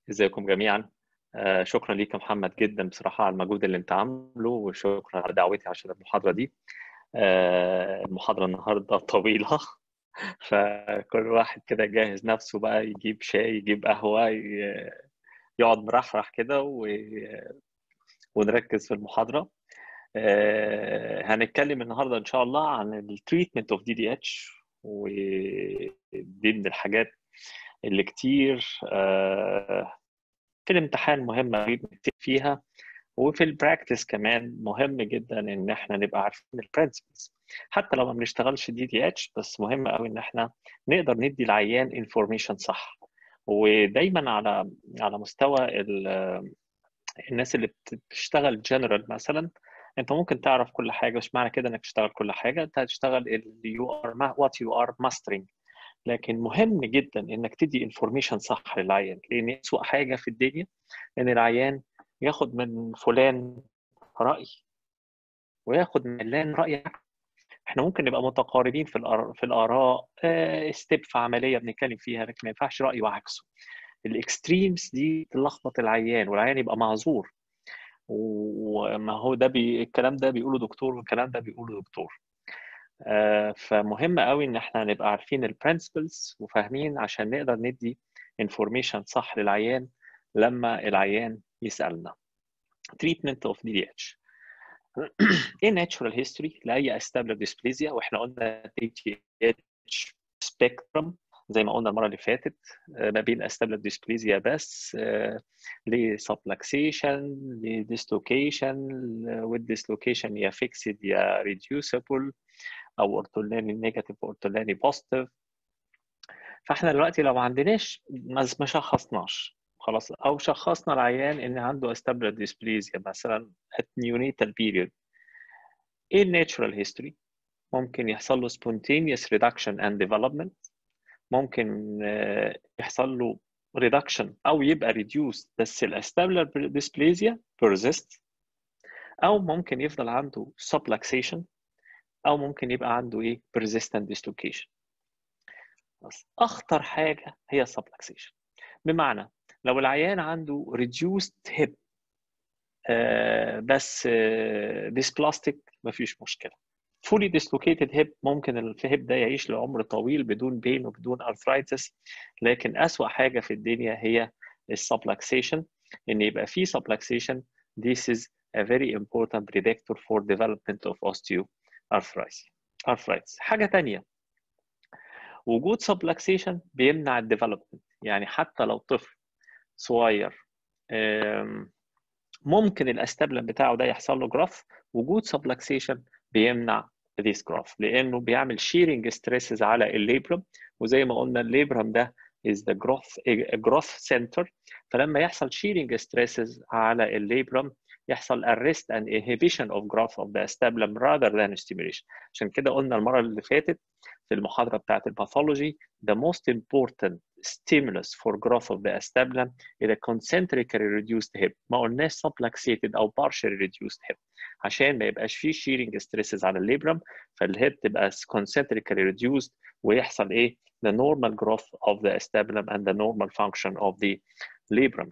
ازيكم جميعا آه شكرا ليك يا محمد جدا بصراحه على المجهود اللي انت عامله وشكرا على دعوتي عشان المحاضره دي آه المحاضره النهارده طويله فكل واحد كده جاهز نفسه بقى يجيب شاي يجيب قهوه يقعد مرحرح كده و... ونركز في المحاضره آه هنتكلم النهارده ان شاء الله عن التريتمنت اوف دي دي اتش ودي من الحاجات اللي كتير آه في الامتحان مهمة نكتب فيها وفي البراكتس كمان مهم جدا ان احنا نبقى عارفين البرنسبلز حتى لو ما بنشتغلش دي دي اتش بس مهم قوي ان احنا نقدر ندي العيان انفورميشن صح ودايما على على مستوى الناس اللي بتشتغل جنرال مثلا انت ممكن تعرف كل حاجه مش معنى كده انك تشتغل كل حاجه انت هتشتغل اللي يو ار وات يو ار ماسترنج لكن مهم جدا انك تدي انفورميشن صح للعيان لان اسوء حاجه في الدنيا ان العيان ياخد من فلان راي وياخد من علان راي احنا ممكن نبقى متقاربين في الآراء في الاراء اه ستيب في عمليه بنتكلم فيها لكن ما ينفعش راي وعكسه الاكستريمز دي تلخبط العيان والعيان يبقى معذور وما هو ده بي... الكلام ده بيقوله دكتور والكلام ده بيقوله دكتور فمهم قوي ان احنا نبقى عارفين البرنسبلز وفاهمين عشان نقدر ندي انفورميشن صح للعيان لما العيان يسالنا treatment of DDH ايه natural history لاي established dysplasia واحنا قلنا DDH spectrum زي ما قلنا المره اللي فاتت ما بين established dysplasia بس لسبلكسيشن لديسلوكيشن والديسلوكيشن يا فيكسد يا reducible او اورتولاني نيجاتيف اورتولاني بوزيتيف فاحنا دلوقتي لو ما عندناش ما شخصناش خلاص او شخصنا العيان ان عنده استابلر ديسبليزيا مثلا at neonatal period ايه الناتشرال هيستوري ممكن يحصل له spontaneous reduction and development ممكن يحصل له reduction او يبقى reduced بس الاستابلر ديسبليزيا persist او ممكن يفضل عنده subluxation او ممكن يبقى عنده ايه persistent dislocation بس اخطر حاجه هي subluxation بمعنى لو العيان عنده reduced hip آه بس آه dysplastic مفيش مشكله fully dislocated hip ممكن الهيب ده يعيش لعمر طويل بدون بين وبدون arthritis لكن أسوأ حاجة في الدنيا هي السبلكسيشن إن يبقى في subluxation this is a very important predictor for development of osteoarthritis arthritis حاجة تانية وجود subluxation بيمنع الديفلوبمنت يعني حتى لو طفل صغير ممكن الاستابلم بتاعه ده يحصل له جراف وجود subluxation بيمنع this growth لانه بيعمل shearing stresses على الليبرم وزي ما قلنا الليبرم ده is the growth growth center فلما يحصل shearing stresses على الليبرم يحصل arrest and inhibition of growth of the acetabulum rather than stimulation عشان كده قلنا المره اللي فاتت في المحاضره بتاعت الباثولوجي the most important stimulus for growth of the acetabulum is a concentrically reduced hip ما قلناش subluxated او partially reduced hip عشان ما يبقاش فيه shearing stresses على الليبرم فالهيب تبقى concentrically reduced ويحصل ايه the normal growth of the acetabulum and the normal function of the labrum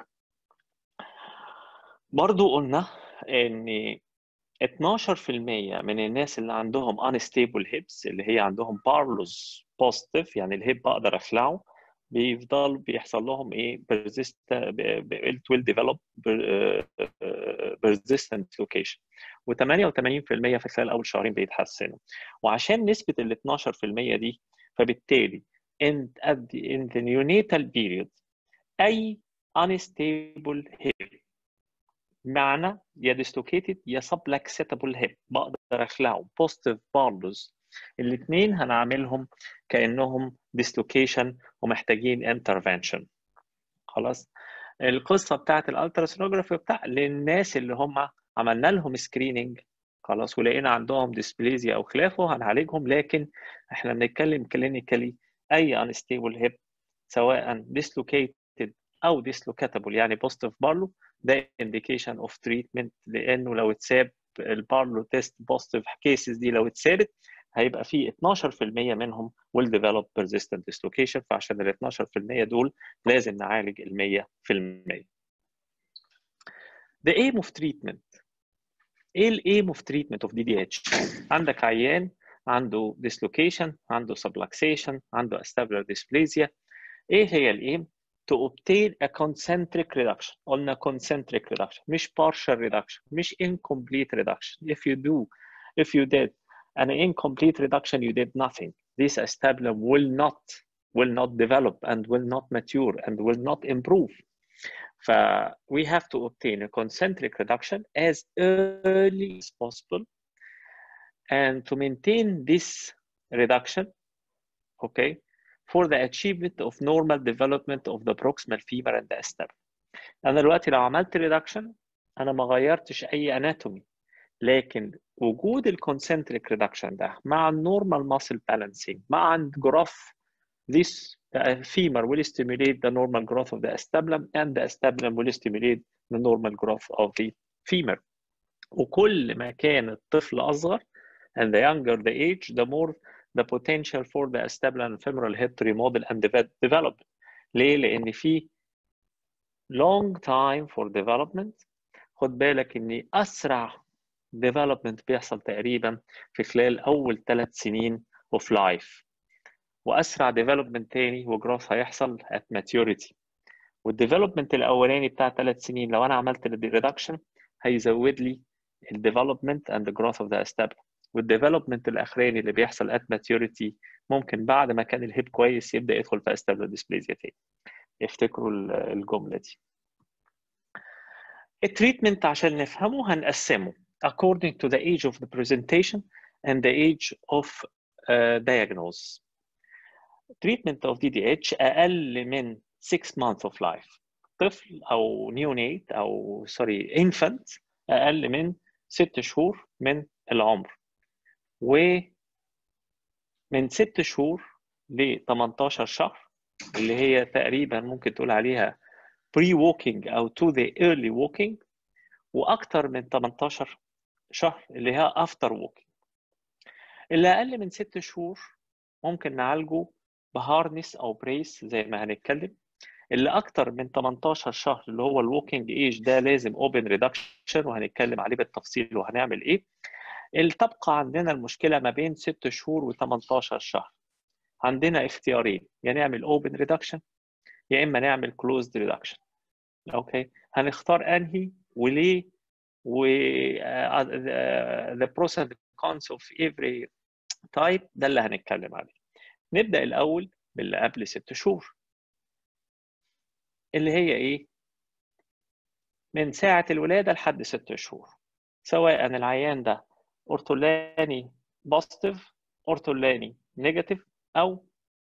برضو قلنا ان 12% من الناس اللي عندهم unstable hips اللي هي عندهم parlous positive يعني الهيب بقدر اخلعه بيفضل بيحصل لهم ايه persist it will develop persistent dislocation و88% في خلال اول شهرين بيتحسنوا وعشان نسبه ال 12% دي فبالتالي in at the, in the neonatal period اي unstable hip معنى يا dislocated يا subluxatable hip بقدر اخلعه positive baldus الاثنين هنعملهم كانهم dislocation ومحتاجين intervention خلاص القصه بتاعت الالتراسونوجرافي بتاع للناس اللي هم عملنا لهم سكريننج خلاص ولقينا عندهم ديسبليزيا او خلافه هنعالجهم لكن احنا بنتكلم كلينيكالي اي انستيبل هيب سواء dislocated او dislocatable يعني بوزيتيف بارلو ده indication of treatment لانه لو اتساب البارلو تيست بوزيتيف كيسز دي لو اتثابت هيبقى في 12% منهم will develop persistent dislocation فعشان ال 12% دول لازم نعالج ال 100% The aim of treatment ايه الايم اوف تريتمنت اوف دي دي اتش عندك عيان عنده dislocation عنده subluxation عنده acetabular dysplasia ايه هي الايم to obtain a concentric reduction قلنا concentric reduction مش partial reduction مش incomplete reduction if you do if you did an incomplete reduction you did nothing this acetabulum will not will not develop and will not mature and will not improve ف we have to obtain a concentric reduction as early as possible and to maintain this reduction okay for the achievement of normal development of the proximal femur and the acetabulum انا دلوقتي لو عملت reduction انا ما غيرتش اي anatomy لكن وجود الكونسنتريك ريدكشن ده مع النورمال ماسل بالانسينج مع الجراف this the femur will stimulate the normal growth of the acetabulum and the acetabulum will stimulate the normal growth of the femur وكل ما كان الطفل أصغر and the younger the age the more the potential for the acetabulum and femoral head to remodel and develop ليه؟ لأن في long time for development خد بالك إن أسرع development بيحصل تقريبا في خلال أول ثلاث سنين of life واسرع ديفلوبمنت تاني وجروث هيحصل at maturity والديفلوبمنت الاولاني بتاع ثلاث سنين لو انا عملت الريدكشن هيزود لي الديفلوبمنت and the growth of the acetabulum والديفلوبمنت الاخراني اللي بيحصل at maturity ممكن بعد ما كان الهيب كويس يبدا يدخل في acetabulum dysplasia تاني افتكروا الجمله دي التريتمنت عشان نفهمه هنقسمه according to the age of the presentation and the age of uh, diagnosis treatment of DDH أقل من 6 months of life طفل أو neonate أو سوري infant أقل من 6 شهور من العمر و من 6 شهور ل 18 شهر اللي هي تقريبا ممكن تقول عليها pre walking أو to the early walking وأكتر من 18 شهر اللي هي after walking اللي أقل من 6 شهور ممكن نعالجه بهارنس او بريس زي ما هنتكلم اللي اكتر من 18 شهر اللي هو الووكينج ايج ده لازم اوبن ريدكشن وهنتكلم عليه بالتفصيل وهنعمل ايه اللي تبقى عندنا المشكله ما بين 6 شهور و18 شهر عندنا اختيارين يا نعمل اوبن ريدكشن يا اما نعمل كلوزد ريدكشن اوكي هنختار انهي وليه و uh, the pros and cons of every type ده اللي هنتكلم عليه نبدا الاول باللي قبل ست شهور اللي هي ايه من ساعه الولاده لحد ست شهور سواء العيان ده اورتولاني بوزيتيف اورتولاني نيجاتيف او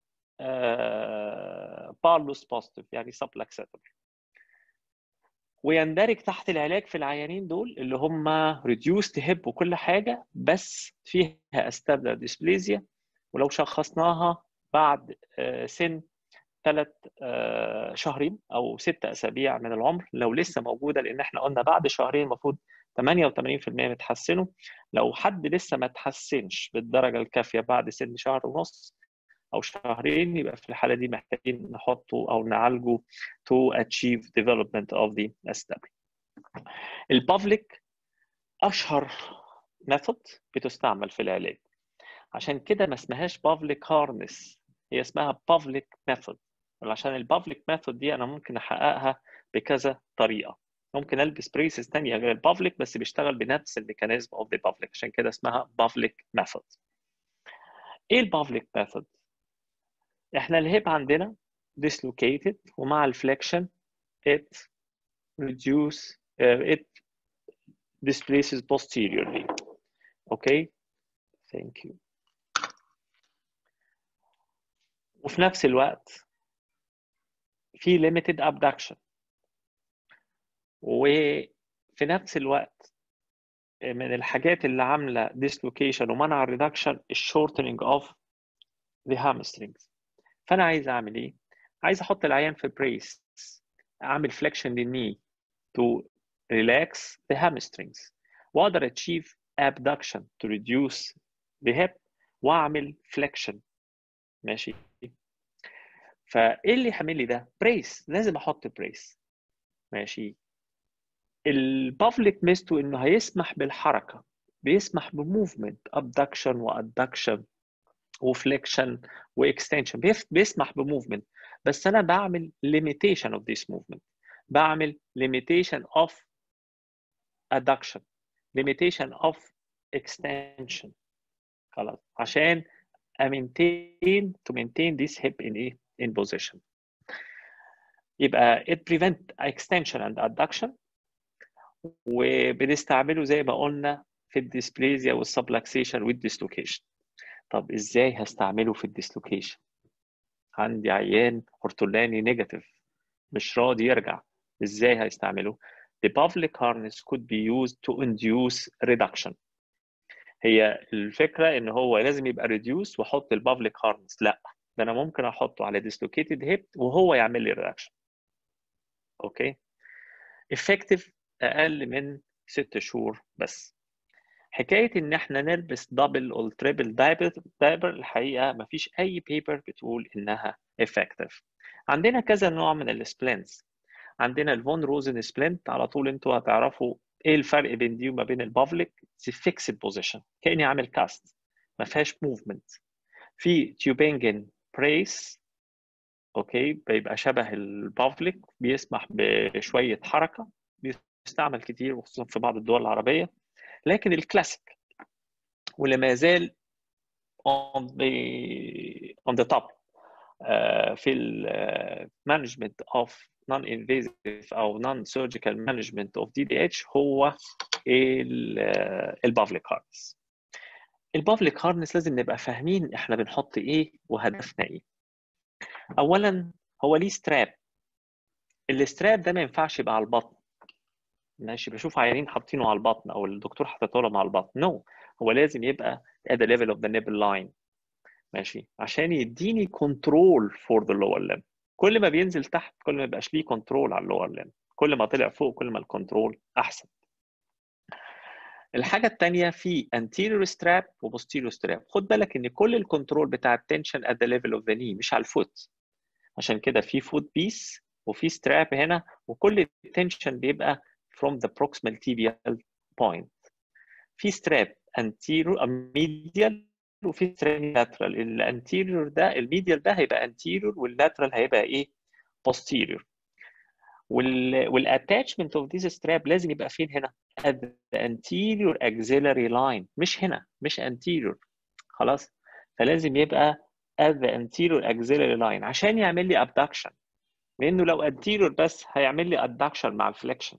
آه بالوس بوزيتيف يعني سبلاكساتيف ويندرج تحت العلاج في العيانين دول اللي هم ريديوست هيب وكل حاجه بس فيها استابلر ديسبليزيا ولو شخصناها بعد سن ثلاث شهرين او ست اسابيع من العمر لو لسه موجوده لان احنا قلنا بعد شهرين المفروض 88% متحسنوا لو حد لسه ما تحسنش بالدرجه الكافيه بعد سن شهر ونص او شهرين يبقى في الحاله دي محتاجين نحطه او نعالجه to achieve development of the acetabulum. البابليك اشهر ميثود بتستعمل في العلاج عشان كده ما اسمهاش بابليك هارنس هي اسمها بابليك ميثود عشان البابليك ميثود دي انا ممكن احققها بكذا طريقه ممكن البس بريسز ثانيه غير البابليك بس بيشتغل بنفس الميكانيزم اوف ذا بابليك عشان كده اسمها بابليك ميثود ايه البابليك ميثود احنا الهيب عندنا dislocated ومع الفليكشن it reduce uh, it displaces posteriorly okay thank you وفي نفس الوقت في limited abduction وفي نفس الوقت من الحاجات اللي عامله dislocation ومنع الريدكشن الشورتنج اوف the hamstrings فانا عايز اعمل ايه؟ عايز احط العيان في بريس اعمل فليكشن للني to relax the hamstrings واقدر achieve abduction to reduce the hip واعمل فليكشن ماشي فايه اللي يحمل لي ده بريس لازم احط بريس ماشي البابليك ميزته انه هيسمح بالحركه بيسمح بموفمنت ابدكشن وادكشن وفليكشن واكستنشن بيسمح بموفمنت بس انا بعمل limitation of this movement بعمل limitation of adduction limitation of extension خلاص عشان maintain to maintain this hip in ايه in position يبقى it prevent extension and adduction وبنستعمله زي ما قلنا في الديسبليزيا والسبلكسيشن والديسلوكيشن طب ازاي هستعمله في الديسلوكيشن عندي عيان اورتولاني نيجاتيف مش راضي يرجع ازاي هيستعمله the public harness could be used to induce reduction هي الفكره ان هو لازم يبقى reduce واحط البابليك هارنس لا ده انا ممكن احطه على dislocated hip وهو يعمل لي reduction اوكي effective اقل من ست شهور بس حكايه ان احنا نلبس دبل او تريبل دايبر دايبر الحقيقه ما فيش اي بيبر بتقول انها effective عندنا كذا نوع من السبلنتس عندنا الفون روزن سبلنت على طول انتوا هتعرفوا ايه الفرق بين دي وما بين البافليك دي فيكسد بوزيشن كاني عامل كاست ما فيهاش موفمنت في تيوبينجن بريس اوكي بيبقى شبه البافليك بيسمح بشويه حركه بيستعمل كتير وخصوصا في بعض الدول العربيه لكن الكلاسيك واللي ما زال on the on the top uh, في ال management of non-invasive او non-surgical management of DDH هو البافليك هارنس البافليك هارنس لازم نبقى فاهمين احنا بنحط ايه وهدفنا ايه اولا هو ليه ستراب الستراب ده ما ينفعش يبقى على البطن ماشي بشوف عيانين حاطينه على البطن او الدكتور حاطط لهم على البطن نو no. هو لازم يبقى at the level of the nipple line ماشي عشان يديني كنترول فور ذا lower limb كل ما بينزل تحت كل ما يبقاش ليه كنترول على اللور limb كل ما طلع فوق كل ما الكنترول احسن الحاجه الثانيه في anterior strap و posterior strap خد بالك ان كل الكنترول بتاع التنشن at the level of the knee مش على الفوت عشان كده في فوت بيس وفي ستراب هنا وكل التنشن بيبقى from the proximal tibial point في ستراب anterior medial وفي ستراب lateral الانتيريور ده الميديال ده هيبقى anterior واللاترال هيبقى ايه posterior وال والاتاتشمنت اوف ذيس ستراب لازم يبقى فين هنا at the anterior axillary line مش هنا مش anterior خلاص فلازم يبقى at the anterior axillary line عشان يعمل لي abduction لانه لو anterior بس هيعمل لي adduction مع الفليكشن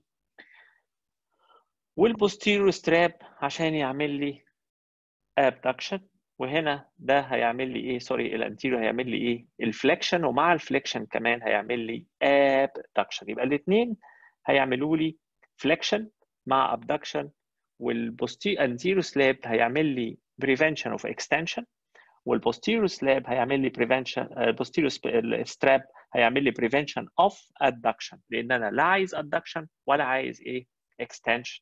والبوستيريور ستراب عشان يعمل لي abduction وهنا ده هيعمل لي ايه سوري الانتيريور هيعمل لي ايه الفليكشن ومع الفليكشن كمان هيعمل لي abduction يبقى الاثنين هيعملوا لي فليكشن مع abduction والبوستيريور anterior سلاب هيعمل لي prevention of extension والبوستيريور سلاب هيعمل لي prevention البوستيريور ستراب هيعمل لي prevention of adduction لان انا لا عايز adduction ولا عايز ايه extension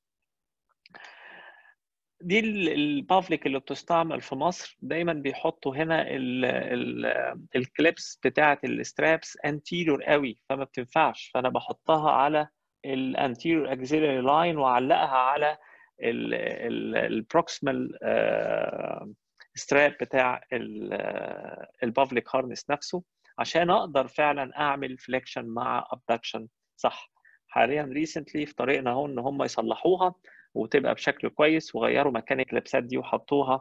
دي البافليك اللي بتستعمل في مصر دايما بيحطوا هنا الكليبس بتاعه السترابس انتيريور قوي فما بتنفعش فانا بحطها على الانتيريور اكسيلري لاين واعلقها على البروكسيمال ستراب بتاع البافليك هارنس نفسه عشان اقدر فعلا اعمل فليكشن مع ابدكشن صح حاليا ريسنتلي في طريقنا اهو ان هم يصلحوها وتبقى بشكل كويس وغيروا مكان الكليبسات دي وحطوها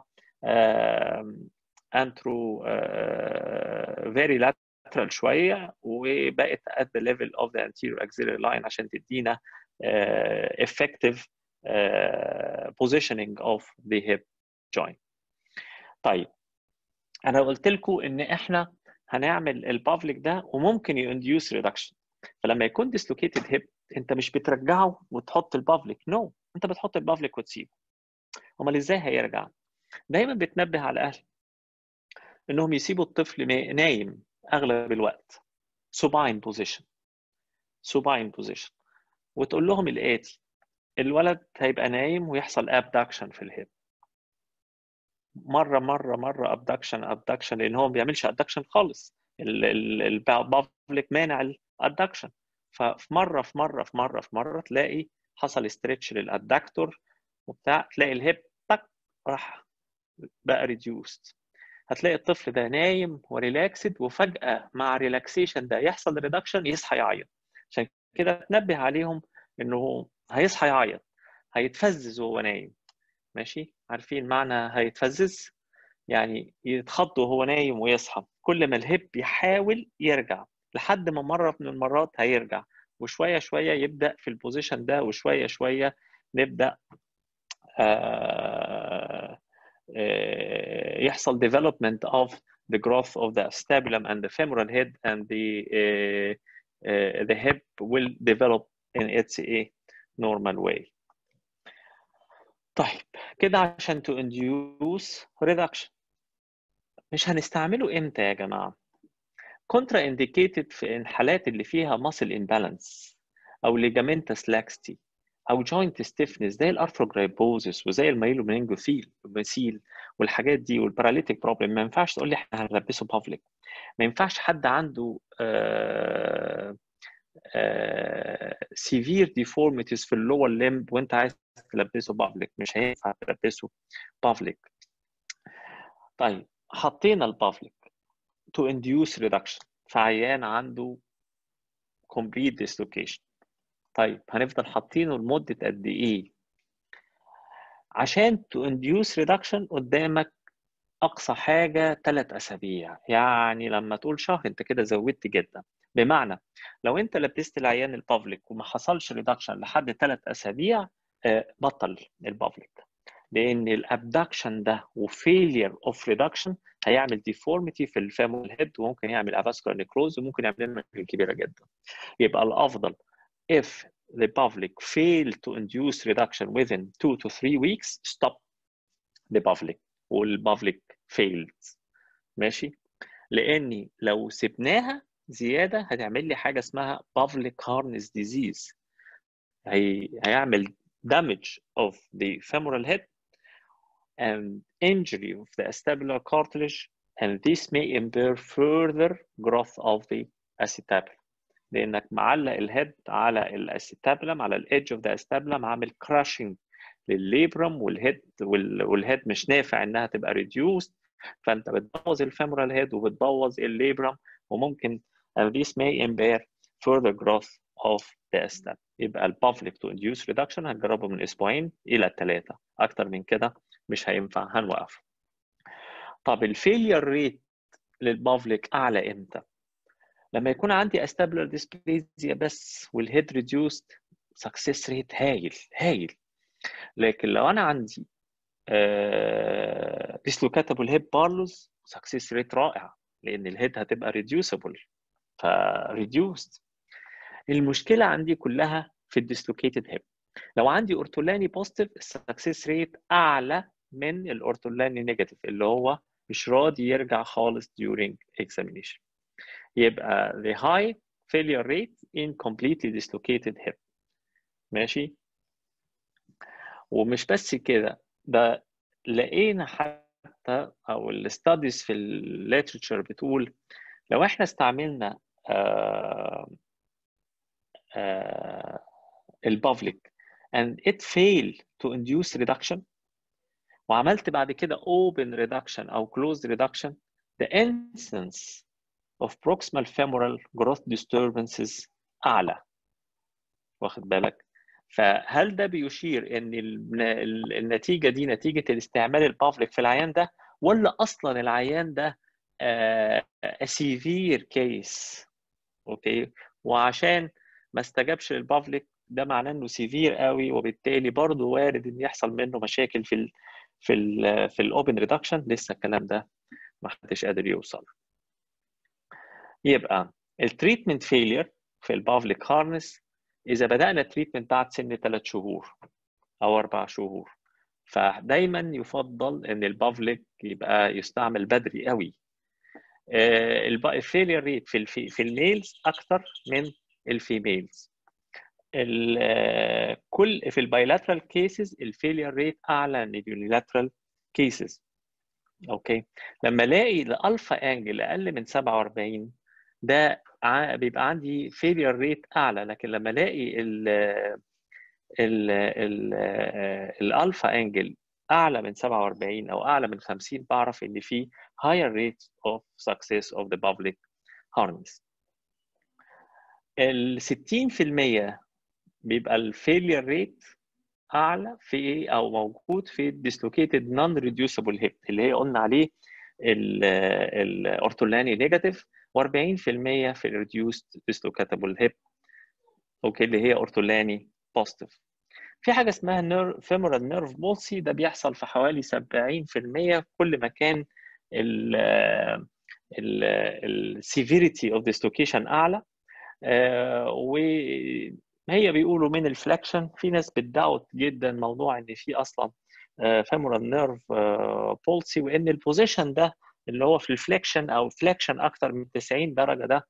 انترو فيري لاترال شويه وبقت at the level of the anterior axillary line عشان تدينا uh, effective uh, positioning of the hip joint. طيب انا قلت لكم ان احنا هنعمل البافليك ده وممكن ينديوس ريدكشن فلما يكون dislocated hip انت مش بترجعه وتحط البافليك نو no. انت بتحط البافليك وتسيبه امال ازاي هيرجع دايما بتنبه على الاهل انهم يسيبوا الطفل نايم اغلب الوقت supine position supine position وتقول لهم الاتي الولد هيبقى نايم ويحصل abduction في الهيب مره مره مره ابدكشن ابدكشن لان هو ما بيعملش ابدكشن خالص البابليك مانع الادكشن ففي مره في مره في مره في مره تلاقي حصل ستريتش للادكتور وبتاع تلاقي الهيب تك راح بقى ريديوست هتلاقي الطفل ده نايم وريلاكسد وفجاه مع ريلاكسيشن ده يحصل ريدكشن يصحى يعيط عشان كده تنبه عليهم انه هيصحى يعيط هيتفزز وهو نايم ماشي عارفين معنى هيتفزز يعني يتخض وهو نايم ويصحى كل ما الهب يحاول يرجع لحد ما مره من المرات هيرجع وشويه شويه يبدا في البوزيشن ده وشويه شويه نبدا آه آه يحصل development of the growth of the acetabulum and the femoral head and the uh, uh, the hip will develop in its a normal way. طيب كده عشان to induce reduction مش هنستعمله امتى يا جماعه كونترا انديكيتد في الحالات اللي فيها muscle imbalance او ligamentous laxity او joint stiffness زي الارثروجرايبوزس وزي الميلومينجوثيل مثيل والحاجات دي والباراليتيك بروبلم ما ينفعش تقول لي احنا هنلبسه بابليك ما ينفعش حد عنده آه سيفير ديفورميتيز في اللور ليمب وانت عايز تلبسه بابليك مش هينفع تلبسه بابليك طيب حطينا البابليك to induce reduction في عيان عنده complete dislocation طيب هنفضل حاطينه لمدة قد إيه؟ عشان to induce reduction قدامك أقصى حاجة ثلاث أسابيع يعني لما تقول شهر أنت كده زودت جدا بمعنى لو أنت لبست العيان البابليك وما حصلش ريدكشن لحد ثلاث أسابيع بطل البابليك لأن الابدكشن ده وفيلير اوف ريدكشن هيعمل ديفورميتي في الفامول هيد وممكن يعمل افاسكولار نيكروز وممكن يعمل لنا مشاكل كبيره جدا يبقى الافضل if the public fail to induce reduction within two to three weeks stop the public والبابليك failed ماشي لاني لو سبناها زياده هتعمل لي حاجه اسمها public harness disease هي... هيعمل damage of the femoral head and injury of the acetabular cartilage and this may impair further growth of the acetabulum لانك معلق الهيد على الاستابلم على الايدج اوف ذا استابلم عامل كراشنج للليبرم والهيد والهيد مش نافع انها تبقى ريديوست فانت بتبوظ الفيمورال هيد وبتبوظ الليبرم وممكن and this may impair further growth of the acetabular يبقى البافليك to induce reduction هنجربه من اسبوعين الى ثلاثه اكتر من كده مش هينفع هنوقف طب الفيلير ريت للبافليك اعلى امتى؟ لما يكون عندي استابلر ديسبليزيا بس والهيد ريديوست سكسس ريت هايل هايل لكن لو انا عندي ديسلوكاتابل هيب بارلوز سكسس ريت رائع لان الهيد هتبقى ريديوسبل فريديوست المشكله عندي كلها في الديسلوكيتد هيب لو عندي اورتولاني بوزيتيف السكسس ريت اعلى من الاورتولاني نيجاتيف اللي هو مش راضي يرجع خالص during examination يبقى the high failure rate in completely dislocated hip ماشي ومش بس كده ده لقينا حتى او الستاديز في الليترشر بتقول لو احنا استعملنا آه آه البافليك and it fail to induce reduction وعملت بعد كده open reduction او closed reduction the instance of proximal femoral growth disturbances أعلى واخد بالك فهل ده بيشير ان النتيجه دي نتيجه الاستعمال البافليك في العيان ده ولا اصلا العيان ده سيفير كيس اوكي وعشان ما استجابش للبافليك ده معناه انه سيفير قوي وبالتالي برضه وارد ان يحصل منه مشاكل في ال في ال في الاوبن ريدكشن لسه الكلام ده ما حدش قادر يوصل يبقى التريتمنت فيلير في البافليك هارنس اذا بدانا التريتمنت بعد سن ثلاث شهور او اربع شهور فدايما يفضل ان البافليك يبقى يستعمل بدري قوي الفيلير ريت في الفي في الميلز اكتر من الفيميلز كل في البايلاترال كيسز الفيلير ريت اعلى من اليونيلاترال كيسز اوكي لما الاقي الالفا انجل اقل من 47 ده بيبقى عندي فيلير ريت اعلى لكن لما الاقي ال ال ال الالفا انجل اعلى من 47 او اعلى من 50 بعرف ان في higher rate of success of the public harness ال 60% بيبقى الفيلير ريت اعلى في ايه او موجود في الديسلوكيتد نون ريديوسبل هيب اللي هي قلنا عليه الاورتولاني نيجاتيف و40% في الريديوست ديسلوكاتبل هيب اوكي اللي هي اورتولاني بوزيتيف في حاجه اسمها نير فيمورال نيرف بولسي ده بيحصل في حوالي 70% كل ما كان ال السيفيريتي اوف ديسلوكيشن اعلى وهي بيقولوا من الفلكشن في ناس بتداوت جدا موضوع ان في اصلا فيمورال نيرف بولسي وان البوزيشن ده اللي هو في الفليكشن او فليكشن اكتر من 90 درجه ده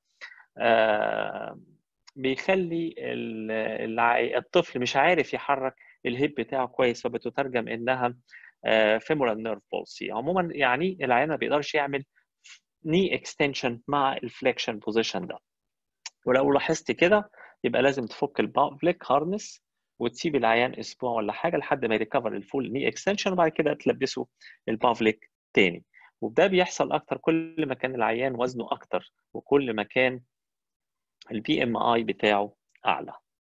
بيخلي الطفل مش عارف يحرك الهيب بتاعه كويس فبتترجم انها فيمورال نيرف بولسي عموما يعني العيان ما بيقدرش يعمل ني اكستنشن مع الفليكشن بوزيشن ده ولو لاحظت كده يبقى لازم تفك البافليك هارنس وتسيب العيان اسبوع ولا حاجه لحد ما يريكفر الفول ني اكستنشن وبعد كده تلبسه البافليك تاني وده بيحصل اكتر كل ما كان العيان وزنه اكتر وكل ما كان البي ام اي بتاعه اعلى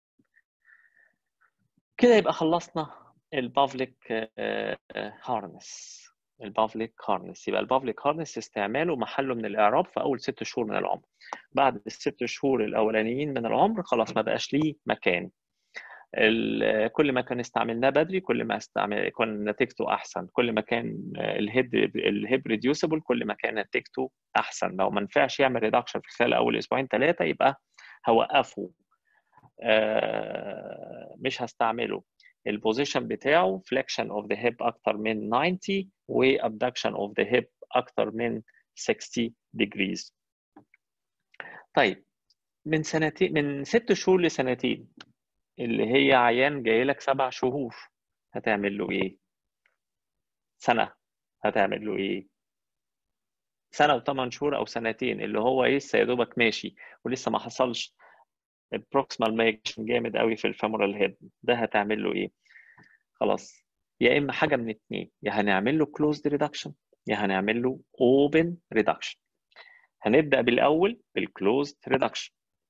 كده يبقى خلصنا البافليك هارنس البافليك هارنس يبقى البافليك هارنس استعماله محله من الاعراب في اول ست شهور من العمر بعد الست شهور الاولانيين من العمر خلاص ما بقاش ليه مكان كل ما كان استعملناه بدري كل ما استعمل كان نتيجته احسن كل ما كان الهيد الهيب ريديوسبل كل ما كان نتيجته احسن لو ما نفعش يعمل ريدكشن في خلال اول اسبوعين ثلاثه يبقى هوقفه مش هستعمله البوزيشن بتاعه فليكشن اوف ذا هيب اكتر من 90 وابدكشن اوف ذا هيب اكتر من 60 degrees طيب من سنتين من ست شهور لسنتين اللي هي عيان جاي لك سبع شهور هتعمل له ايه؟ سنة هتعمل له ايه؟ سنة وثمان شهور أو سنتين اللي هو لسه يا دوبك ماشي ولسه ما حصلش البروكسمال مايجريشن جامد قوي في الفيمورال هيد ده هتعمل له ايه؟ خلاص يا اما حاجه من اتنين يا هنعمل له كلوزد ريدكشن يا هنعمل له اوبن ريدكشن هنبدا بالاول بالكلوزد ريدكشن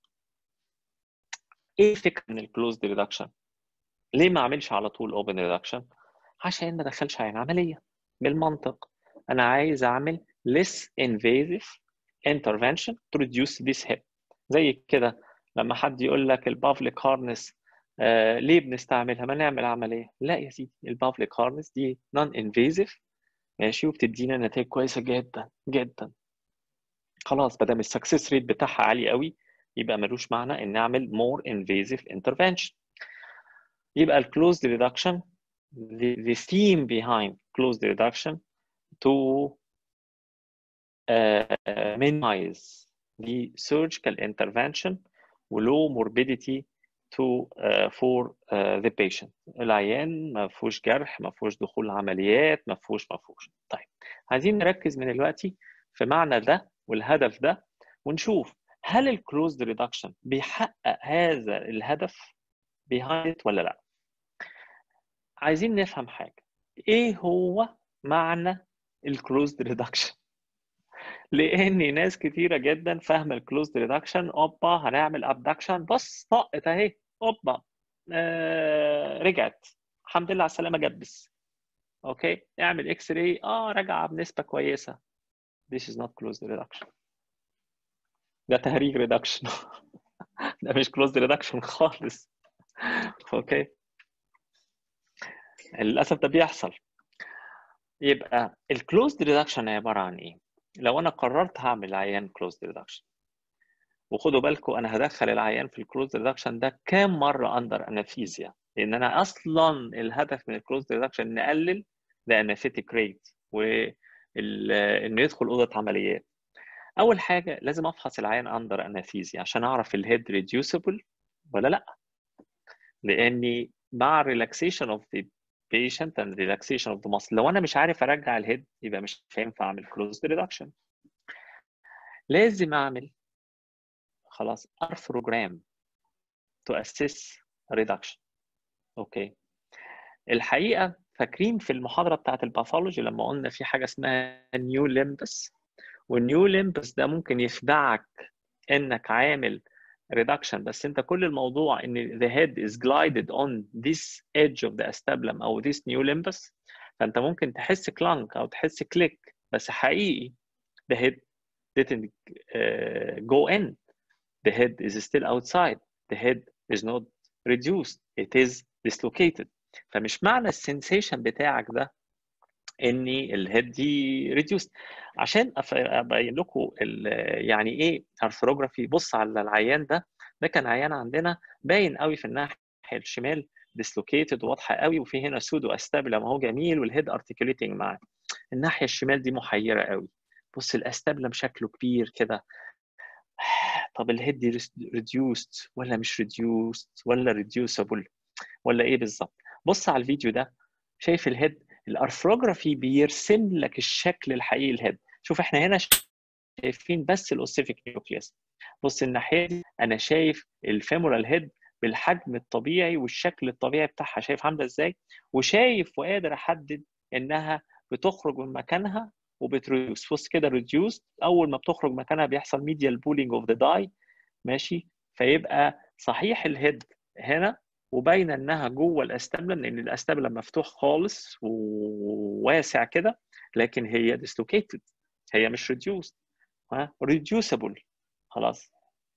ايه الفكره من الكلوزد ريدكشن ليه ما اعملش على طول اوبن ريدكشن عشان ما ادخلش عين عمليه بالمنطق انا عايز اعمل less invasive intervention to reduce this hip زي كده لما حد يقول لك البافليك هارنس آه ليه بنستعملها ما نعمل عمليه لا يا سيدي البافليك هارنس دي نون انفيزيف ماشي وبتدينا نتائج كويسه جدا جدا خلاص ما دام السكسس ريت بتاعها عالي قوي يبقى ملوش معنى ان اعمل more invasive intervention يبقى ال closed reduction the, the theme behind closed reduction to uh, minimize the surgical intervention ولو morbidity to uh, for uh, the patient العيان ما فيهوش جرح ما فيهوش دخول عمليات ما فيهوش ما فيهوش طيب عايزين نركز من دلوقتي في معنى ده والهدف ده ونشوف هل الكلوزد ريدكشن بيحقق هذا الهدف behind ولا لا عايزين نفهم حاجه ايه هو معنى الكلوزد ريدكشن لان ناس كتيره جدا فاهمه الكلوزد ريدكشن اوبا هنعمل ابدكشن بص طقت اهي اوبا آه رجعت الحمد لله على السلامه جبس اوكي اعمل اكس راي اه رجع بنسبه كويسه this is not closed reduction ده تهريج ريدكشن ده مش كلوزد ريدكشن خالص اوكي للاسف ده بيحصل يبقى الكلوزد ريدكشن عباره عن ايه لو انا قررت هعمل عيان كلوزد ريدكشن وخدوا بالكم انا هدخل العيان في الكلوزد ريدكشن ده كام مره اندر انافيزيا لان انا اصلا الهدف من الكلوزد ريدكشن نقلل ذا انافيتيك ريت وانه يدخل اوضه عمليات اول حاجه لازم افحص العيان اندر انافيزيا عشان اعرف الهيد ريديوسبل ولا لا لاني مع الريلاكسيشن اوف ذا patient and relaxation of the muscle لو انا مش عارف ارجع الهيد يبقى مش هينفع اعمل closed reduction لازم اعمل خلاص arthrogram to assess reduction اوكي الحقيقه فاكرين في المحاضره بتاعت الباثولوجي لما قلنا في حاجه اسمها نيو ليمبس والنيو ليمبس ده ممكن يخدعك انك عامل reduction بس انت كل الموضوع ان the head is glided on this edge of the acetabulum او this new limbus فانت ممكن تحس كلانك او تحس كليك بس حقيقي the head didn't uh, go in the head is still outside the head is not reduced it is dislocated فمش معنى السنسيشن بتاعك ده ان الهيد دي ريديوست عشان ابين لكم يعني ايه ارثروجرافي بص على العيان ده ده كان عيان عندنا باين قوي في الناحيه الشمال ديسلوكيتد واضحه قوي وفي هنا سودو استابلم اهو جميل والهيد ارتكيوليتنج معاه الناحيه الشمال دي محيره قوي بص الاستابلم شكله كبير كده طب الهيد دي ريديوست ولا مش ريديوست ولا ريديوسبل ولا ايه بالظبط بص على الفيديو ده شايف الهيد الارثروجرافي بيرسم لك الشكل الحقيقي الهيد شوف احنا هنا شايفين بس الاوسيفيك نيوكليوس بص الناحيه دي انا شايف الفيمورال هيد بالحجم الطبيعي والشكل الطبيعي بتاعها شايف عامله ازاي وشايف وقادر احدد انها بتخرج من مكانها وبتريديوس بص كده ريديوس اول ما بتخرج مكانها بيحصل ميديال بولينج اوف ذا داي ماشي فيبقى صحيح الهيد هنا وباينه انها جوه الاستابلم لان الاستابلم مفتوح خالص وواسع كده لكن هي ديسلوكيتد هي مش ريديوست ها ريديوسبل خلاص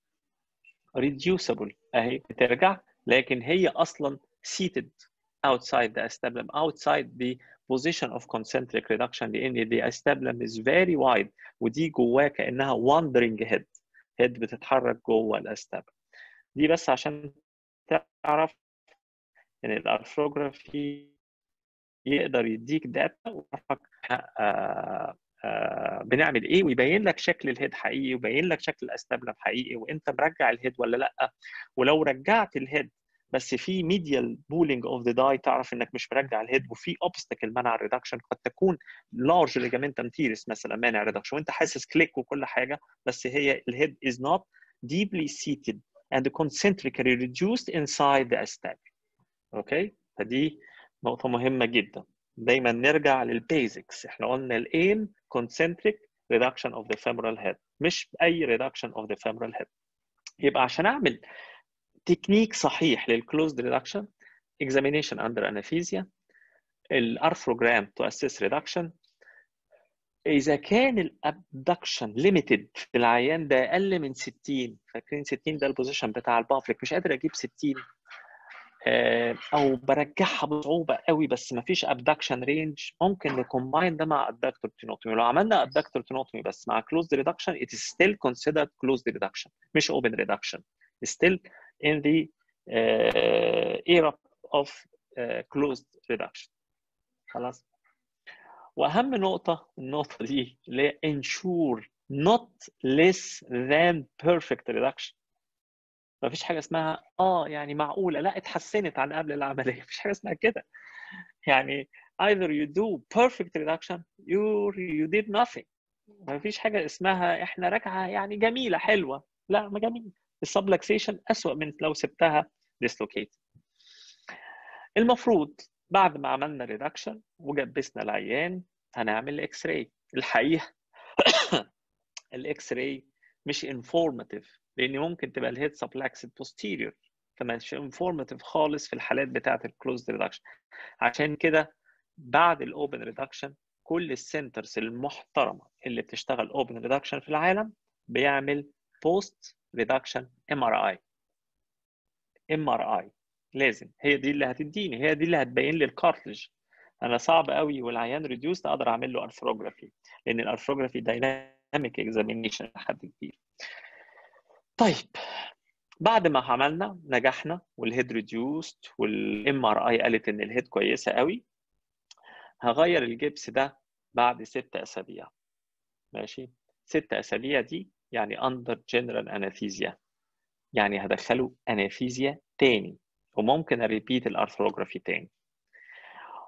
ريديوسبل اهي بترجع لكن هي اصلا seated outside the acetabulum outside the position of concentric reduction لان the acetabulum is very wide ودي جواه كانها wandering head head بتتحرك جوه الاستابلم دي بس عشان تعرف ان الارثروجرافي يقدر يديك داتا ويعرفك بنعمل ايه ويبين لك شكل الهيد حقيقي ويبين لك شكل الاستابلم حقيقي وانت مرجع الهيد ولا لا ولو رجعت الهيد بس في ميديال بولينج اوف ذا داي تعرف انك مش مرجع الهيد وفي اوبستكل منع الريدكشن قد تكون لارج ليجامنتم تيرس مثلا مانع الريدكشن وانت حاسس كليك وكل حاجه بس هي الهيد is not deeply seated and concentrically reduced inside the acetabulum اوكي فدي نقطه مهمه جدا دايما نرجع للبيزكس احنا قلنا الايم concentric reduction of the femoral head مش اي reduction of the femoral head يبقى عشان اعمل تكنيك صحيح للكلوزد reduction examination under anesthesia الارثروجرام to assess reduction اذا كان الابدكشن ليميتد في العيان ده اقل من 60 فاكرين 60 ده البوزيشن بتاع البافليك مش قادر اجيب 60 او برجعها بصعوبه قوي بس ما فيش ابدكشن رينج ممكن نكومباين ده مع ادكتور تينوتومي لو عملنا ادكتور تينوتومي بس مع كلوزد ريدكشن it is still considered closed reduction مش open reduction still in the uh, era of uh, closed reduction خلاص واهم نقطه النقطه دي اللي هي ensure not less than perfect reduction ما فيش حاجه اسمها اه يعني معقوله لا اتحسنت عن قبل العمليه مفيش حاجه اسمها كده يعني either you do perfect reduction you you did nothing ما فيش حاجه اسمها احنا راجعه يعني جميله حلوه لا ما جميل السبلكسيشن اسوء من لو سبتها ديسلوكيت المفروض بعد ما عملنا ريدكشن وجبسنا العيان هنعمل اكس راي الحقيقه الاكس راي مش انفورماتيف لان ممكن تبقى الهيد سبلاكسد بوستيريور فمش انفورماتيف خالص في الحالات بتاعه الكلوزد ريدكشن عشان كده بعد الاوبن ريدكشن كل السنترز المحترمه اللي بتشتغل اوبن ريدكشن في العالم بيعمل بوست ريدكشن ام ار اي ام ار اي لازم هي دي اللي هتديني هي دي اللي هتبين لي الكارتلج انا صعب قوي والعيان ريديوست اقدر اعمل له ارثروجرافي لان الارثروجرافي دايناميك اكزامينيشن لحد كبير طيب بعد ما عملنا نجحنا والهيد ريديوست والام ار اي قالت ان الهيد كويسه قوي هغير الجبس ده بعد ست اسابيع ماشي ست اسابيع دي يعني اندر جنرال اناثيزيا يعني هدخله اناثيزيا تاني وممكن اريبيت الارثروجرافي تاني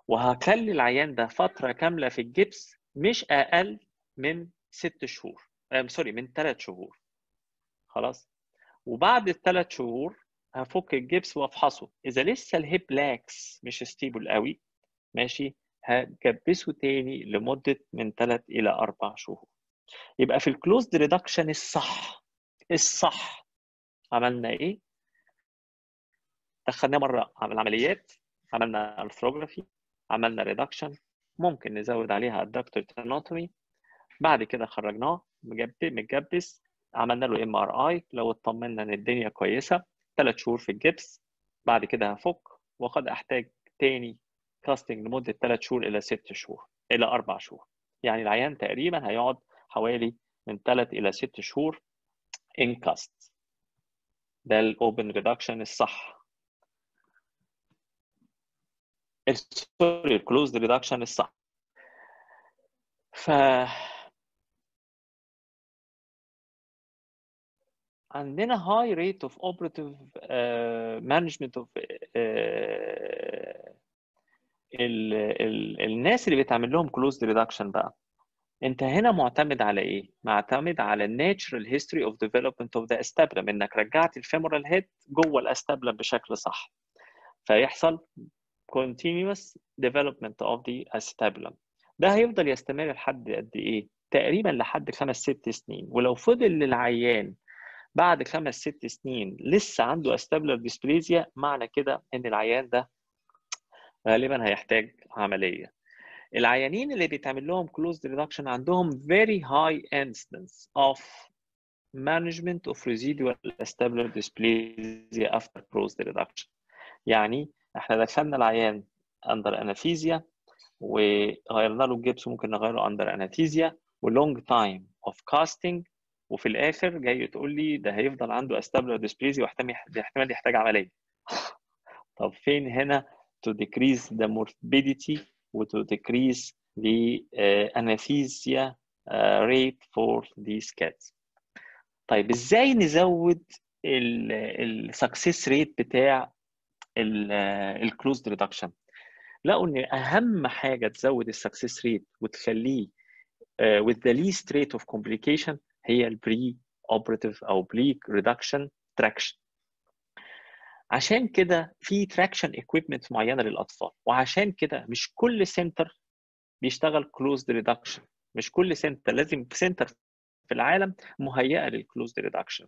وهخلي العيان ده فتره كامله في الجبس مش اقل من ست شهور آه سوري من ثلاث شهور خلاص وبعد الثلاث شهور هفك الجبس وافحصه اذا لسه الهيب لاكس مش ستيبل قوي ماشي هجبسه تاني لمده من ثلاث الى اربع شهور يبقى في الكلوزد ريدكشن الصح الصح عملنا ايه دخلناه مره عمل عمليات عملنا الفروجرافي عملنا ريدكشن ممكن نزود عليها الدكتور اناتومي بعد كده خرجناه متجبس عملنا له ام ار اي لو اطمنا ان الدنيا كويسه ثلاث شهور في الجبس بعد كده هفك وقد احتاج تاني كاستنج لمده ثلاث شهور الى ست شهور الى اربع شهور يعني العيان تقريبا هيقعد حوالي من ثلاث الى ست شهور ان كاست ده الاوبن ريدكشن الصح سوري الكلوزد ريدكشن الصح ف عندنا high rate of operative uh, management of uh, ال, ال, الناس اللي بيتعمل لهم closed reduction بقى انت هنا معتمد على ايه؟ معتمد على natural history of development of the acetabulum انك رجعت الفيمورال هيد جوه الاستابلم بشكل صح فيحصل continuous development of the acetabulum ده هيفضل يستمر لحد قد ايه؟ تقريبا لحد خمس ست سنين ولو فضل للعيان بعد خمس ست سنين لسه عنده استابلر ديسبليزيا معنى كده ان العيان ده غالبا هيحتاج عمليه العيانين اللي بيتعمل لهم closed reduction عندهم very high incidence of management of residual acetabular dysplasia after closed reduction يعني احنا دخلنا العيان under anesthesia وغيرنا له الجبس ممكن نغيره under anesthesia ولونج تايم اوف كاستنج وفي الاخر جاي تقول لي ده هيفضل عنده استابلر ديسبليزي واحتمال يحتاج عمليه طب فين هنا to decrease the morbidity و to decrease the uh, anesthesia uh, rate for these cats طيب ازاي نزود السكسس ريت بتاع الكلوزد ريدكشن لقوا ان اهم حاجه تزود السكسس ريت وتخليه uh, with the least rate of complication هي البري اوبراتيف او بري ريدكشن تراكشن عشان كده في تراكشن اكويبمنت معينه للاطفال وعشان كده مش كل سنتر بيشتغل كلوزد ريدكشن مش كل سنتر لازم سنتر في العالم مهيئه للكلوزد ريدكشن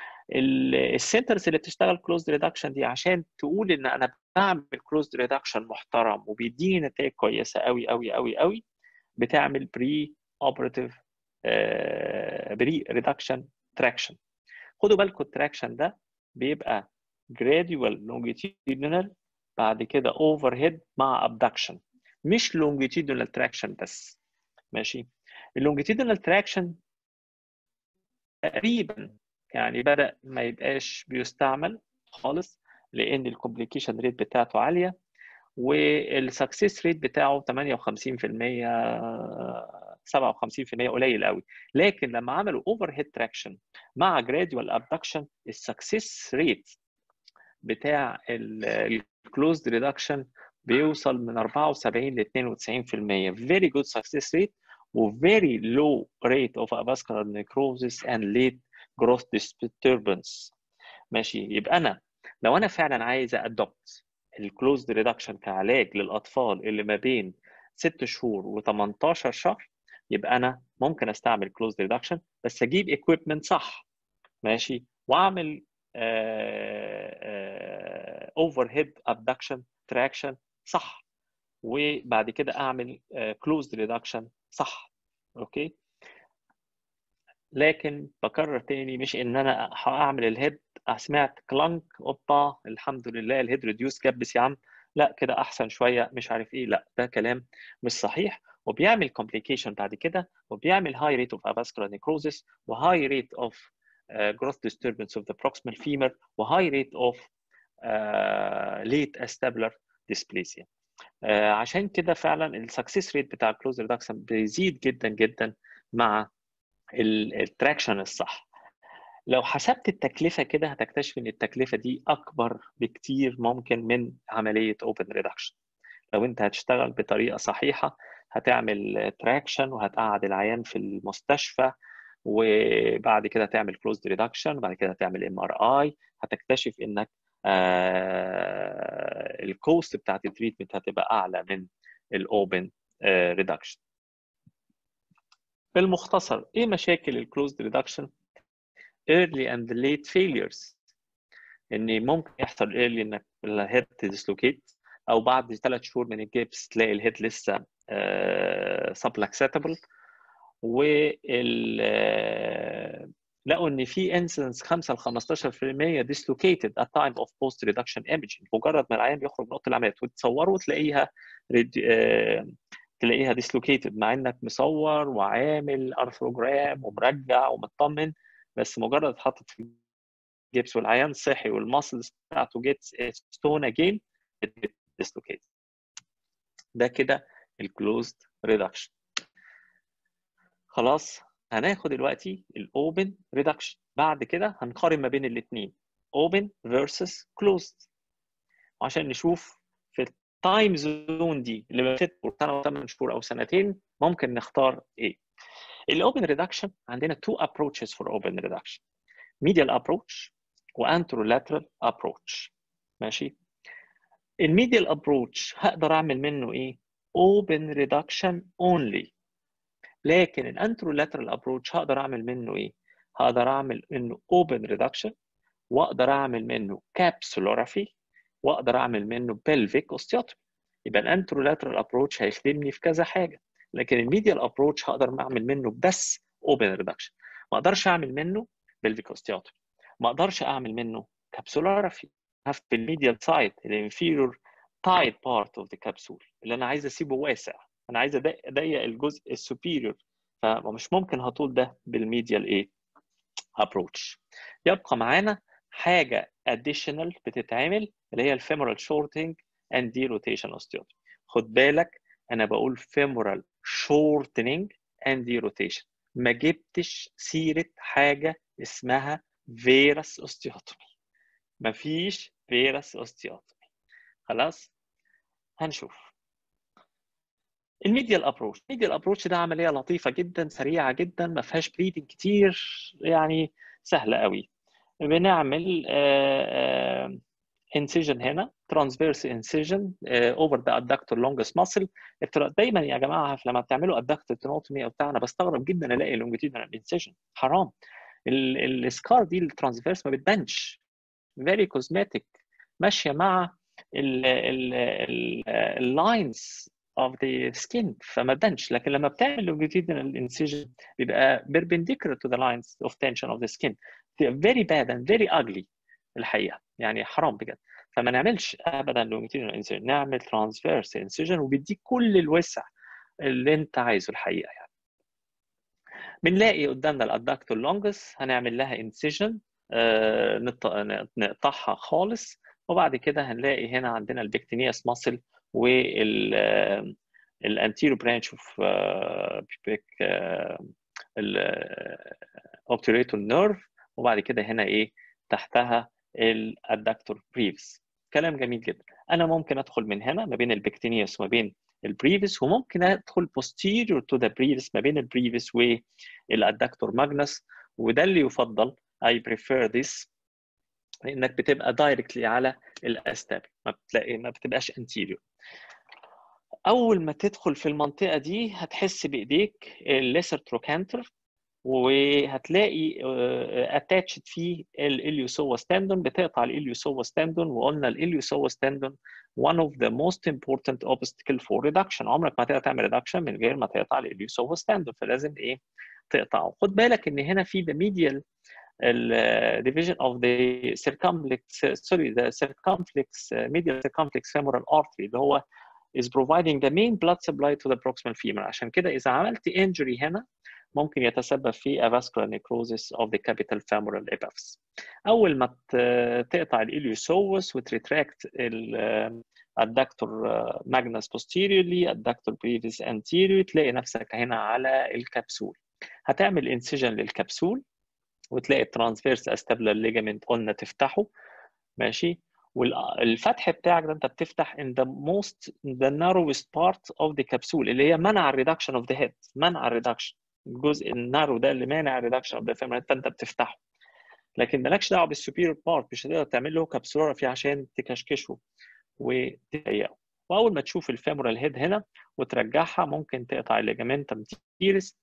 السنترز اللي بتشتغل كلوزد ريدكشن دي عشان تقول ان انا بعمل كلوزد ريدكشن محترم وبيديني نتائج كويسه قوي قوي قوي قوي بتعمل بري اوبراتيف بري ريدكشن تراكشن خدوا بالكم التراكشن ده بيبقى gradual longitudinal بعد كده overhead مع abduction مش longitudinal traction بس ماشي اللونجيتيودينال تراكشن تقريبا يعني بدا ما يبقاش بيستعمل خالص لان الكومبليكيشن ريت بتاعته عاليه والسكسس ريت بتاعه 58% 57% قليل قوي لكن لما عملوا اوفر هيد تراكشن مع جراديوال ابدكشن السكسس ريت بتاع الكلوزد ريدكشن بيوصل من 74 ل 92% very good success rate و very low rate of avascular necrosis and late growth disturbance ماشي يبقى انا لو انا فعلا عايز ادوبت الكلوزد ريدكشن كعلاج للاطفال اللي ما بين 6 شهور و18 شهر يبقى انا ممكن استعمل كلوزد ريدكشن بس اجيب ايكويبمنت صح ماشي واعمل اوفر هيد ابدكشن تراكشن صح وبعد كده اعمل كلوزد ريدكشن صح اوكي لكن بكرر تاني مش ان انا هعمل الهيد سمعت كلانك اوبا الحمد لله الهيد ريديوس كبس يا عم لا كده احسن شويه مش عارف ايه لا ده كلام مش صحيح وبيعمل كومبليكيشن بعد كده وبيعمل هاي ريت اوف افاسكولار نيكروزس وهاي ريت اوف growth disturbance of the proximal femur وهاي ريت اوف late acetabular dysplasia uh, عشان كده فعلا السكسس ريت بتاع الكلوز ريدكشن بيزيد جدا جدا مع التراكشن الصح لو حسبت التكلفه كده هتكتشف ان التكلفه دي اكبر بكتير ممكن من عمليه اوبن ريدكشن لو انت هتشتغل بطريقه صحيحه هتعمل تراكشن وهتقعد العيان في المستشفى وبعد كده تعمل كلوزد ريدكشن وبعد كده تعمل ام ار اي هتكتشف انك آه الكوست بتاعت التريتمنت هتبقى اعلى من الاوبن ريدكشن بالمختصر ايه مشاكل الكلوزد ريدكشن early and late failures ان ممكن يحصل early انك الهيد تديسلوكيت او بعد ثلاث شهور من الجبس تلاقي الهيد لسه سبلاكسيتابل وال لقوا ان في انسنس 5 ل 15% dislocated at time of post reduction imaging مجرد ما العيان بيخرج من اوضه العمليات وتصوره وتلاقيها تلاقيها dislocated مع انك مصور وعامل ارثروجرام ومرجع ومطمن بس مجرد اتحطت في الجبس والعيان صحي والماسلز بتاعته جيتس ستون اجين dislocated ده كده الكلوزد ريدكشن خلاص هناخد دلوقتي الاوبن ريدكشن بعد كده هنقارن ما بين الاثنين اوبن versus closed عشان نشوف في التايم زون دي اللي بتت سنه وثمان شهور او سنتين ممكن نختار ايه الاوبن ريدكشن عندنا two approaches for open reduction medial approach وانترولاترال approach ماشي الميديال ابروتش هقدر اعمل منه ايه open reduction only لكن الانترولاترال ابروتش هقدر اعمل منه ايه هقدر اعمل منه open reduction واقدر اعمل منه capsulorrhaphy واقدر اعمل منه pelvic osteotomy يبقى الانترولاترال ابروتش هيخدمني في كذا حاجه لكن الميديال ابروتش هقدر اعمل منه بس open reduction ما اقدرش اعمل منه pelvic osteotomy ما اقدرش اعمل منه capsulorrhaphy في الميديال سايد الانفيرور تايد بارت اوف ذا كبسول اللي انا عايز اسيبه واسع انا عايز اضيق الجزء السوبيريور فمش ممكن هطول ده بالميديال ايه ابروتش يبقى معانا حاجه اديشنال بتتعمل اللي هي الفيمورال شورتنج اند دي روتيشن اوستيوتومي خد بالك انا بقول فيمورال شورتنج اند دي روتيشن ما جبتش سيره حاجه اسمها فيروس اوستيوتومي مفيش فيروس اوستيوتومي خلاص هنشوف الميديال ابروش الميديال ابروش ده عمليه لطيفه جدا سريعه جدا ما فيهاش بليدنج كتير يعني سهله قوي بنعمل انسيجن هنا ترانسفيرس انسيجن اوفر ذا ادكتور لونجست ماسل دايما يا جماعه لما بتعملوا ادكتور تنوتومي او بتاع انا بستغرب جدا الاقي لونجيتيودنال انسيجن حرام السكار دي الترانسفيرس ما بتبانش فيري كوزماتيك ماشيه مع اللاينز of the skin فما تبانش لكن لما بتعمل longitudinal incision بيبقى perpendicular to the lines of tension of the skin very bad and very ugly الحقيقه يعني حرام بجد فما نعملش ابدا longitudinal incision نعمل transverse incision وبيديك كل الوسع اللي انت عايزه الحقيقه يعني بنلاقي قدامنا الادكتور لونجس هنعمل لها incision نقطعها خالص وبعد كده هنلاقي هنا عندنا البكتينياس ماسل وال الانتيرو برانش اوف بيك الاوبتوريتور نيرف وبعد كده هنا ايه تحتها الادكتور بريفس كلام جميل جدا انا ممكن ادخل من هنا ما بين البكتينياس وما بين البريفس وممكن ادخل posterior to the بريفس ما بين البريفس والادكتور ماجنس وده اللي يفضل I prefer this انك بتبقى دايركتلي على الاستاب ما بتلاقي ما بتبقاش انتيريور اول ما تدخل في المنطقه دي هتحس بايديك الليسر تروكانتر وهتلاقي اتاتشد فيه الاليوسوا ستاندون بتقطع الاليوسوا ستاندون وقلنا الاليوسوا ستاندون one of the most important obstacle for reduction عمرك ما هتقدر تعمل reduction من غير ما تقطع الاليوسوا ستاندون فلازم ايه تقطعه خد بالك ان هنا في the medial ال division of the circumflex sorry the circumflex medial circumflex femoral artery اللي هو is providing the main blood supply to the proximal femur عشان كده إذا عملت injury هنا ممكن يتسبب في avascular necrosis of the capital femoral epiphysis. أول ما تقطع الإليوسوس وتريتراكت الدكتور ماجنس posteriorly الدكتور بريفيس anterior تلاقي نفسك هنا على الكبسول. هتعمل انسجن للكبسول وتلاقي الترانسفيرس استابلر ليجامنت قلنا تفتحه ماشي والفتح بتاعك ده انت بتفتح in the most the narrowest part of the capsule اللي هي منع الريدكشن of the head منع الريدكشن الجزء النارو ده اللي مانع الريدكشن of the femoral فانت بتفتحه لكن مالكش دعوه بالسوبيريور بارت مش هتقدر تعمل له كبسوله فيه عشان تكشكشه وتضيقه واول ما تشوف الفيمورال هيد هنا وترجعها ممكن تقطع الليجامنتم تيرس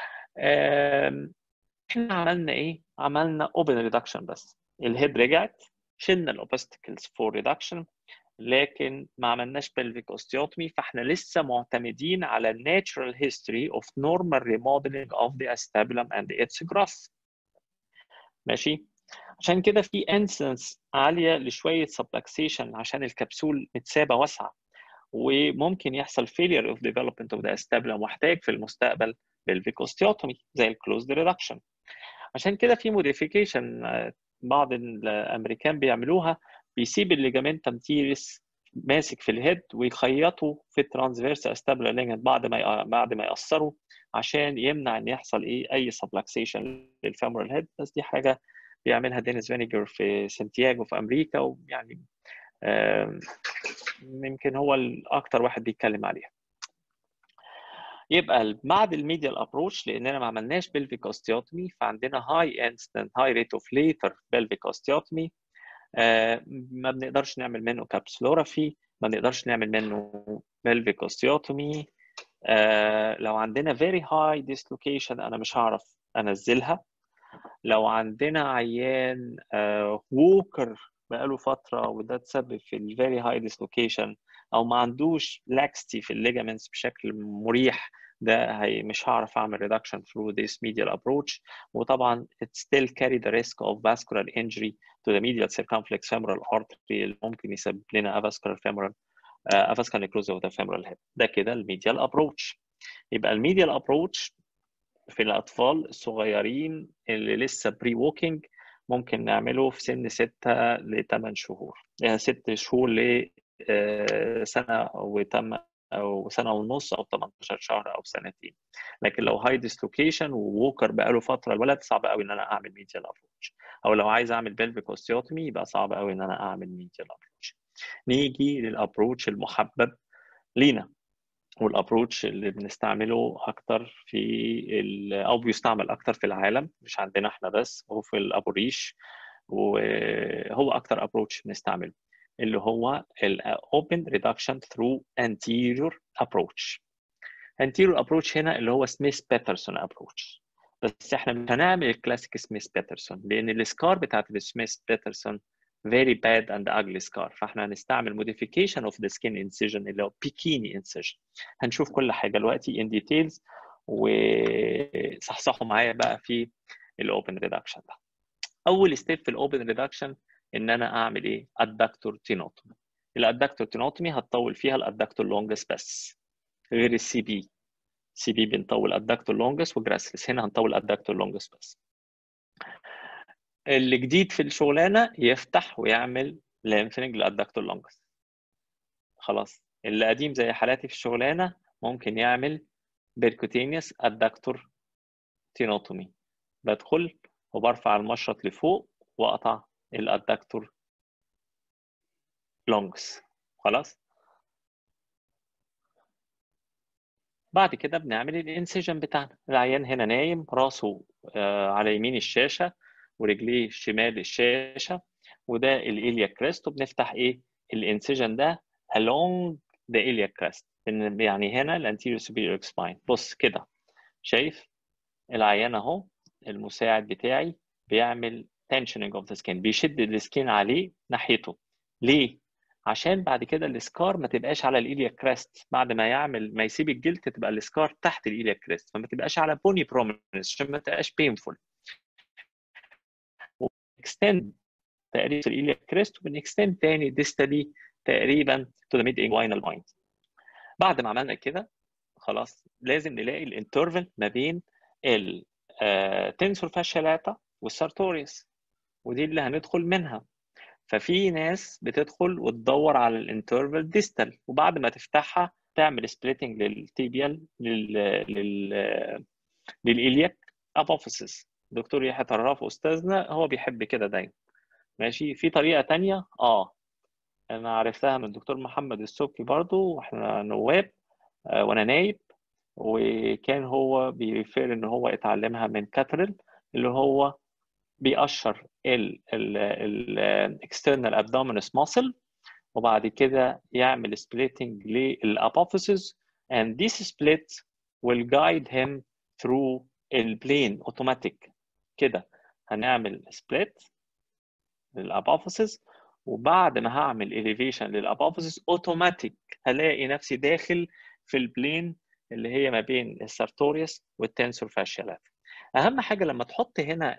احنا عملنا ايه؟ عملنا اوبن ريدكشن بس الهيد رجعت شلنا الاوبستكلز فور ريدكشن لكن ما عملناش pelvic osteotomy فاحنا لسه معتمدين على الناتشرال هيستوري اوف normal remodeling of the acetabulum and its growth ماشي عشان كده في انسنس عاليه لشويه subluxation عشان الكبسول متسابه واسعه وممكن يحصل failure of development of the acetabulum واحتاج في المستقبل pelvic osteotomy زي الكلوزد ريدكشن عشان كده في موديفيكيشن بعض الامريكان بيعملوها بيسيب الليجامنتم تيرس ماسك في الهيد ويخيطوا في الترانسفيرس استابلا ليجمنت بعد ما بعد ما يقصروا عشان يمنع ان يحصل ايه اي سبلكسيشن للفيمورال هيد بس دي حاجه بيعملها دينيس فينيجر في سانتياغو في امريكا ويعني يمكن هو الاكتر واحد بيتكلم عليها يبقى بعد الميديال ابروتش لاننا ما عملناش بلفيك اوستيوتومي فعندنا هاي انستنت هاي ريت اوف ليتر بلفيك اوستيوتومي ما بنقدرش نعمل منه كابسولوجرافي ما بنقدرش نعمل منه بلفيك اوستيوتومي لو عندنا very high dislocation انا مش هعرف انزلها لو عندنا عيان ووكر بقاله فتره وده تسبب في ال very high dislocation او ما عندوش laxity في الليجامنتس بشكل مريح ده هي مش هعرف اعمل reduction through this medial approach وطبعا it still carry the risk of vascular injury to the medial circumflex femoral artery اللي ممكن يسبب لنا avascular femoral uh, avascular necrosis of the femoral head ده كده الميديال approach يبقى الميديال approach في الاطفال الصغيرين اللي لسه بري ووكينج ممكن نعمله في سن 6 ل 8 شهور يعني 6 شهور ل سنه وتم او سنه ونص او 18 شهر او سنتين لكن لو هاي ديسلوكيشن ووكر بقاله فتره الولد صعب قوي ان انا اعمل ميديال ابروتش او لو عايز اعمل بلفيك اوستيوتومي يبقى صعب قوي ان انا اعمل ميديال ابروتش نيجي للابروتش المحبب لينا والابروتش اللي بنستعمله اكتر في او بيستعمل اكتر في العالم مش عندنا احنا بس هو في الابوريش وهو اكتر ابروتش بنستعمله اللي هو ال open reduction through anterior approach anterior approach هنا اللي هو سميث بيترسون approach بس احنا مش هنعمل الكلاسيك سميث بيترسون لان السكار بتاعت السميث بيترسون very bad and ugly scar فاحنا هنستعمل modification of the skin incision اللي هو bikini incision هنشوف كل حاجه دلوقتي in details وصحصحوا معايا بقى في الاوبن ريدكشن ده اول ستيب في الاوبن ريدكشن ان انا اعمل ايه الدكتور تينوتومي الادكتور تينوتومي هتطول فيها الادكتور لونجس بس غير السي بي سي بي بنطول الادكتور لونجس وجراسلس هنا هنطول الادكتور لونجس بس اللي جديد في الشغلانه يفتح ويعمل لينفنج للادكتور لونجس خلاص اللي قديم زي حالاتي في الشغلانه ممكن يعمل بيركوتينيوس ادكتور تينوتومي بدخل وبرفع المشرط لفوق واقطع الادكتور لونجس خلاص بعد كده بنعمل الانسجن بتاعنا العيان هنا نايم راسه على يمين الشاشه ورجليه شمال الشاشه وده الاليا كريست وبنفتح ايه الانسجن ده along the iliac crest يعني هنا الانتيريور superior spine بص كده شايف العيان اهو المساعد بتاعي بيعمل tensioning of the skin بيشد السكين عليه ناحيته ليه عشان بعد كده السكار ما تبقاش على الإيليا كريست بعد ما يعمل ما يسيب الجلد تبقى السكار تحت الإيليا كريست فما تبقاش على بوني برومينس عشان ما تبقاش بينفول اكستند تقريبا الإيليا كريست وبنكستند تاني ديستالي تقريبا تو ذا ميد انجوينال بوينت بعد ما عملنا كده خلاص لازم نلاقي الانترفل ما بين التنسور فاشيالاتا والسارتوريوس ودي اللي هندخل منها ففي ناس بتدخل وتدور على الانترفال ديستال وبعد ما تفتحها تعمل سبليتنج للتيبيال لل لل للإلياك ابوفيسس دكتور يحيى طراف استاذنا هو بيحب كده دايما ماشي في طريقه تانية اه انا عرفتها من الدكتور محمد السبكي برضو واحنا نواب وانا نايب وكان هو بيريفير ان هو اتعلمها من كاترين اللي هو بيقشر ال ال external abdominis muscle وبعد كده يعمل splitting للapophysis and this split will guide him through البلين automatic كده هنعمل split للابوفيسز وبعد ما هعمل elevation للابوفيسز اوتوماتيك هلاقي نفسي داخل في البلين اللي هي ما بين السارتوريوس والتنسور فاشيالات اهم حاجه لما تحط هنا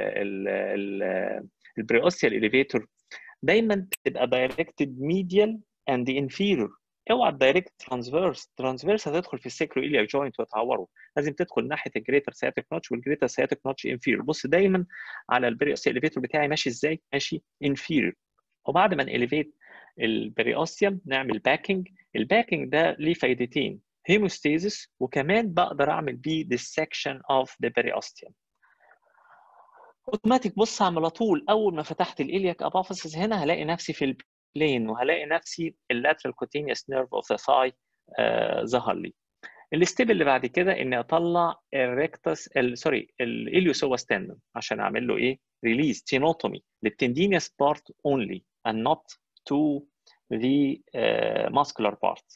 البريوسيال اليفيتور دايما تبقى دايركتد ميديال اند انفيرور اوعى الدايركت ترانسفيرس ترانسفيرس هتدخل في السيكرو ايليا جوينت وتعوره لازم تدخل ناحيه الجريتر سياتيك نوتش والجريتر سياتيك نوتش انفيرور بص دايما على البريوسيال اليفيتور بتاعي ماشي ازاي ماشي انفيرور وبعد ما ناليفيت البريوسيوم نعمل باكينج الباكينج ده ليه فايدتين هيموستيزس وكمان بقدر اعمل بيه dissection of the periosteum اوتوماتيك بص على طول اول ما فتحت الالياك ابافيسز هنا هلاقي نفسي في البلين وهلاقي نفسي اللاترال كوتينيوس نيرف اوف ذا ثاي ظهر لي الستيب اللي بعد كده اني اطلع الريكتس سوري الاليوسوس تندن عشان اعمل له ايه ريليز تينوتومي للتندينيوس بارت اونلي and not to the uh, muscular part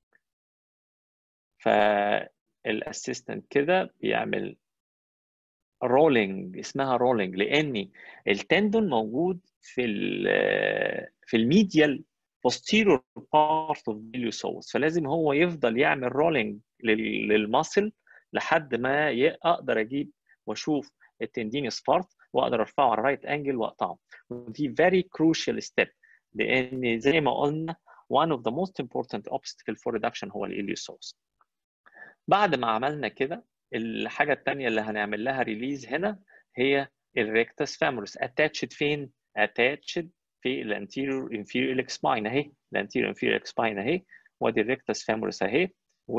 فالاسيستنت كده بيعمل رولينج اسمها رولينج لان التندون موجود في ال في الميديال posterior part of the فلازم هو يفضل يعمل رولينج للماسل لحد ما اقدر اجيب واشوف التندينيوس بارت واقدر ارفعه على الرايت انجل واقطعه ودي very crucial step لان زي ما قلنا one of the most important obstacle for reduction هو الاليوسوس بعد ما عملنا كده الحاجة الثانية اللي هنعمل لها ريليز هنا هي الريكتس فامورس اتاتشد فين؟ اتاتشد في الانتيريور انفيريور اليك سباين اهي الانتيريور انفيريور اليك سباين اهي وادي الريكتس فامورس اهي و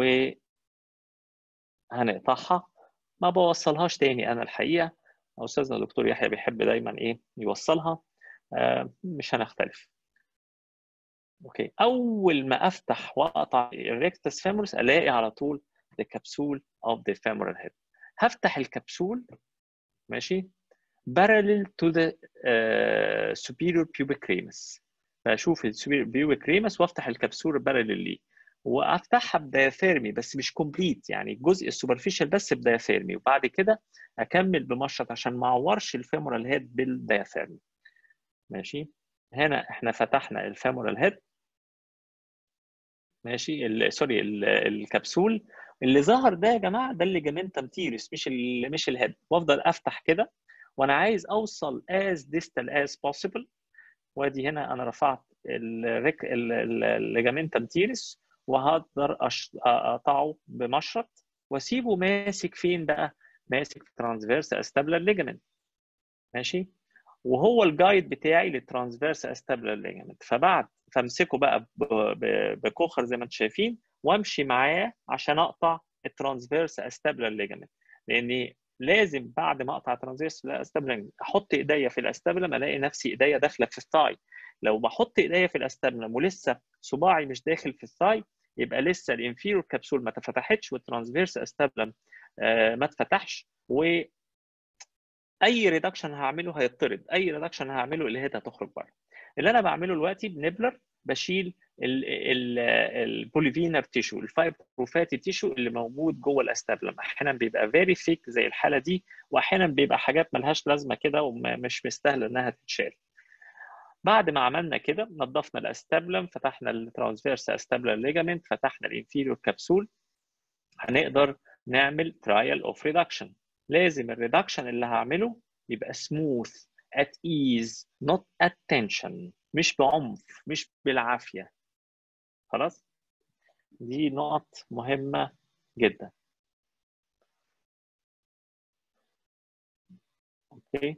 هنقطعها ما بوصلهاش تاني انا الحقيقة استاذنا الدكتور يحيى بيحب دايما ايه يوصلها آه مش هنختلف اوكي اول ما افتح واقطع الريكتس فامورس الاقي على طول the capsule of the femoral head هفتح الكبسول ماشي parallel to the uh, superior pubic ramus فاشوف السوبيريور pubic ramus وافتح الكبسول parallel ليه وافتحها بدياثيرمي بس مش كومبليت يعني الجزء السوبرفيشال بس بدياثيرمي وبعد كده اكمل بمشرط عشان ما اعورش الفيمورال هيد بالدياثيرمي ماشي هنا احنا فتحنا الفيمورال هيد ماشي سوري الكبسول اللي ظهر ده يا جماعه ده الليجامنتم تيرس مش ال مش الهيد وافضل افتح كده وانا عايز اوصل as distal as possible وادي هنا انا رفعت الليجامنتم تيرس وهقدر اقطعه بمشرط واسيبه ماسك فين بقى؟ ماسك في ترانسفيرس استابلر ليجامنت ماشي وهو الجايد بتاعي للترانسفيرس استابلر ليجامنت فبعد فامسكه بقى بكوخر زي ما انتم شايفين وامشي معاه عشان اقطع الترانسفيرس استابلر ليجامنت لاني لازم بعد ما اقطع ترانسفيرس استابلر احط ايديا في الاستابلم الاقي نفسي ايديا داخله في الثاي لو بحط ايديا في الاستابلم ولسه صباعي مش داخل في الثاي يبقى لسه الانفيرور كبسول ما اتفتحتش والترانسفيرس استابلم ما اتفتحش و اي ريدكشن هعمله هيطرد اي ريدكشن هعمله اللي هي هتخرج بره اللي انا بعمله دلوقتي بنبلر بشيل البوليفينر تيشو الفايبروفاتي تيشو اللي موجود جوه الاستابلم احيانا بيبقى فيري ثيك زي الحاله دي واحيانا بيبقى حاجات ملهاش لازمه كده ومش مستاهله انها تتشال بعد ما عملنا كده نظفنا الاستابلم فتحنا الترانسفيرس استابلر ليجامنت فتحنا الانفيريور كبسول هنقدر نعمل ترايل اوف ريدكشن لازم الريدكشن اللي هعمله يبقى سموث at ease not at tension مش بعنف مش بالعافية خلاص دي نقط مهمة جدا اوكي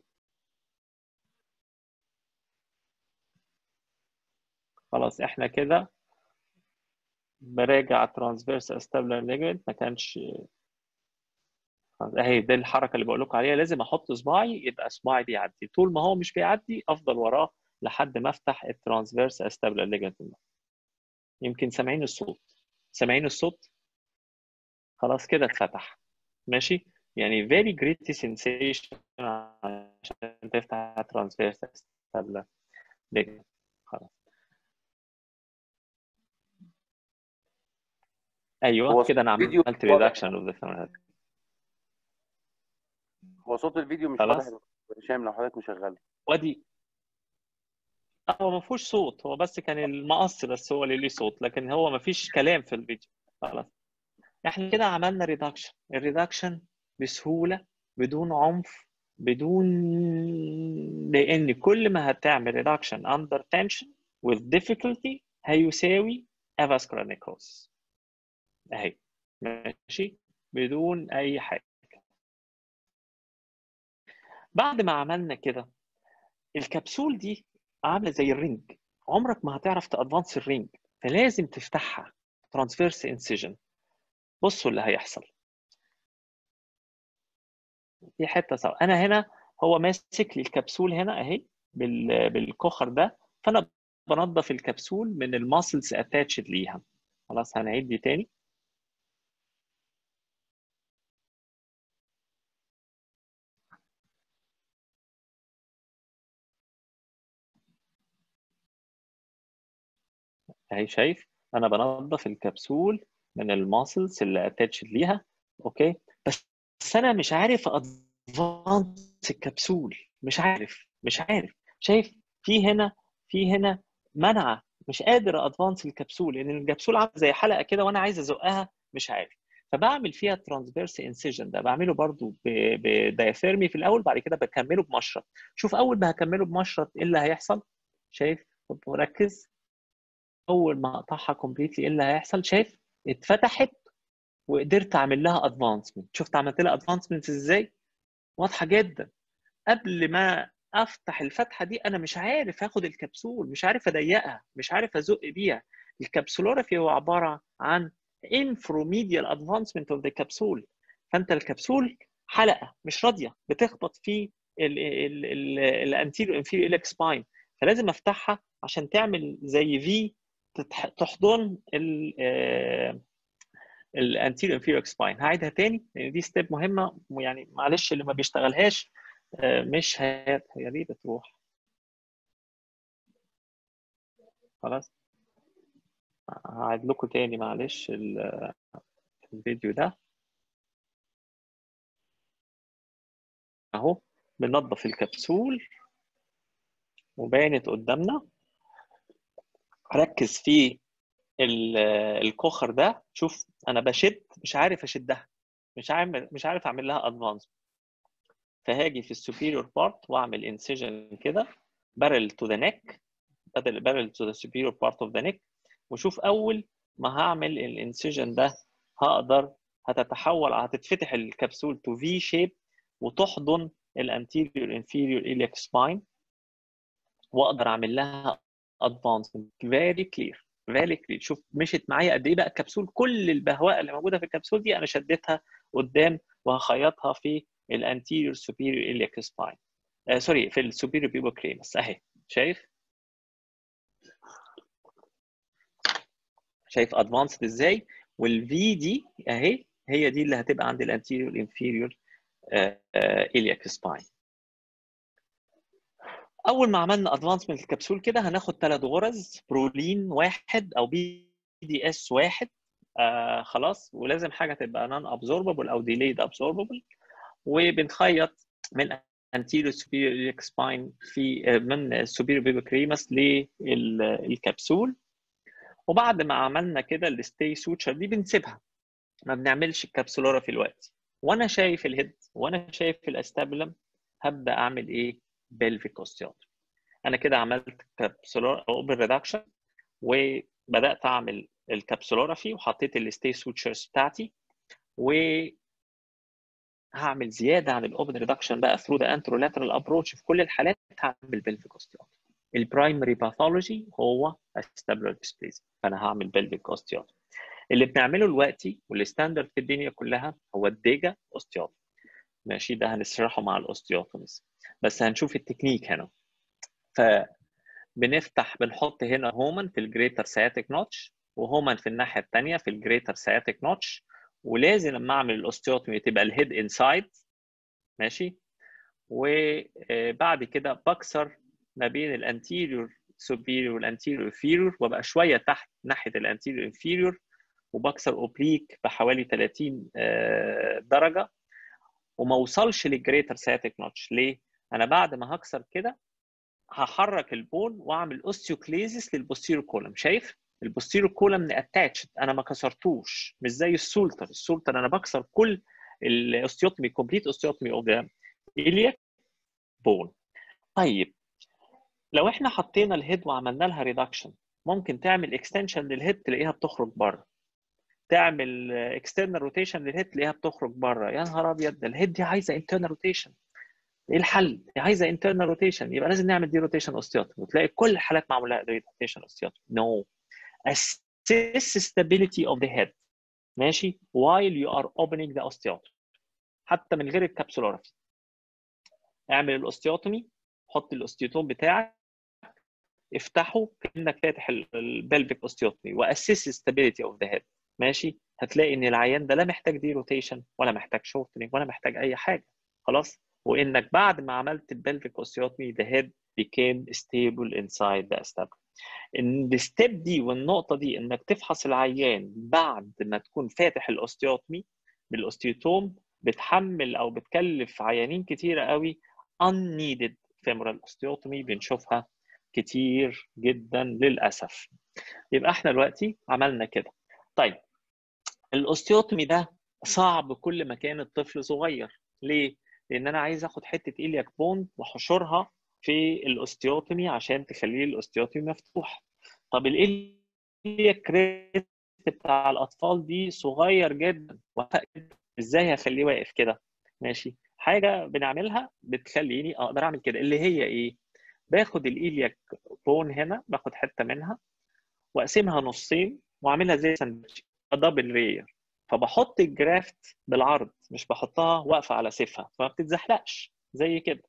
خلاص احنا كده براجع ترانسفيرس استابلر ليجمنت ما كانش اهي دي الحركه اللي بقول لكم عليها لازم احط صباعي يبقى صباعي بيعدي طول ما هو مش بيعدي افضل وراه لحد ما افتح الترانسفيرس استابلر ليجمنت يمكن سامعين الصوت سامعين الصوت خلاص كده اتفتح ماشي يعني very great sensation عشان تفتح ترانسفيرس استابلر ليجمنت خلاص ايوه هو كده انا الفيديو عملت واضح. ريدكشن اوف ذا هو صوت الفيديو مش خلاص. واضح يا دكتور هشام لو حضرتك مشغله وادي آه، هو ما فيهوش صوت هو بس كان المقص بس هو اللي ليه صوت لكن هو ما فيش كلام في الفيديو خلاص احنا كده عملنا ريدكشن الريدكشن بسهولة بدون عنف بدون لان كل ما هتعمل ريدكشن under tension with difficulty هيساوي avascular necrosis اهي ماشي بدون اي حاجة بعد ما عملنا كده الكبسول دي عامله زي الرينج عمرك ما هتعرف تادفانس الرينج فلازم تفتحها ترانسفيرس انسيجن بصوا اللي هيحصل في حته سوا انا هنا هو ماسك لي الكبسول هنا اهي بال... بالكخر ده فانا بنظف الكبسول من الماسلز اتاتشد ليها خلاص هنعيد دي تاني اهي شايف انا بنظف الكبسول من الماسلز اللي اتاتشد ليها اوكي بس بس انا مش عارف ادفانس الكبسول مش عارف مش عارف شايف في هنا في هنا منعه مش قادر ادفانس الكبسول لان الكبسول عامله زي حلقه كده وانا عايز ازقها مش عارف فبعمل فيها ترانسفيرس انسيجن ده بعمله برضو بدايافيرمي في الاول بعد كده بكمله بمشرط شوف اول ما هكمله بمشرط ايه اللي هيحصل شايف ركز اول ما اقطعها كومبليتلي ايه اللي هيحصل شايف اتفتحت وقدرت اعمل لها ادفانسمنت شفت عملت لها ادفانسمنت ازاي واضحه جدا قبل ما افتح الفتحه دي انا مش عارف اخد الكبسول مش عارف اضيقها مش عارف ازق بيها الكبسولوجرافي هو عباره عن انفروميديال ادفانسمنت اوف ذا كبسول فانت الكبسول حلقه مش راضيه بتخبط في الانتيريور انفيريور اليك سباين فلازم افتحها عشان تعمل زي في تحضن الانتيريور انفيريور سباين هعيدها تاني لان دي ستيب مهمه يعني معلش اللي ما بيشتغلهاش مش هي هي دي بتروح خلاص هعيد لكم تاني معلش الفيديو ده اهو بننظف الكبسول وبانت قدامنا ركز في الكوخر ده شوف انا بشد مش عارف اشدها مش عارف مش عارف اعمل لها ادفانس فهاجي في السوبيريور بارت واعمل انسيجن كده بارل تو ذا نيك بدل بارل تو ذا superior بارت اوف ذا نيك وشوف اول ما هعمل الانسيجن ده هقدر هتتحول هتتفتح الكبسول تو في شيب وتحضن الانتيريور انفيريور iliac سباين واقدر اعمل لها ادفانسمنت فيري كلير فيري كلير شوف مشت معايا قد ايه بقى الكبسول كل البهواء اللي موجوده في الكبسول دي انا شديتها قدام وهخيطها في الانتيريور سوبيريور iliac سباين آه سوري في السوبيريور بيبو كريمس اهي شايف شايف ادفانسد ازاي والفي دي اهي هي دي اللي هتبقى عند الانتيريور انفيريور iliac سباين اول ما عملنا ادفانسمنت الكبسول كده هناخد ثلاث غرز برولين واحد او بي دي اس واحد آه خلاص ولازم حاجه تبقى نون ابزورببل او ديليد ابزورببل وبنخيط من anterior superior iliac spine في من superior bibocremus للكبسول وبعد ما عملنا كده الستي سوتشر دي بنسيبها ما بنعملش الكبسولورا في الوقت وانا شايف الهيد وانا شايف الاستابلم هبدا اعمل ايه بلفيك اوستيوتومي انا كده عملت كابسولار اوبن ريدكشن وبدات اعمل الكابسولورافي وحطيت الستي سوتشرز بتاعتي و هعمل زياده عن الاوبن ريدكشن بقى ثرو ذا انترولاترال ابروتش في كل الحالات هعمل بلفيك اوستيوتومي البرايمري باثولوجي هو استابلر ديسبليزيا فانا هعمل بلفيك اوستيوتومي اللي بنعمله دلوقتي والستاندرد في الدنيا كلها هو الديجا اوستيوتومي ماشي ده هنشرحه مع الاوستيوتوميز بس هنشوف التكنيك هنا ف بنفتح بنحط هنا هومن في الجريتر سياتيك نوتش وهومن في الناحيه الثانيه في الجريتر سياتيك نوتش ولازم لما اعمل الاوستيوتومي تبقى الهيد انسايد ماشي وبعد كده بكسر ما بين الانتيريور سوبيريور والانتيريور انفيريور وابقى شويه تحت ناحيه الانتيريور انفيريور وبكسر اوبليك بحوالي 30 درجه وما اوصلش للجريتر سياتيك نوتش ليه؟ انا بعد ما هكسر كده هحرك البون واعمل اوستيوكليزيس للبوستيريور كولم شايف؟ البوستيريور كولم اتاتشد انا ما كسرتوش مش زي السولتر السولتر انا بكسر كل الاوستيوتومي كومبليت اوستيوتومي اوف ذا الياك بون طيب لو احنا حطينا الهيد وعملنا لها ريدكشن ممكن تعمل اكستنشن للهيد تلاقيها بتخرج بره تعمل اكسترنال روتيشن للهيد تلاقيها بتخرج بره يا نهار ابيض ده الهيد دي عايزه انترنال روتيشن ايه الحل؟ دي عايزه انترنال روتيشن يبقى لازم نعمل دي روتيشن اوستيوتومي وتلاقي كل الحالات معمول لها دي روتيشن اوستيوتومي نو no. assess stability of the head ماشي while you are opening the osteotomy حتى من غير الكبسولورفي اعمل الاوستيوتومي حط الاوستيوتوم بتاعك افتحه كانك فاتح البلفيك اوستيوتومي واسس ستابيليتي اوف ذا هيد ماشي هتلاقي ان العيان ده لا محتاج دي روتيشن ولا محتاج شورتنج ولا محتاج اي حاجه خلاص وانك بعد ما عملت البلفيك اوستيوتومي the head became stable inside the established ان الستيب دي والنقطه دي انك تفحص العيان بعد ما تكون فاتح الاوستيوتومي بالاوستيوتوم بتحمل او بتكلف عيانين كتيره قوي unneeded femoral osteotomy بنشوفها كتير جدا للاسف يبقى احنا دلوقتي عملنا كده طيب الاوستيوتومي ده صعب كل ما كان الطفل صغير ليه لان انا عايز اخد حته ايلياك بون واحشرها في الاوستيوتومي عشان تخليه الاوستيوتومي مفتوح طب الايلياك كريست بتاع الاطفال دي صغير جدا ازاي هخليه واقف كده ماشي حاجه بنعملها بتخليني اقدر اعمل كده اللي هي ايه باخد الايلياك بون هنا باخد حته منها واقسمها نصين واعملها زي ساندوتش دبل رير فبحط الجرافت بالعرض مش بحطها واقفه على سيفها فما بتتزحلقش زي كده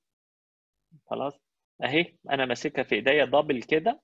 خلاص اهي انا ماسكها في ايديا دبل كده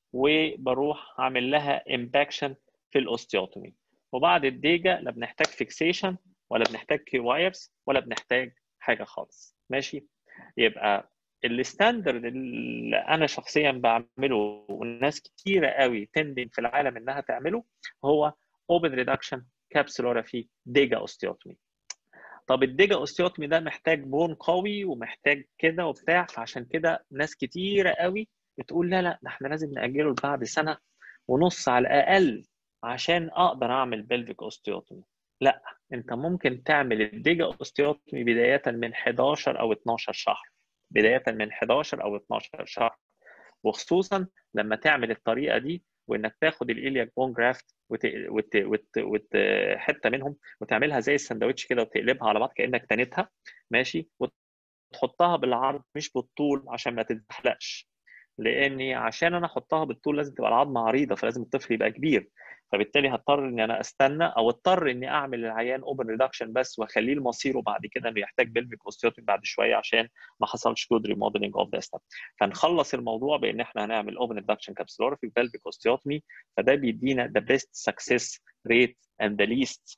وبروح اعمل لها امباكشن في الاوستيوتومي وبعد الديجا لا بنحتاج فيكسيشن ولا بنحتاج كي وايرز ولا بنحتاج حاجه خالص ماشي يبقى الستاندرد اللي انا شخصيا بعمله والناس كتيره قوي تندن في العالم انها تعمله هو اوبن ريدكشن كابسولورافي ديجا اوستيوتومي طب الديجا اوستيوتومي ده محتاج بون قوي ومحتاج كده وبتاع فعشان كده ناس كتيره قوي بتقول لا لا ده احنا لازم ناجله لبعد سنه ونص على الاقل عشان اقدر اعمل بلفيك اوستيوتومي لا انت ممكن تعمل الديجا اوستيوتومي بدايه من 11 او 12 شهر بدايه من 11 او 12 شهر وخصوصا لما تعمل الطريقه دي وانك تاخد الايلياك بون جرافت وت... وت... وت... وت... حته منهم وتعملها زي السندوتش كده وتقلبها على بعض كانك تنتها ماشي وتحطها بالعرض مش بالطول عشان ما تتزحلقش لاني عشان انا احطها بالطول لازم تبقى العظمه عريضه فلازم الطفل يبقى كبير فبالتالي هضطر اني انا استنى او اضطر اني اعمل العيان اوبن ريدكشن بس واخليه لمصيره بعد كده انه يحتاج بلفيك اوستيوتومي بعد شويه عشان ما حصلش جود ريموديلنج اوف ذا ستاب فنخلص الموضوع بان احنا هنعمل اوبن ريدكشن كابسولورفي بلفيك اوستيوتومي فده بيدينا ذا بيست سكسس ريت اند ذا ليست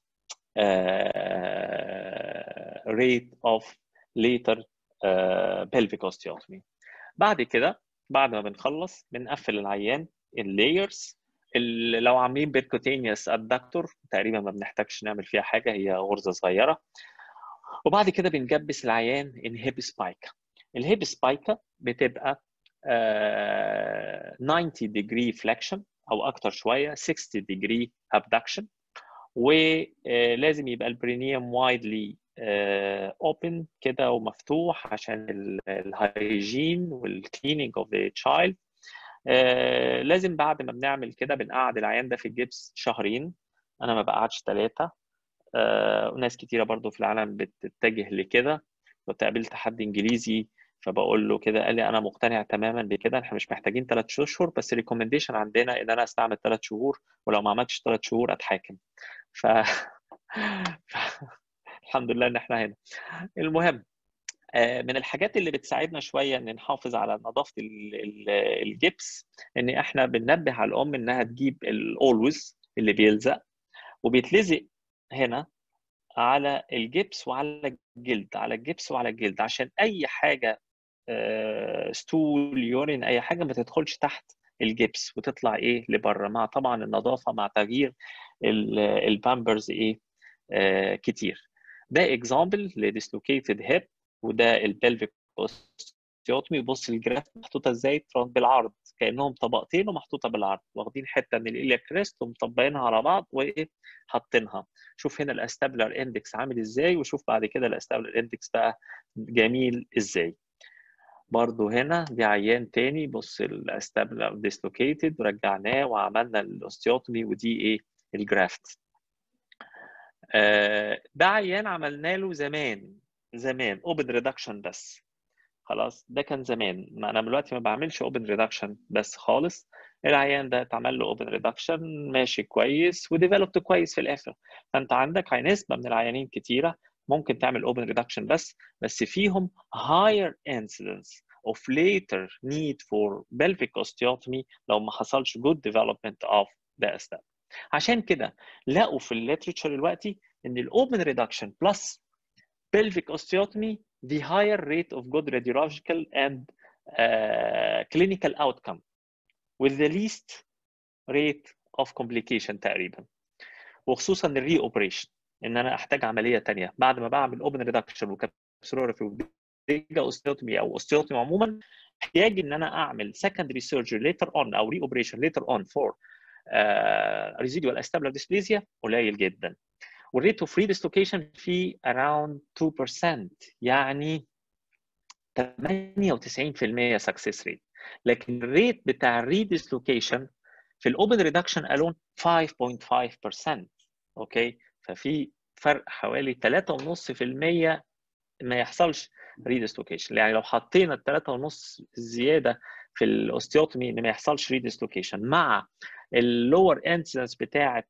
ريت اوف ليتر بلفيك اوستيوتومي بعد كده بعد ما بنخلص بنقفل العيان اللايرز لو عاملين بيركوتينيوس ادكتور تقريبا ما بنحتاجش نعمل فيها حاجه هي غرزه صغيره وبعد كده بنجبس العيان ان هيب سبايكا الهيب سبايكا بتبقى uh, 90 degree flexion او اكتر شويه 60 degree abduction ولازم يبقى البرينيوم وايدلي اوبن كده ومفتوح عشان الهايجين والكليننج اوف ذا تشايلد لازم بعد ما بنعمل كده بنقعد العيان ده في الجبس شهرين انا ما بقعدش ثلاثه وناس كتيره برضو في العالم بتتجه لكده كنت قابلت حد انجليزي فبقول له كده قال لي انا مقتنع تماما بكده احنا مش محتاجين ثلاث اشهر بس ريكومنديشن عندنا ان انا استعمل ثلاث شهور ولو ما عملتش ثلاث شهور اتحاكم ف... ف... الحمد لله ان احنا هنا المهم من الحاجات اللي بتساعدنا شويه ان نحافظ على نظافه الجبس ان احنا بننبه على الام انها تجيب الاولويز اللي بيلزق وبيتلزق هنا على الجبس وعلى الجلد على الجبس وعلى الجلد عشان اي حاجه ستول يورين اي حاجه ما تدخلش تحت الجبس وتطلع ايه لبره مع طبعا النظافه مع تغيير البامبرز ايه آه كتير ده اكزامبل لديسلوكيتد هيب وده البلفيك اوستيوتومي بص الجراف محطوطه ازاي بالعرض كانهم طبقتين ومحطوطه بالعرض واخدين حته من الاليا كريست ومطبقينها على بعض وايه حاطينها شوف هنا الاستابلر اندكس عامل ازاي وشوف بعد كده الاستابلر اندكس بقى جميل ازاي برضو هنا دي عيان تاني بص الاستابلر ديسلوكيتد رجعناه وعملنا الاوستيوتومي ودي ايه الجرافت آه ده عيان عملنا له زمان زمان اوبن ريدكشن بس خلاص ده كان زمان ما انا دلوقتي ما بعملش اوبن ريدكشن بس خالص العيان ده اتعمل له اوبن ريدكشن ماشي كويس وديفلوبت كويس في الاخر فانت عندك نسبه من العيانين كتيره ممكن تعمل اوبن ريدكشن بس بس فيهم higher incidence of later need for pelvic osteotomy لو ما حصلش good development of the stem عشان كده لقوا في الليترشر دلوقتي ان الاوبن ريدكشن بلس pelvic osteotomy the higher rate of good radiological and uh, clinical outcome with the least rate of complication تقريبا وخصوصا الري اوبريشن ان انا احتاج عمليه ثانيه بعد ما بعمل اوبن ريدكشن وكابسولورفي وديجا اوستيوتومي او اوستيوتومي عموما احتاج ان انا اعمل secondary surgery later on او ري اوبريشن later on for uh, residual acetabular dysplasia قليل جدا والريت اوف ري ديسلوكيشن في around 2% يعني 98% سكسس ريت لكن الريت بتاع الري ديسلوكيشن في الاوبن ريدكشن الون 5.5% اوكي ففي فرق حوالي 3.5% ما يحصلش ريديسلوكيشن يعني لو حطينا ال 3.5 الزياده في الاوستيوتومي ان ما يحصلش ريديسلوكيشن مع اللور انسنس بتاعه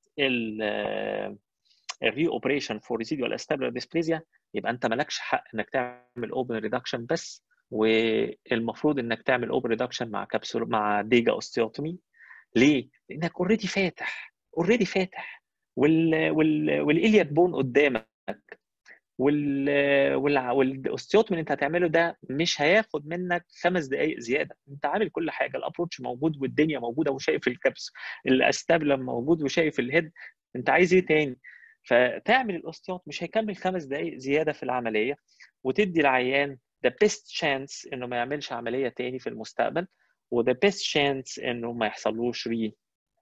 الري اوبريشن فور ريزيدوال استابلر ديسبليزيا يبقى انت مالكش حق انك تعمل اوبن ريدكشن بس والمفروض انك تعمل اوبن ريدكشن مع كبسول مع ديجا اوستيوتومي ليه؟ لانك اوريدي فاتح اوريدي فاتح وال وال والالياد بون قدامك وال وال والاوستيوتومي اللي انت هتعمله ده مش هياخد منك خمس دقائق زياده انت عامل كل حاجه الابروتش موجود والدنيا موجوده وشايف الكبس الاستابلم موجود وشايف الهيد انت عايز ايه تاني فتعمل الاوستيوت مش هيكمل خمس دقائق زياده في العمليه وتدي العيان the best chance انه ما يعملش عمليه تاني في المستقبل و the best chance انه ما يحصلوش ري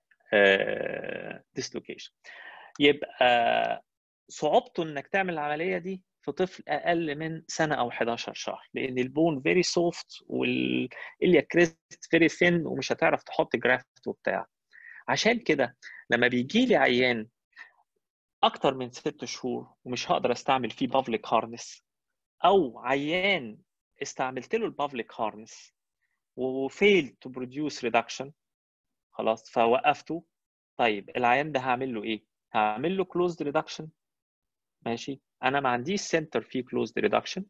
ديسلوكيشن يبقى صعوبته انك تعمل العمليه دي في طفل اقل من سنه او 11 شهر لان البون فيري سوفت والاليا كريست فيري ثين ومش هتعرف تحط جرافت وبتاع عشان كده لما بيجي لي عيان اكتر من ست شهور ومش هقدر استعمل فيه بابليك هارنس او عيان استعملت له البابليك هارنس وفيل تو بروديوس ريدكشن خلاص فوقفته طيب العيان ده هعمل له ايه؟ هعمل له كلوزد ريدكشن ماشي انا ما عنديش سنتر فيه كلوزد ريدكشن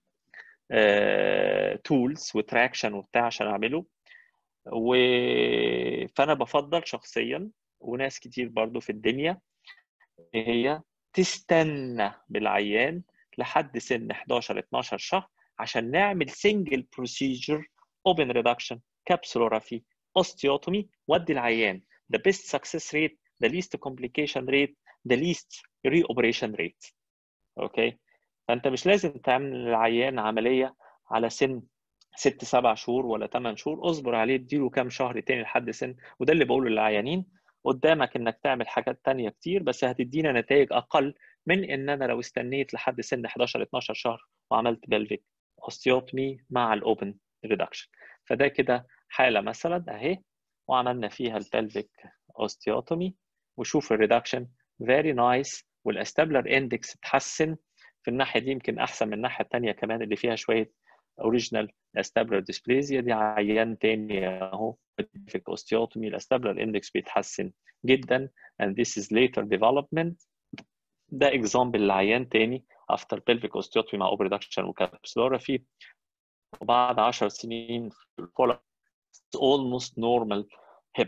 تولز وتراكشن وبتاع عشان اعمله و فانا بفضل شخصيا وناس كتير برضو في الدنيا هي تستنى بالعيان لحد سن 11 12 شهر عشان نعمل سنجل بروسيجر اوبن ريدكشن كابسولوجرافي اوستيوتومي ودي العيان the best success rate the least complication rate the least reoperation rate اوكي فانت مش لازم تعمل العيان عمليه على سن ست سبع شهور ولا ثمان شهور اصبر عليه اديله كام شهر تاني لحد سن وده اللي بقوله للعيانين قدامك انك تعمل حاجات تانية كتير بس هتدينا نتائج اقل من ان انا لو استنيت لحد سن 11 12 شهر وعملت بلفيك اوستيوتمي مع الاوبن ريدكشن فده كده حاله مثلا اهي وعملنا فيها البلفيك اوستيوتومي وشوف الريدكشن فيري نايس والاستابلر اندكس اتحسن في الناحيه دي يمكن احسن من الناحيه الثانيه كمان اللي فيها شويه اوريجينال استابلر ديسبليزيا دي عيان تاني اهو في اوستيوتومي الاستابلر اندكس بيتحسن جدا and this is later development ده اكزامبل لعيان تاني after pelvic osteotomy مع اوبر reduction وكابسولوجرافي وبعد 10 سنين في الفول almost normal hip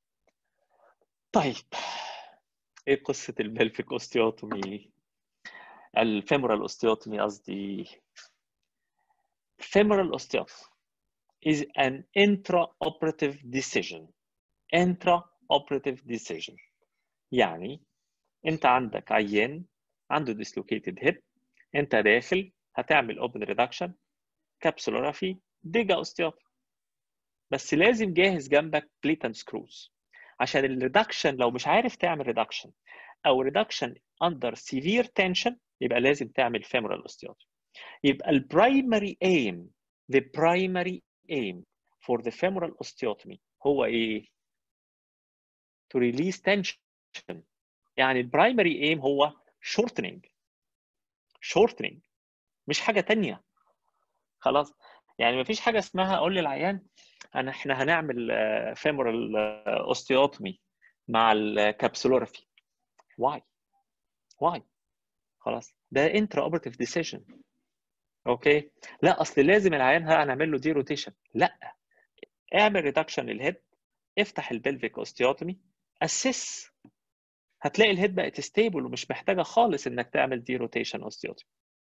طيب ايه قصة البلفيك اوستيوتومي الفيمورال اوستيوتومي قصدي femoral osteotomy is an intraoperative decision intraoperative decision يعني انت عندك عيان عنده dislocated hip انت داخل هتعمل open reduction capsulography ديجا اوستيوتومي بس لازم جاهز جنبك بليت اند سكروز عشان الريدكشن لو مش عارف تعمل ريدكشن او ريدكشن اندر سيفير تنشن يبقى لازم تعمل femoral osteotomy يبقى البرايمري aim the primary aim for the femoral osteotomy هو ايه؟ to release tension يعني البرايمري aim هو shortening shortening مش حاجة تانية خلاص يعني مفيش حاجة اسمها اقول للعيان انا احنا هنعمل femoral osteotomy مع الكابسولورافي why why خلاص ده intra operative decision اوكي لا اصل لازم العيان هنعمل له دي روتيشن لا اعمل ريدكشن للهيد افتح البلفيك اوستيوتومي اسس هتلاقي الهيد بقت ستيبل ومش محتاجه خالص انك تعمل دي روتيشن اوستيوتومي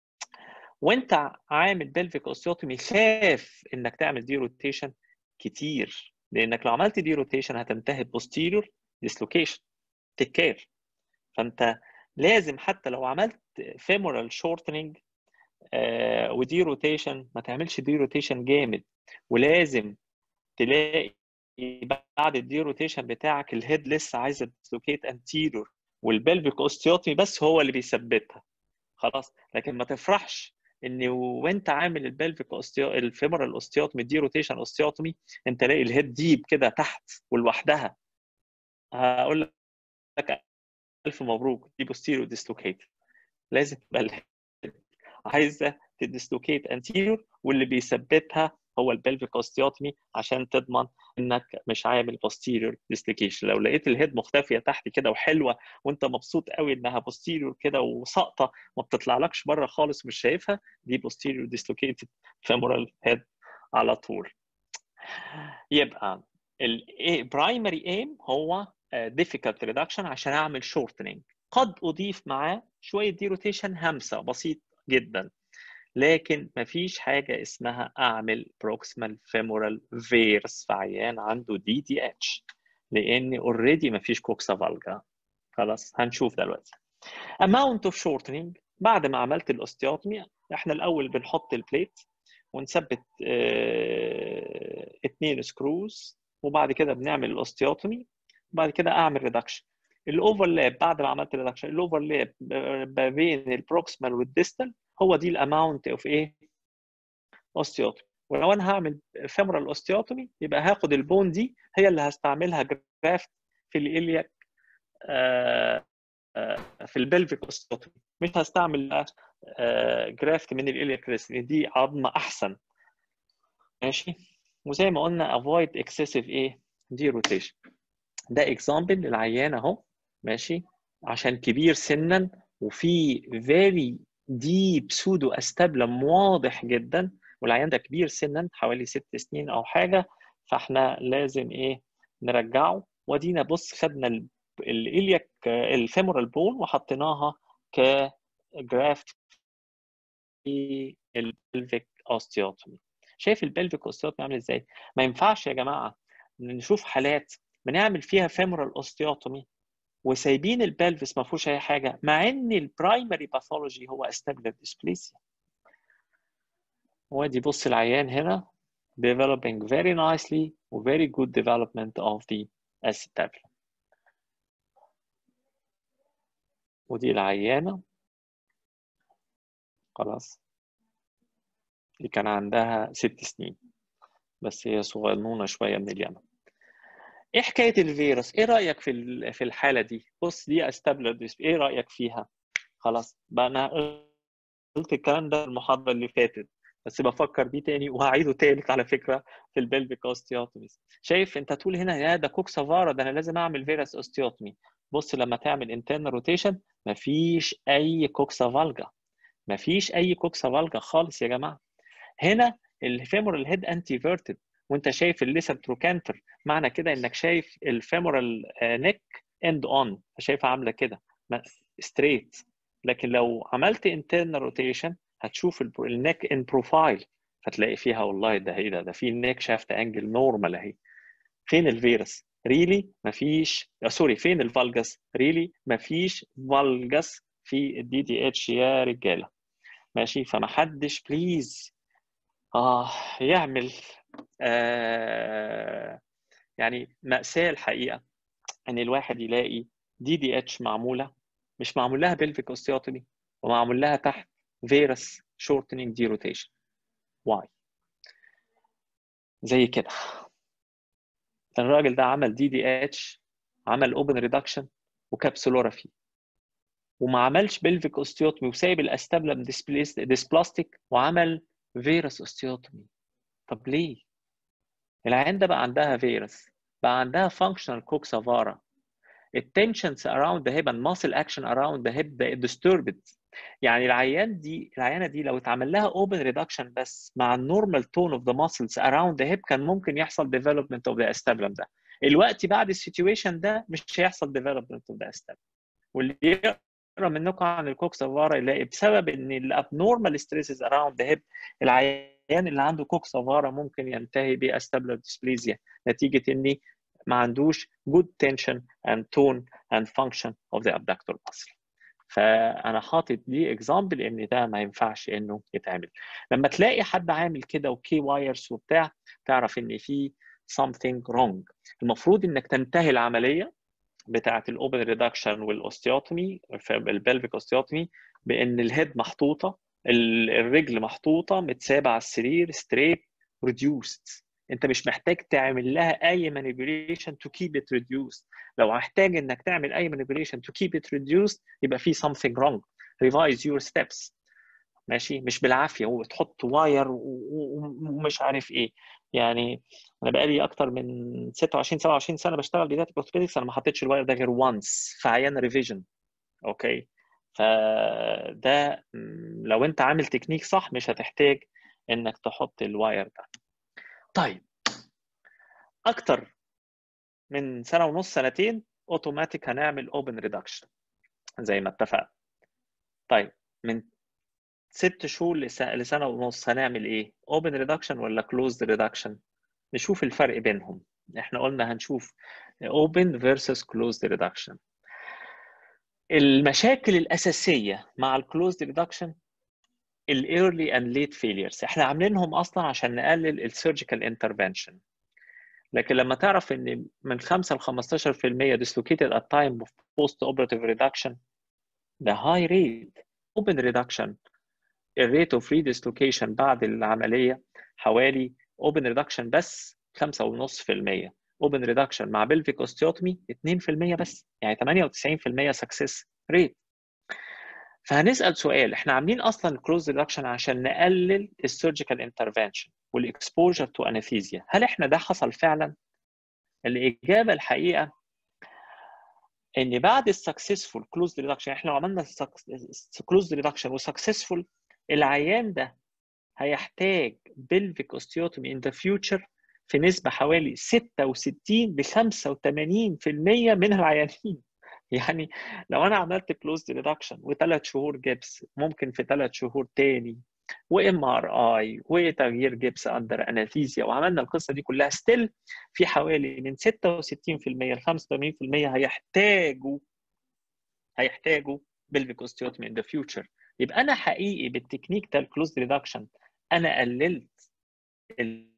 وانت عامل بلفيك اوستيوتومي خاف انك تعمل دي روتيشن كتير لانك لو عملت دي روتيشن هتنتهي بوستيريور ديسلوكيشن تيك كير فانت لازم حتى لو عملت فيمورال شورتنج آه ودي روتيشن ما تعملش دي روتيشن جامد ولازم تلاقي بعد الدي روتيشن بتاعك الهيد لسه عايزه ديسلوكيت انتيريور والبلفيك اوستيوتومي بس هو اللي بيثبتها خلاص لكن ما تفرحش ان وانت عامل البلفيك اوستيو الفيمورال اوستيوتومي دي روتيشن اوستيوتومي انت تلاقي الهيد ديب كده تحت ولوحدها هقول لك الف مبروك دي بوستيريو ديسلوكيت لازم تبقى الهيد عايزه تديسلوكيت انتيريور واللي بيثبتها هو البلفيك اوستيوتومي عشان تضمن انك مش عامل بوستيريور ديسلوكيشن لو لقيت الهيد مختفيه تحت كده وحلوه وانت مبسوط قوي انها بوستيريور كده وساقطه ما بتطلعلكش بره خالص مش شايفها دي بوستيريور ديسلوكيتد فيمورال هيد على طول يبقى البرايمري ايم هو difficult reduction عشان اعمل shortening قد اضيف معاه شويه دي روتيشن همسه بسيط جدا لكن مفيش حاجه اسمها اعمل proximal femoral فيرس في عيان عنده دي دي اتش لان اوريدي مفيش كوكسا فالجا خلاص هنشوف دلوقتي amount of shortening بعد ما عملت الاوستيوتومي احنا الاول بنحط البليت ونثبت اه اتنين سكروز وبعد كده بنعمل الاوستيوتومي وبعد كده اعمل ريدكشن الاوفرلاب بعد ما عملت ريدكشن الاوفرلاب ما بين البروكسمال والديستال هو دي الاماونت اوف ايه اوستيوتومي ولو انا هعمل فيمورال اوستيوتومي يبقى هاخد البون دي هي اللي هستعملها جرافت في الالياك آه في البلفيك اوستيوتومي مش هستعمل آه جرافت من الالياك دي عظمه احسن ماشي وزي ما قلنا avoid excessive ايه دي روتيشن ده اكزامبل للعيان اهو ماشي عشان كبير سنا وفي فيري ديب سودو استابلم واضح جدا والعيان ده كبير سنا حوالي ست سنين او حاجه فاحنا لازم ايه نرجعه ودينا بص خدنا الالياك الفيمورال بون وحطيناها كجرافت في البلفيك اوستيوتومي شايف البلفيك اوستيوتومي عامل ازاي ما ينفعش يا جماعه نشوف حالات بنعمل فيها فيمورال اوستيوتومي وسايبين البلفس ما فيهوش اي حاجه مع ان البرايمري باثولوجي هو استابلر ديسبليسيا وادي بص العيان هنا developing very nicely و very good development of the acetabulum ودي العيانة خلاص دي كان عندها ست سنين بس هي صغنونة شوية من اليمن ايه حكايه الفيروس ايه رايك في في الحاله دي بص دي استابلر ايه رايك فيها خلاص بقى انا قلت الكلام ده المحاضره اللي فاتت بس بفكر بيه تاني وهعيده تالت على فكره في البلفيك اوستيوتوميز شايف انت تقول هنا يا ده كوكسافارا ده انا لازم اعمل فيروس اوستيوتومي بص لما تعمل انترنال روتيشن مفيش اي كوكسافالجا مفيش اي كوكسا فالجا خالص يا جماعه هنا الفيمورال هيد انتي فيرتد وانت شايف الليسر تروكانتر معنى كده انك شايف الفيمورال نيك اند اون شايفها عامله كده ستريت لكن لو عملت انترنال روتيشن هتشوف النيك ان بروفايل فتلاقي فيها والله ده ايه ده ده في نيك شافت انجل نورمال اهي فين الفيروس ريلي مفيش سوري فين الفالجس ريلي مفيش فالجس في الدي دي اتش يا رجاله ماشي فما حدش بليز اه يعمل آه يعني مأساة الحقيقة ان الواحد يلاقي دي دي اتش معمولة مش معمول لها بلفيك اوستيوتومي ومعمول لها تحت فيروس شورتنينج دي روتيشن واي زي كده الراجل ده عمل دي دي اتش عمل اوبن ريدكشن وكابسولورافي وما عملش بلفيك اوستيوتومي وسايب الاستابلم ديسبلاستيك وعمل فيروس اوستيوتومي طب ليه؟ العيان ده بقى عندها فيروس بقى عندها functional كوكسافارا التنشنز around the hip and muscle action around the hip بقت disturbed يعني العيان دي العيانه دي لو اتعمل لها open reduction بس مع النورمال tone of the muscles around the hip كان ممكن يحصل development of the acetabulum ده الوقت بعد السيتويشن ده مش هيحصل development of the acetabulum واللي يقرا منكم عن الكوكسافارا يلاقي بسبب ان الابنورمال ستريسز around the hip العيان اللي عنده كوكسافارا ممكن ينتهي باستابلر ديسبليزيا نتيجه ان ما عندوش good tension and tone and function of the abductor muscle فانا حاطط دي اكزامبل ان ده ما ينفعش انه يتعمل لما تلاقي حد عامل كده وكي وايرز وبتاع تعرف ان في something wrong المفروض انك تنتهي العمليه بتاعه الاوبن ريدكشن والاوستيوتومي البلفيك اوستيوتومي بان الهيد محطوطه الرجل محطوطه متسابه على السرير ستريت ريديوست انت مش محتاج تعمل لها اي manipulation to keep it reduced لو محتاج انك تعمل اي manipulation to keep it reduced يبقى في something wrong revise your steps ماشي مش بالعافيه وتحط واير ومش عارف ايه يعني انا بقالي اكتر من 26 27 سنه بشتغل بدايه اورثوبيدكس انا ما حطيتش الواير ده غير وانس في عيان ريفيجن اوكي فده لو انت عامل تكنيك صح مش هتحتاج انك تحط الواير ده طيب اكتر من سنه ونص سنتين اوتوماتيك هنعمل اوبن ريدكشن زي ما اتفقنا طيب من ست شهور لسنه ونص هنعمل ايه اوبن ريدكشن ولا كلوزد ريدكشن نشوف الفرق بينهم احنا قلنا هنشوف open versus closed reduction المشاكل الاساسيه مع الكلوزد ريدكشن الايرلي اند ليت فيليرز احنا عاملينهم اصلا عشان نقلل السيرجيكال انترفنشن لكن لما تعرف ان من 5 ل 15% dislocated at time of post operative reduction ده high rate open reduction الريت اوف redislocation بعد العمليه حوالي open reduction بس 5.5% open reduction مع pelvic osteotomy 2% بس يعني 98% success rate فهنسال سؤال احنا عاملين اصلا كلوز ريدكشن عشان نقلل السيرجيكال انترفنشن والاكسبوجر تو انستيزيا هل احنا ده حصل فعلا الاجابه الحقيقه ان بعد السكسسفول كلوز ريدكشن احنا لو عملنا كلوز ريدكشن وسكسسفول العيان ده هيحتاج بلفيك اوستيوتومي ان ذا فيوتشر في نسبه حوالي 66 ل 85% من العيانين يعني لو انا عملت كلوز ريدكشن وثلاث شهور جبس ممكن في ثلاث شهور تاني وام ار اي وتغيير جبس اندر انستيزيا وعملنا القصه دي كلها ستيل في حوالي من 66% ل 85% هيحتاجوا هيحتاجوا بلفيك اوستيوتومي ان ذا فيوتشر يبقى انا حقيقي بالتكنيك ده الكلوز ريدكشن انا قللت ال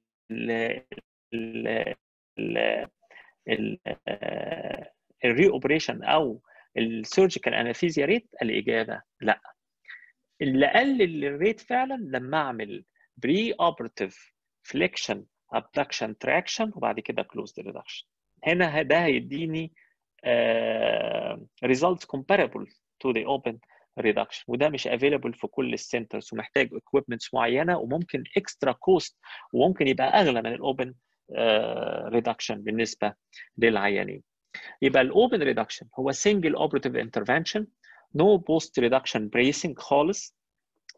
ال ال الري اوبريشن او السيرجيكال انستيزيا ريت الاجابه لا اللي قلل الريت فعلا لما اعمل بري اوبرتيف فليكشن ابدكشن تراكشن وبعد كده كلوز ريدكشن هنا ده هيديني ريزلتس كومباربل تو ذا اوبن ريدكشن وده مش افيلبل في كل السنترز ومحتاج اكويبمنتس معينه وممكن اكسترا كوست وممكن يبقى اغلى من الاوبن ريدكشن بالنسبه للعيانين يبقى الاوبن ريدكشن هو سنجل اوبراتيف انترفنشن نو بوست ريدكشن بريسنج خالص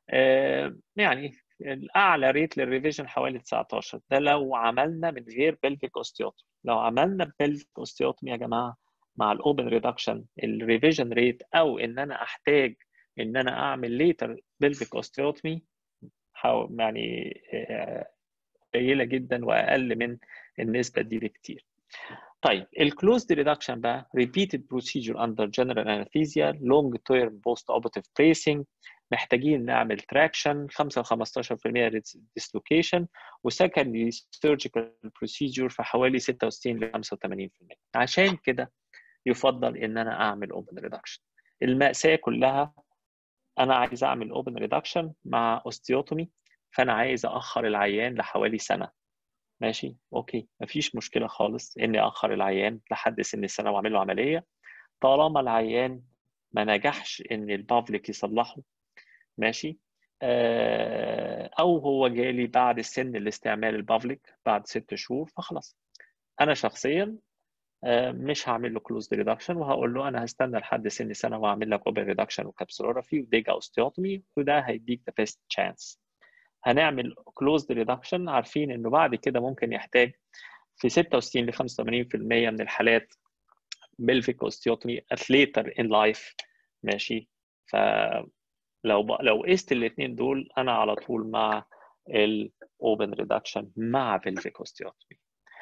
آه، يعني الاعلى ريت للريفيجن حوالي 19 ده لو عملنا من غير بلفيك اوستيوتومي لو عملنا بلفيك اوستيوتومي يا جماعه مع الاوبن ريدكشن الريفيجن ريت او ان انا احتاج ان انا اعمل ليتر بلفيك اوستيوتومي يعني آه، قليله جدا واقل من النسبه دي بكتير طيب الكلوزد ريدكشن بقى repeated procedure under general anesthesia long term post operative bracing محتاجين نعمل تراكشن 5 ل 15% dislocation وسكندري surgical procedure في حوالي 66 ل 85% عشان كده يفضل ان انا اعمل open reduction المأساة كلها انا عايز اعمل open reduction مع osteotomy فانا عايز اخر العيان لحوالي سنه ماشي اوكي مفيش مشكله خالص اني اخر العيان لحد سن السنه واعمل له عمليه طالما العيان ما نجحش ان البافليك يصلحه ماشي آه، او هو جالي بعد سن الاستعمال البافليك بعد ست شهور فخلاص انا شخصيا آه، مش هعمل له كلوز ريدكشن وهقول له انا هستنى لحد سن سنه واعمل لك اوبن ريدكشن وكابسولوجرافي وديجا اوستيوتومي وده هيديك ذا بيست تشانس هنعمل كلوزد ريدكشن عارفين انه بعد كده ممكن يحتاج في 66 ل 85% من الحالات بلفيك اوستيوتومي at later in life ماشي فلو ب... لو قست الاثنين دول انا على طول مع الاوبن ريدكشن مع بلفيك اوستيوتومي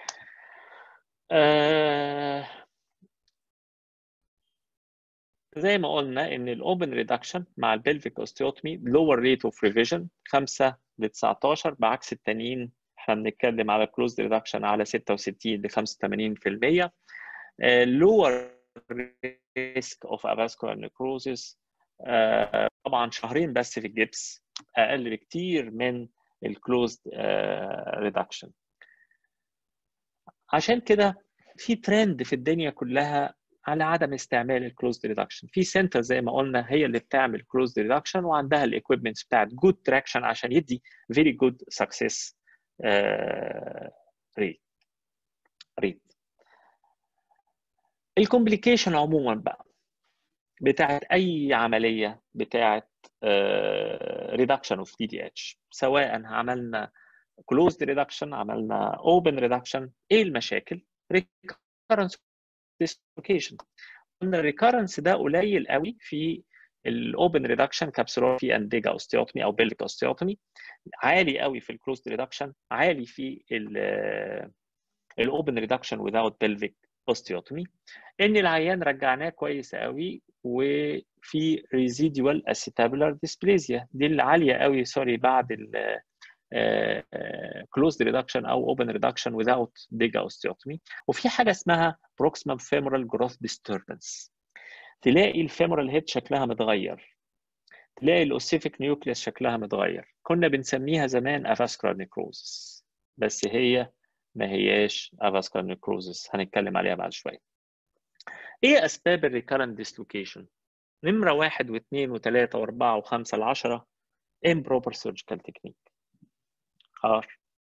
آه... زي ما قلنا ان الاوبن ريدكشن مع البلفيك اوستيوتومي lower rate of revision 5 ل 19 بعكس التانيين احنا بنتكلم على كلوز ريدكشن على 66 ل 85% uh, lower risk of avascular necrosis uh, طبعا شهرين بس في الجبس اقل بكتير من الكلوزد ريدكشن عشان كده في ترند في الدنيا كلها على عدم استعمال الكلوزد ريدكشن في سنتر زي ما قلنا هي اللي بتعمل كلوزد ريدكشن وعندها الايكويبمنتس بتاعت جود تراكشن عشان يدي فيري جود سكسس ريت ريت الكومبليكيشن عموما بقى بتاعت اي عمليه بتاعت ريدكشن اوف تي دي اتش سواء عملنا كلوزد ريدكشن عملنا اوبن ريدكشن ايه المشاكل recurrence dislocation قلنا الريكارنس ده قليل قوي في الاوبن ريدكشن كابسولوجي اند ديجا اوستيوتومي او بيلفيك اوستيوتومي عالي قوي في الكلوزد ريدكشن عالي في الاوبن ريدكشن without pelvic اوستيوتومي ان العيان رجعناه كويس قوي وفي ريزيدوال اسيتابولار ديسبليزيا دي اللي عاليه قوي سوري بعد ال closed reduction او open reduction without dig osteotomy وفي حاجه اسمها proximal femoral growth disturbance تلاقي الفيمورال هيد شكلها متغير تلاقي الاوسيفيك نيوكليس شكلها متغير كنا بنسميها زمان افاسكولار نيكروزس بس هي ما هياش افاسكولار نيكروزس هنتكلم عليها بعد شويه ايه اسباب الريكارنت ديسلوكيشن نمره واحد واثنين وثلاثه واربعه وخمسه لعشره improper surgical technique خلاص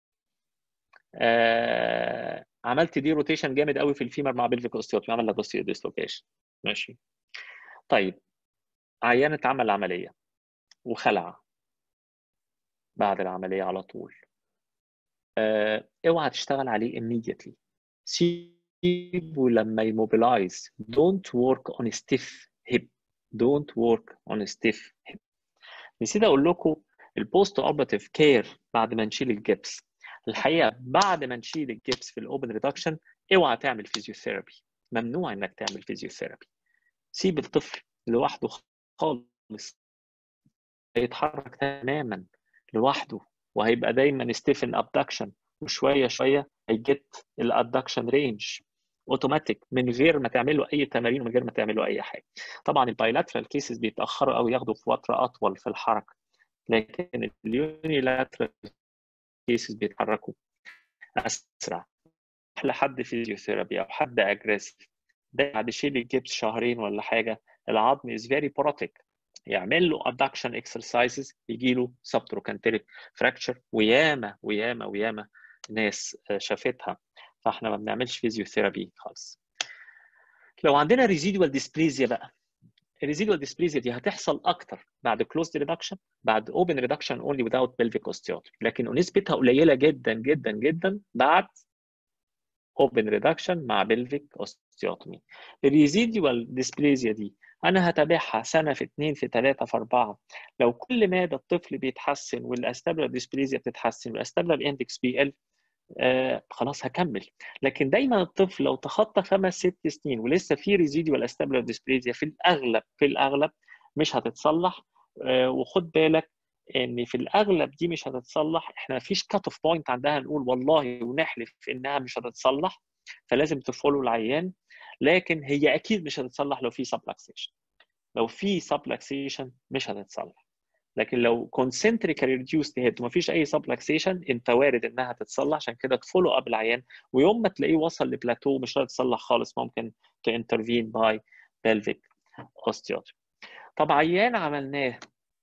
آه عملت دي روتيشن جامد قوي في الفيمر مع بلفيك اوستيوتومي عمل لك ديسلوكيشن ماشي طيب عيان اتعمل عمليه وخلع بعد العمليه على طول آه اوعى تشتغل عليه immediately سيبه لما يموبيلايز don't work on stiff hip don't work on stiff hip نسيت اقول لكم البوست اوبراتيف كير بعد ما نشيل الجبس الحقيقه بعد ما نشيل الجبس في الاوبن ريدكشن اوعى تعمل فيزيوثيرابي ممنوع انك تعمل فيزيوثيرابي سيب الطفل لوحده خالص هيتحرك تماما لوحده وهيبقى دايما ستيفن ابدكشن وشويه شويه هيجت الادكشن رينج اوتوماتيك من غير ما تعمل له اي تمارين ومن غير ما تعمل له اي حاجه طبعا البايلاترال كيسز بيتاخروا قوي ياخدوا في فتره اطول في الحركه لكن اليونيلاترال كيسز بيتحركوا اسرع لحد فيزيوثيرابي او حد اجريسيف ده بعد شيل الجبس شهرين ولا حاجه العظم از فيري بروتيك يعمل له ادكشن اكسرسايزز يجي له سبتروكانتيريك فراكتشر وياما وياما وياما ناس شافتها فاحنا ما بنعملش فيزيوثيرابي خالص لو عندنا ريزيدوال ديسبليزيا بقى الريزيدوال ديسبليزيا دي هتحصل اكتر بعد كلوزد ريدكشن بعد اوبن ريدكشن اونلي without pelvic osteotomy لكن نسبتها قليله جدا جدا جدا بعد اوبن ريدكشن مع pelvic osteotomy الريزيدوال ديسبليزيا دي انا هتابعها سنه في اثنين في ثلاثه في اربعه لو كل مدى الطفل بيتحسن والاستابلر ديسبليزيا بتتحسن والاستابلر اندكس بيقل آه خلاص هكمل لكن دايما الطفل لو تخطى خمس ست سنين ولسه في ريزيديوال استابلر ديسبليزيا في الاغلب في الاغلب مش هتتصلح آه وخد بالك ان في الاغلب دي مش هتتصلح احنا مفيش كات اوف بوينت عندها نقول والله ونحلف انها مش هتتصلح فلازم تفولو العيان لكن هي اكيد مش هتتصلح لو في سبلاكسيشن لو في سبلاكسيشن مش هتتصلح لكن لو concentrically reduced head ومفيش اي سبلاكسيشن انت وارد انها تتصلح عشان كده تفولو اب العيان ويوم ما تلاقيه وصل لبلاتو مش هتتصلح خالص ممكن تانترفين باي pelvic osteotomy طب عيان عملناه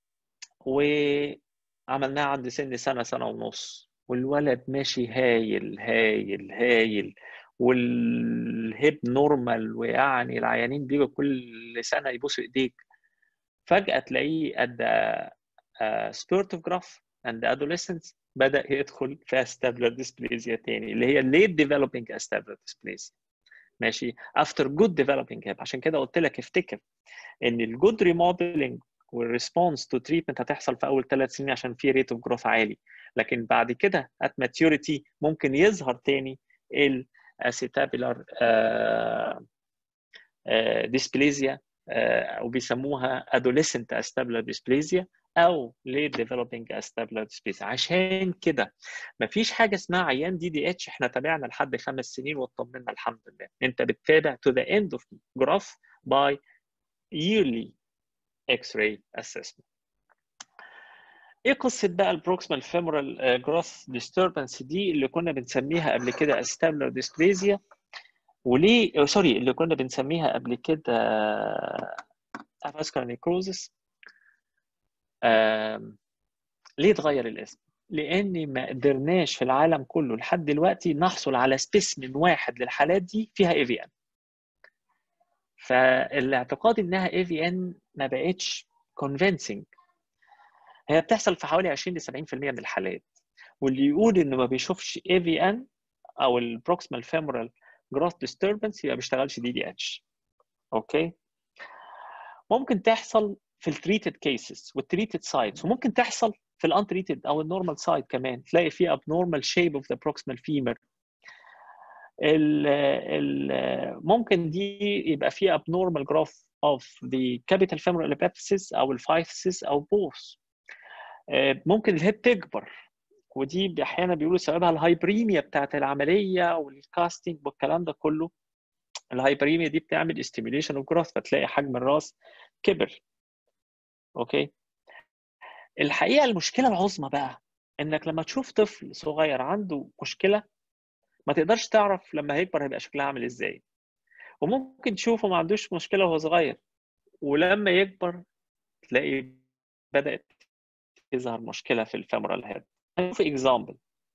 وعملناه عند سن سنه سنه ونص والولد ماشي هايل هايل هايل والهيب نورمال ويعني العيانين بيجوا كل سنه يبوسوا ايديك فجاه تلاقيه قد spurt of graph and adolescence بدا يدخل في استابلر ديسبليزيا تاني اللي هي late developing استابلر ديسبليزيا ماشي after good developing hip عشان كده قلت لك افتكر ان الجود ريموديلنج والريسبونس تو تريتمنت هتحصل في اول ثلاث سنين عشان في ريت اوف جروث عالي لكن بعد كده at maturity ممكن يظهر تاني الاسيتابيلر ديسبليزيا وبيسموها adolescent acetabular dysplasia او late developing acetabular dysplasia عشان كده مفيش حاجه اسمها عيان دي دي اتش احنا تابعنا لحد خمس سنين واطمنا الحمد لله انت بتتابع to the end of growth by yearly x-ray assessment ايه قصه بقى البروكسيمال فيمورال جروث ديستربنس دي اللي كنا بنسميها قبل كده استابلر ديسبليزيا وليه سوري اللي كنا بنسميها قبل كده افاسكولار نيكروزس ليه اتغير الاسم؟ لان ما قدرناش في العالم كله لحد دلوقتي نحصل على سبيسمن واحد للحالات دي فيها اي في ان فالاعتقاد انها اي في ان ما بقتش convincing هي بتحصل في حوالي 20 ل 70% من الحالات واللي يقول انه ما بيشوفش اي في ان او البروكسيمال فيمورال جروث ديستربنس يبقى ما بيشتغلش دي دي اتش اوكي ممكن تحصل في التريتد كيسز والتريتد سايتس وممكن تحصل في الانتريتد او النورمال سايد كمان تلاقي في abnormal shape of the proximal femur ال ال ممكن دي يبقى في abnormal growth of the capital femoral epiphysis او الفايفسيس او both ممكن الهيب تكبر ودي احيانا بيقولوا سببها الهايبريميا بتاعت العمليه والكاستنج والكلام ده كله الهايبريميا دي بتعمل استيميوليشن اوف جروث فتلاقي حجم الراس كبر اوكي الحقيقه المشكله العظمى بقى انك لما تشوف طفل صغير عنده مشكله ما تقدرش تعرف لما هيكبر هيبقى شكلها عامل ازاي وممكن تشوفه ما عندوش مشكله وهو صغير ولما يكبر تلاقي بدات تظهر مشكله في الفيمورال هيد هنشوف اكزامبل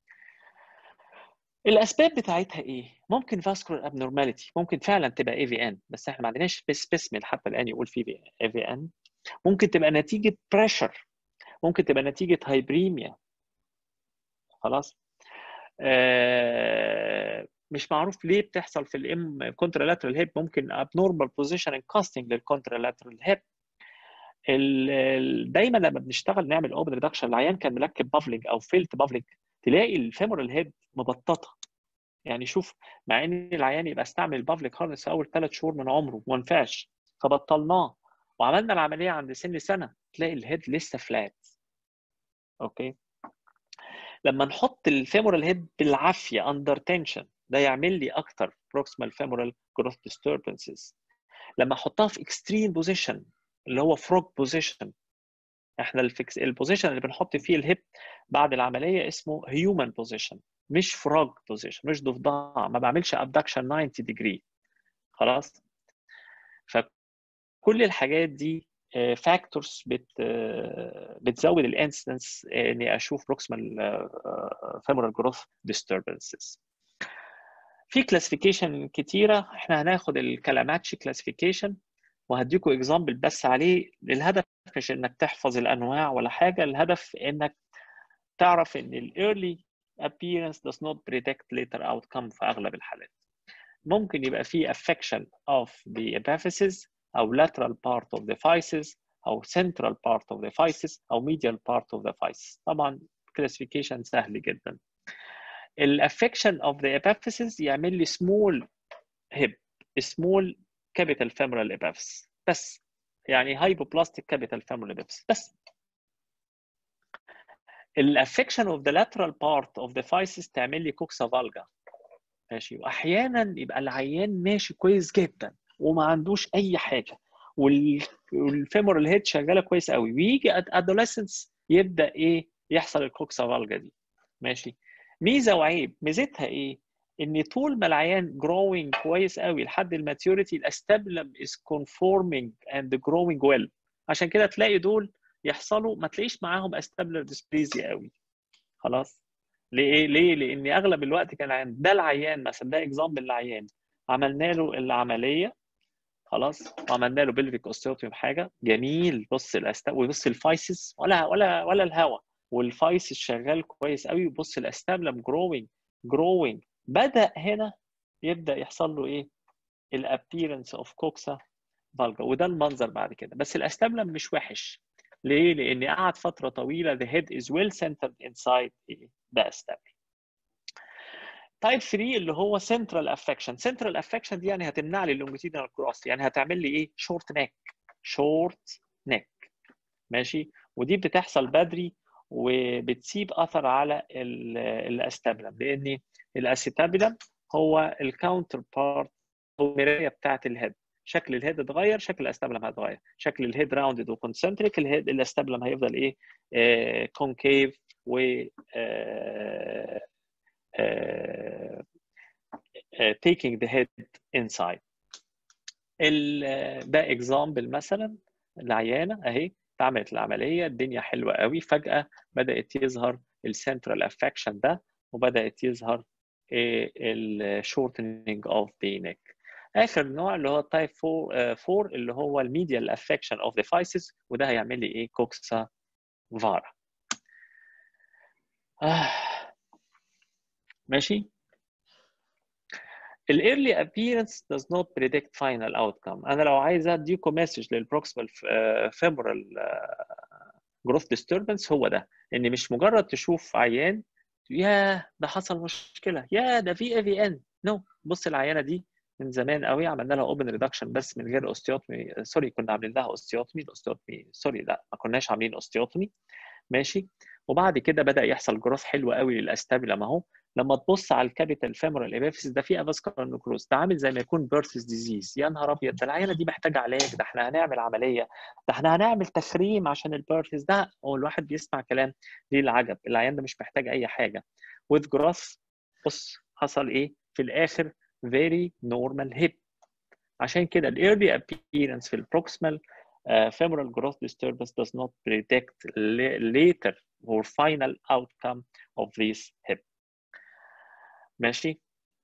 الاسباب بتاعتها ايه ممكن فاسكولار ابنورماليتي ممكن فعلا تبقى اي في ان بس احنا ما عندناش سبيسمن حتى الان يقول فيه اي في ان ممكن تبقى نتيجه بريشر ممكن تبقى نتيجه هايبريميا خلاص آه مش معروف ليه بتحصل في الام كونترالاترال هيب ممكن ابنورمال بوزيشن ان كاستنج للكونترالاترال هيب دايما لما بنشتغل نعمل اوبن ريدكشن العيان كان مركب بافلنج او فيلت بافلنج تلاقي الفيمورال هيد مبططه يعني شوف مع ان العيان يبقى استعمل البافليك هارنس في اول ثلاث شهور من عمره وما نفعش فبطلناه وعملنا العمليه عند سن سنه تلاقي الهيد لسه فلات اوكي لما نحط الفيمورال هيد بالعافيه اندر تنشن ده يعمل لي اكتر بروكسيمال فيمورال جروث ديستربنسز لما احطها في اكستريم بوزيشن اللي هو فروج بوزيشن احنا الفكس البوزيشن اللي بنحط فيه الهيب بعد العمليه اسمه هيومن بوزيشن مش فروج بوزيشن مش ضفدع ما بعملش ابدكشن 90 ديجري خلاص فكل الحاجات دي فاكتورز بت بتزود الانسنس اني اشوف بروكسيمال فيمورال جروث ديستربنسز في كلاسيفيكيشن كتيره احنا هناخد الكلاماتشي كلاسيفيكيشن وهديكم اكزامبل بس عليه الهدف مش انك تحفظ الانواع ولا حاجه الهدف انك تعرف ان ال early appearance does not predict later outcome في اغلب الحالات ممكن يبقى في affection of the epiphysis او lateral part of the physis او central part of the physis او medial part of the physis طبعا classification سهل جدا ال affection of the epiphysis يعمل لي small hip small capital femoral epiphysis بس يعني hypoplastic capital femoral epiphysis بس ال affection of the lateral part of the physis تعمل لي كوكسا فالجا ماشي واحيانا يبقى العيان ماشي كويس جدا وما عندوش اي حاجه والفيمورال هيد شغاله كويس قوي ويجي ات ادوليسنس يبدا ايه يحصل الكوكسا فالجا دي ماشي ميزه وعيب ميزتها ايه ان طول ما العيان growing كويس قوي لحد الماتيوريتي الاستابلم is conforming and growing well عشان كده تلاقي دول يحصلوا ما تلاقيش معاهم استابلر ديسبليزيا قوي خلاص ليه ليه لان اغلب الوقت كان العيان ده العيان مثلا ده اكزامبل العيان عملنا له العمليه خلاص وعملنا له بلفيك اوستيوتومي حاجه جميل بص الاست وبص الفايسس ولا ولا ولا الهواء والفايسس شغال كويس قوي وبص الاستابلم جروينج جروينج بدا هنا يبدا يحصل له ايه الابييرنس اوف كوكسا فالجا وده المنظر بعد كده بس الاستابلم مش وحش ليه؟ لان قعد فتره طويله the head is well centered inside the acetable. تايب 3 اللي هو central affection central affection دي يعني هتمنع لي اللونجيتيودينال كروس يعني هتعمل لي ايه شورت نيك شورت نيك ماشي ودي بتحصل بدري وبتسيب اثر على الاستابلم لان الاسيتابلم هو الكاونتر بارت هو المرايه بتاعت الهيد شكل الهيد اتغير شكل الاستابلم هيتغير شكل الهيد راوندد وكونسنتريك الهيد الاستابلم هيفضل ايه آه كونكيف و آه آه taking the head inside ده اكزامبل مثلا العيانه اهي اتعملت العمليه الدنيا حلوه قوي فجاه بدات يظهر السنترال افكشن ده وبدات يظهر الشورتنج اوف ذا نيك اخر نوع اللي هو تايب 4 اللي هو الميديال افكشن اوف ذا فايسز وده هيعمل لي ايه كوكسا فارا آه. ماشي ال early appearance does not predict final outcome انا لو عايز اديكم مسج للبروكسيمال femoral growth disturbance هو ده ان مش مجرد تشوف عيان يا ده حصل مشكله يا ده في اي في ان نو بص العيانه دي من زمان قوي عملنا لها اوبن ريدكشن بس من غير اوستيوتومي سوري كنا عاملين لها اوستيوتومي الاوستيوتومي سوري لا ما كناش عاملين اوستيوتومي ماشي وبعد كده بدا يحصل جروث حلو قوي للاستابيلم اهو لما تبص على الكابيتال فيمورال ايبيفيس ده فيه افاسكولار نكروز ده عامل زي ما يكون بيرثس ديزيز يا نهار ابيض ده العيانه دي محتاجه علاج ده احنا هنعمل عمليه ده احنا هنعمل تخريم عشان البيرثس ده هو الواحد بيسمع كلام ليه العجب العيان ده مش محتاج اي حاجه with growth بص حصل ايه في الاخر very normal hip عشان كده ال early appearance في البروكسيمال uh, femoral growth disturbance does not predict later or final outcome of this hip ماشي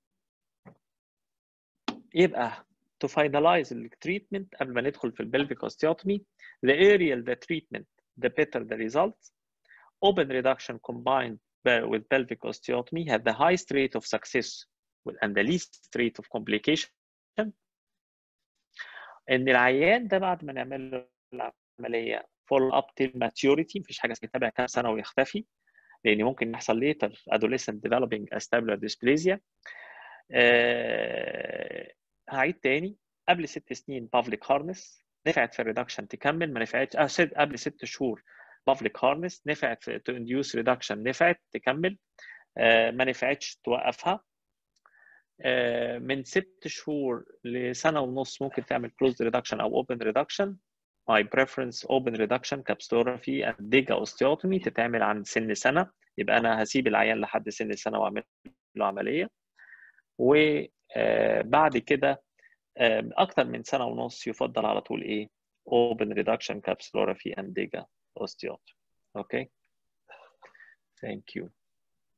يبقى to finalize the treatment قبل ما ندخل في البلفيك osteotomy the aerial the treatment the better the results open reduction combined with pelvic osteotomy have the highest rate of success and the least rate of complication ان العيان ده بعد ما نعمل له العمليه فول اب till maturity مفيش حاجه اسمها يتابع كام سنه ويختفي لان ممكن يحصل later adolescent developing acetabular dysplasia أه هعيد تاني قبل ست سنين بافليك هارنس نفعت في الريدكشن تكمل ما نفعتش اه ست قبل ست شهور بافليك هارنس نفعت في تو انديوس ريدكشن نفعت تكمل أه ما نفعتش توقفها أه من ست شهور لسنه ونص ممكن تعمل كلوز ريدكشن او اوبن ريدكشن my preference open reduction capsulorrhaphy and diga osteotomy تتعمل عند سن سنة يبقى أنا هسيب العيان لحد سن سنة وأعمل له عملية وبعد كده أكتر من سنة ونص يفضل على طول إيه open reduction capsulorrhaphy and diga osteotomy أوكي thank you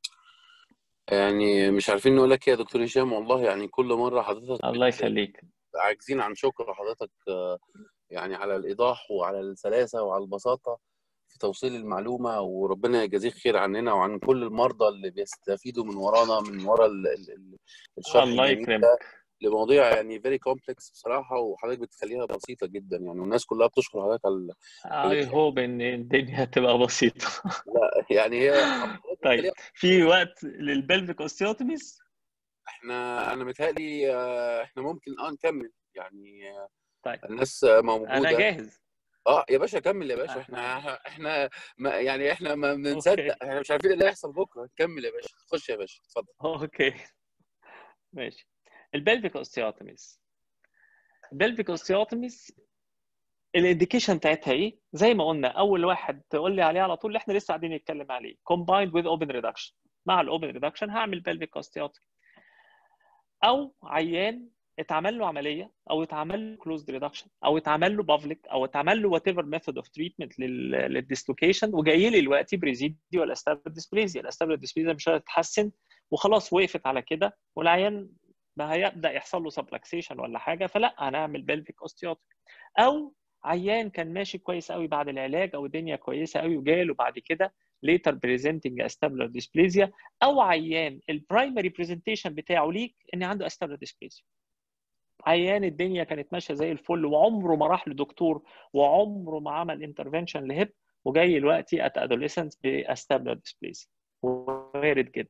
يعني مش عارفين نقول لك ايه يا دكتور هشام والله يعني كل مره حضرتك الله يخليك عاجزين عن شكر حضرتك آه، يعني على الايضاح وعلى السلاسه وعلى البساطه في توصيل المعلومه وربنا يجازيك خير عننا وعن كل المرضى اللي بيستفيدوا من ورانا من ورا ال- ال- ال- الشرح الله الجميل يكرمك ده لمواضيع يعني فيري كومبلكس بصراحه وحضرتك بتخليها بسيطه جدا يعني والناس كلها بتشكر حضرتك على اي هوب ان الدنيا تبقى بسيطه لا يعني هي حضرتك طيب بتخليها في وقت للبلفيك اوستيوتوميز احنا انا متهيألي آه، احنا ممكن اه نكمل يعني آه، طيب الناس آه، انا موجوده جاهز اه يا باشا كمل يا باشا احنا احنا احنا ما يعني احنا ما اوكي بنصدق احنا مش عارفين ايه اللي هيحصل بكره كمل يا باشا خش يا باشا اتفضل اوكي ماشي البلفيك اوستيوتوميز البلفيك اوستيوتوميز الانديكيشن بتاعتها ايه؟ زي ما قلنا اول واحد تقول لي عليه على طول اللي احنا لسه قاعدين نتكلم عليه combined with open reduction مع الاوبن ريدكشن هعمل pelvic osteotomy او عيان اتعمل له عمليه او اتعمل له كلوزد ريدكشن او اتعمل له بافليك او اتعمل له وات ايفر ميثود اوف تريتمنت للديسلوكيشن وجاي لي دلوقتي بريزيدي ولا استابل ديسبليزيا الاستابل ديسبليزيا مش هتتحسن وخلاص وقفت على كده والعيان بقى هيبدا يحصل له سبلكسيشن ولا حاجه فلا هنعمل بلفيك اوستيوتومي او عيان كان ماشي كويس قوي بعد العلاج او الدنيا كويسه قوي وجاله بعد كده later presenting astabular dysplasia او عيان البرايمري برزنتيشن بتاعه ليك ان عنده astabular dysplasia عيان الدنيا كانت ماشيه زي الفل وعمره ما راح لدكتور وعمره ما عمل انترفنشن لهيب وجاي دلوقتي ات ادوليسنس باستابلر ديسبليسيا وارد جدا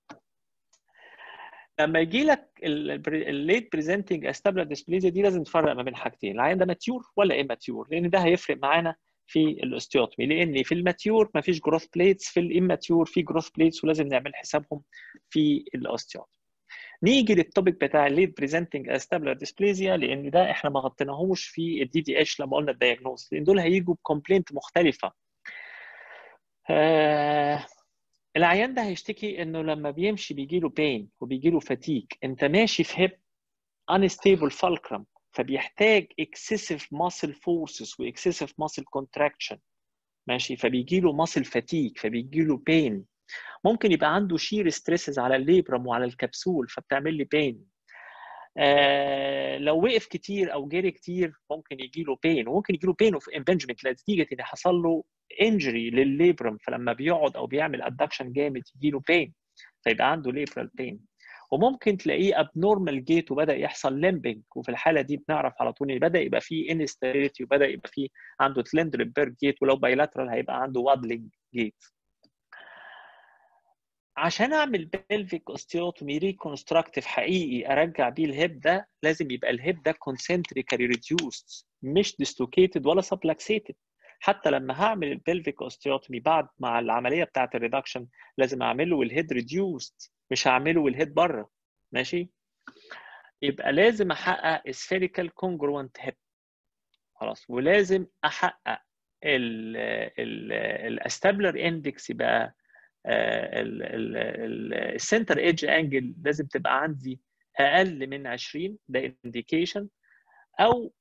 لما يجي لك الليت بريزنتنج استابلر ديسبليزيا دي لازم تفرق ما بين حاجتين العيان ده ماتيور ولا اماتيور لان ده هيفرق معانا في الاوستيوتومي لان في الماتيور ما فيش جروث بليتس في الاماتيور في جروث بليتس ولازم نعمل حسابهم في الاوستيوتومي نيجي للتوبيك بتاع الليد بريزنتنج استابلر ديسبليزيا لان ده احنا ما غطيناهوش في الدي دي اتش لما قلنا الدايجنوز لان دول هيجوا بكومبلينت مختلفه آه العيان ده هيشتكي انه لما بيمشي بيجي له بين وبيجي له فتيج انت ماشي في هيب unstable fulcrum فبيحتاج excessive muscle forces و excessive muscle contraction ماشي فبيجي له muscle fatigue فبيجي له pain ممكن يبقى عنده شير ستريسز على الليبرم وعلى الكبسول فبتعمل لي بين آه لو وقف كتير او جري كتير ممكن يجي له بين وممكن يجي له بين اوف امبنجمنت نتيجه ان حصل له انجري للليبرم فلما بيقعد او بيعمل ادكشن جامد يجي له بين فيبقى عنده ليبرال بين وممكن تلاقيه ابنورمال جيت وبدا يحصل ليمبنج وفي الحاله دي بنعرف على طول ان بدا يبقى فيه انستابيليتي وبدا يبقى فيه عنده تلندربرج جيت ولو بايلاترال هيبقى عنده وادلينج جيت عشان اعمل بلفيك اوستيوتومي ريكونستراكتيف حقيقي ارجع بيه الهيب ده لازم يبقى الهيب ده كونسنتريكالي ريديوست مش ديسلوكيتد ولا سبلكسيتد حتى لما هعمل البلفيك اوستيوتومي بعد مع العمليه بتاعه الريدكشن لازم اعمله والهيد ريديوست مش هعمله والهيد بره ماشي يبقى لازم احقق spherical congruent hip خلاص ولازم احقق الاستابلر اندكس يبقى السنتر ايدج انجل لازم تبقى عندي اقل من 20 ده انديكيشن او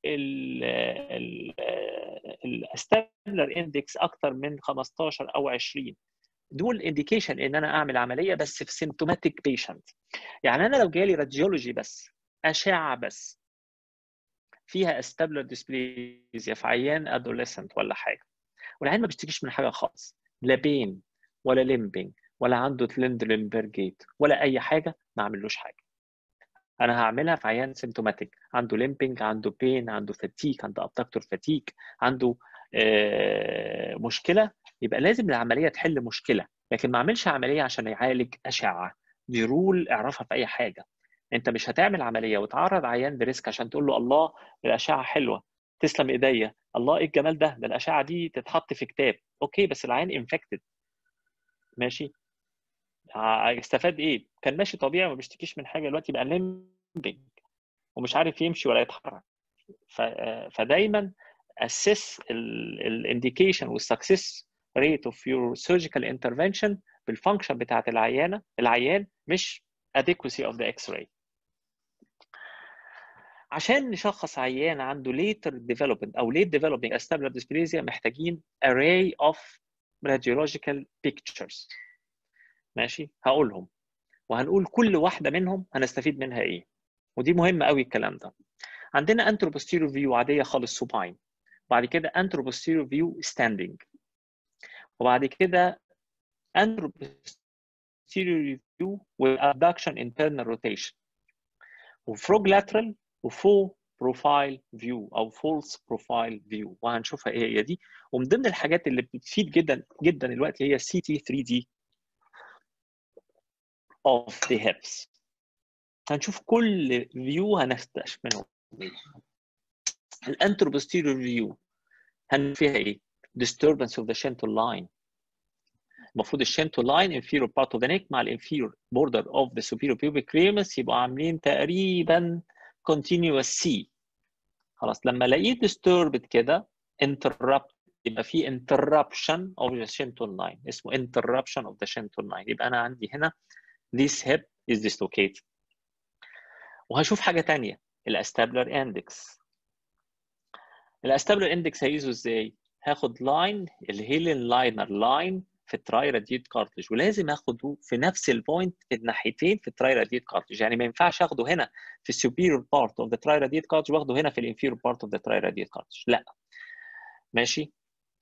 الاستابلر اندكس اكتر من 15 او 20 دول انديكيشن ان انا اعمل عمليه بس في سيمتوماتيك بيشنت يعني انا لو جالي راديولوجي بس اشعه بس فيها استابلر ديسبليزيا في عيان ادوليسنت ولا حاجه والعيان ما بيشتكيش من حاجه خالص لا بين ولا ليمبنج ولا عنده تلندرلنبرج جيت ولا اي حاجه ما اعملوش حاجه انا هعملها في عيان سيمتوماتيك عنده ليمبنج عنده بين عنده فتيك عنده ابتكتور فتيك عنده آه مشكله يبقى لازم العمليه تحل مشكله لكن ما اعملش عمليه عشان يعالج اشعه دي رول اعرفها في اي حاجه انت مش هتعمل عمليه وتعرض عيان لريسك عشان تقول له الله الاشعه حلوه تسلم ايديا الله ايه الجمال ده ده الاشعه دي تتحط في كتاب اوكي بس العيان انفكتد ماشي استفاد ايه كان ماشي طبيعي وما بيشتكيش من حاجه دلوقتي بقى ليمبنج ومش عارف يمشي ولا يتحرك ف... فدايما assess الانديكيشن والسكسس ريت اوف يور سيرجيكال انترفنشن بالفانكشن بتاعت العيانه العيان مش adequacy of the x-ray عشان نشخص عيان عنده later development او late developing astabular dysplasia محتاجين array of radiological pictures ماشي هقولهم وهنقول كل واحده منهم هنستفيد منها ايه ودي مهمه قوي الكلام ده عندنا انترو posterior فيو عاديه خالص سوباين وبعد كده انترو posterior فيو ستاندنج وبعد كده انترو posterior فيو with abduction internal rotation وفروج lateral وفول بروفايل فيو او فولس بروفايل فيو وهنشوفها ايه هي دي ومن ضمن الحاجات اللي بتفيد جدا جدا دلوقتي هي سي تي 3 دي of the hips هنشوف كل فيو هنستكشف منه الانترو posterior فيو هنشوف فيها ايه disturbance of the shinto line المفروض الشنتو لاين inferior part of the neck مع الانفيرور border of the superior pubic ramus يبقوا عاملين تقريبا continuous C خلاص لما الاقيه disturbed كده interrupt يبقى في interruption of the shinto line اسمه interruption of the shinto line يبقى انا عندي هنا this hip is dislocated وهشوف حاجه ثانيه الاستابلر اندكس الاستابلر اندكس هيقيسه ازاي؟ هاخد لاين الهيلين لاينر لاين في التراي راديت كارتلج ولازم اخده في نفس البوينت في الناحيتين في التراي راديت كارتلج يعني ما ينفعش اخده هنا في السوبيريور بارت اوف ذا تراي راديت كارتلج واخده هنا في الانفيريور بارت اوف ذا تراي راديت كارتلج لا ماشي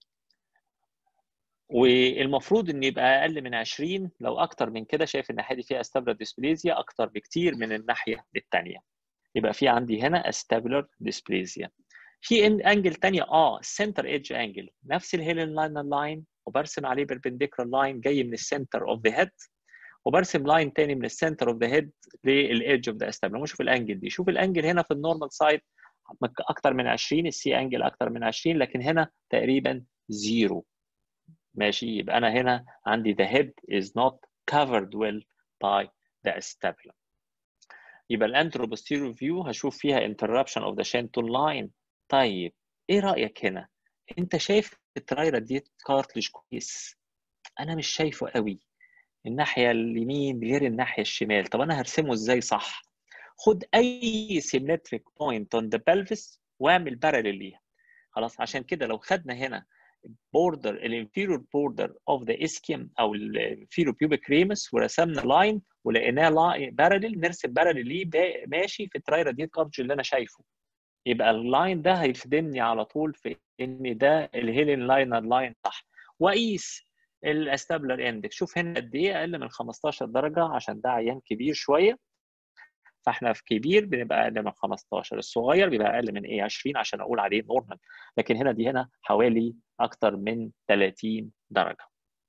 والمفروض ان يبقى اقل من 20 لو اكتر من كده شايف الناحيه دي فيها استابلر ديسبليزيا اكتر بكتير من الناحيه الثانيه يبقى في عندي هنا استابلر ديسبليزيا في انجل ثانيه اه سنتر ايدج انجل نفس الهيلين لاين لاين وبرسم عليه بيربنديكولار لاين جاي من السنتر اوف ذا هيد وبرسم لاين تاني من السنتر اوف ذا هيد للايدج اوف ذا استابلر شوف الانجل دي شوف الانجل هنا في النورمال سايد اكتر من 20 السي انجل اكتر من 20 لكن هنا تقريبا زيرو ماشي يبقى انا هنا عندي the head is not covered well by the acetabular يبقى الانترو posterior view هشوف فيها interruption of the shanton line طيب ايه رايك هنا انت شايف الترايرا دي كارتلج كويس انا مش شايفه قوي الناحيه اليمين غير الناحيه الشمال طب انا هرسمه ازاي صح خد اي symmetric point on the pelvis واعمل باراليل ليها خلاص عشان كده لو خدنا هنا border الانفيرور border of the ischium او الانفيرور pubic ramus ورسمنا لاين ولقيناه باراليل نرسم باراليل ليه ماشي في الترايرا دي كارتلج اللي انا شايفه يبقى اللاين ده هيخدمني على طول في ان ده الهيلين لاينر لاين صح واقيس الاستابلر اندكس شوف هنا قد ايه اقل من 15 درجه عشان ده عيان كبير شويه فاحنا في كبير بنبقى اقل من 15 الصغير بيبقى اقل من ايه 20 عشان اقول عليه نورمال لكن هنا دي هنا حوالي اكتر من 30 درجه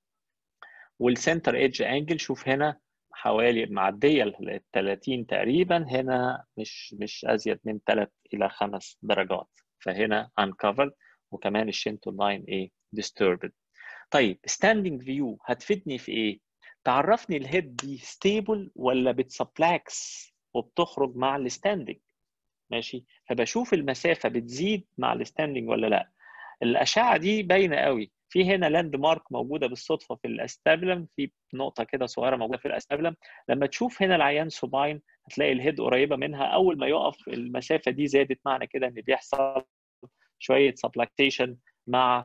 والسنتر ايدج انجل شوف هنا حوالي معديه ال 30 تقريبا هنا مش مش ازيد من 3 الى 5 درجات فهنا uncovered وكمان الشنتو لاين ايه disturbed طيب standing view هتفيدني في ايه تعرفني الهيد دي ستيبل ولا بتسبلاكس وبتخرج مع الستاندنج ماشي فبشوف المسافه بتزيد مع الستاندنج ولا لا الاشعه دي باينه قوي في هنا لاند مارك موجوده بالصدفه في الاستابلم في نقطه كده صغيره موجوده في الاستابلم لما تشوف هنا العيان سوباين هتلاقي الهيد قريبه منها اول ما يقف المسافه دي زادت معنى كده ان بيحصل شويه سبلاكتيشن مع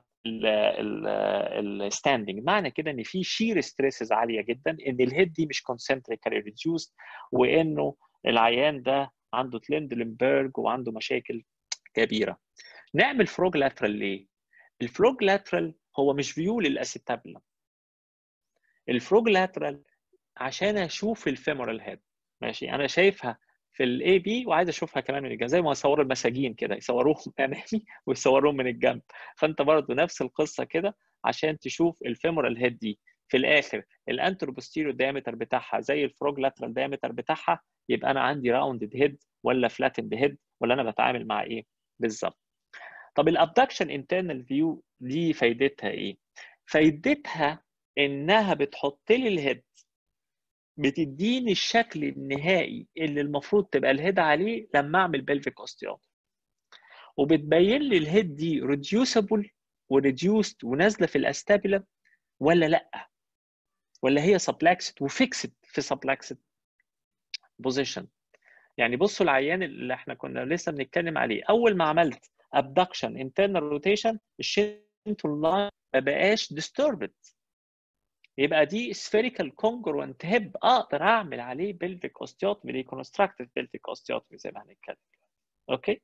الستاندنج معنى كده ان في شير ستريسز عاليه جدا ان الهيد دي مش كونسنتريكالي ريديوست وانه العيان ده عنده تلندلنبرج وعنده مشاكل كبيره نعمل فروج لاترال ليه الفروج لاترال هو مش فيو للاسيتابلم الفروج لاترال عشان اشوف الفيمورال هيد ماشي انا شايفها في الاي بي وعايز اشوفها كمان من الجنب زي ما يصوروا المساجين كده يصوروهم امامي ويصوروهم من الجنب فانت برضو نفس القصه كده عشان تشوف الفيمورال هيد دي في الاخر الانترو بوستيريو دايمتر بتاعها زي الفروج لاترال دايمتر بتاعها يبقى انا عندي راوندد هيد ولا فلاتند هيد ولا انا بتعامل مع ايه بالظبط طب الابدكشن انترنال فيو دي فايدتها ايه فايدتها انها بتحط لي الهيد بتديني الشكل النهائي اللي المفروض تبقى الهيد عليه لما اعمل بلفيك اوستيوم وبتبين لي الهيد دي ريديوسبل وريديوست ونازله في الاستابيلا ولا لا ولا هي سبلاكسد وفيكسد في سبلاكسد بوزيشن يعني بصوا العيان اللي احنا كنا لسه بنتكلم عليه اول ما عملت ابدكشن انترنال روتيشن الشنتو لاين ما بقاش ديستوربد يبقى دي spherical congruent هيب اقدر اعمل عليه بلفيك اوستيوتومي ريكونستراكتيف بلفيك اوستيوتومي زي ما هنتكلم اوكي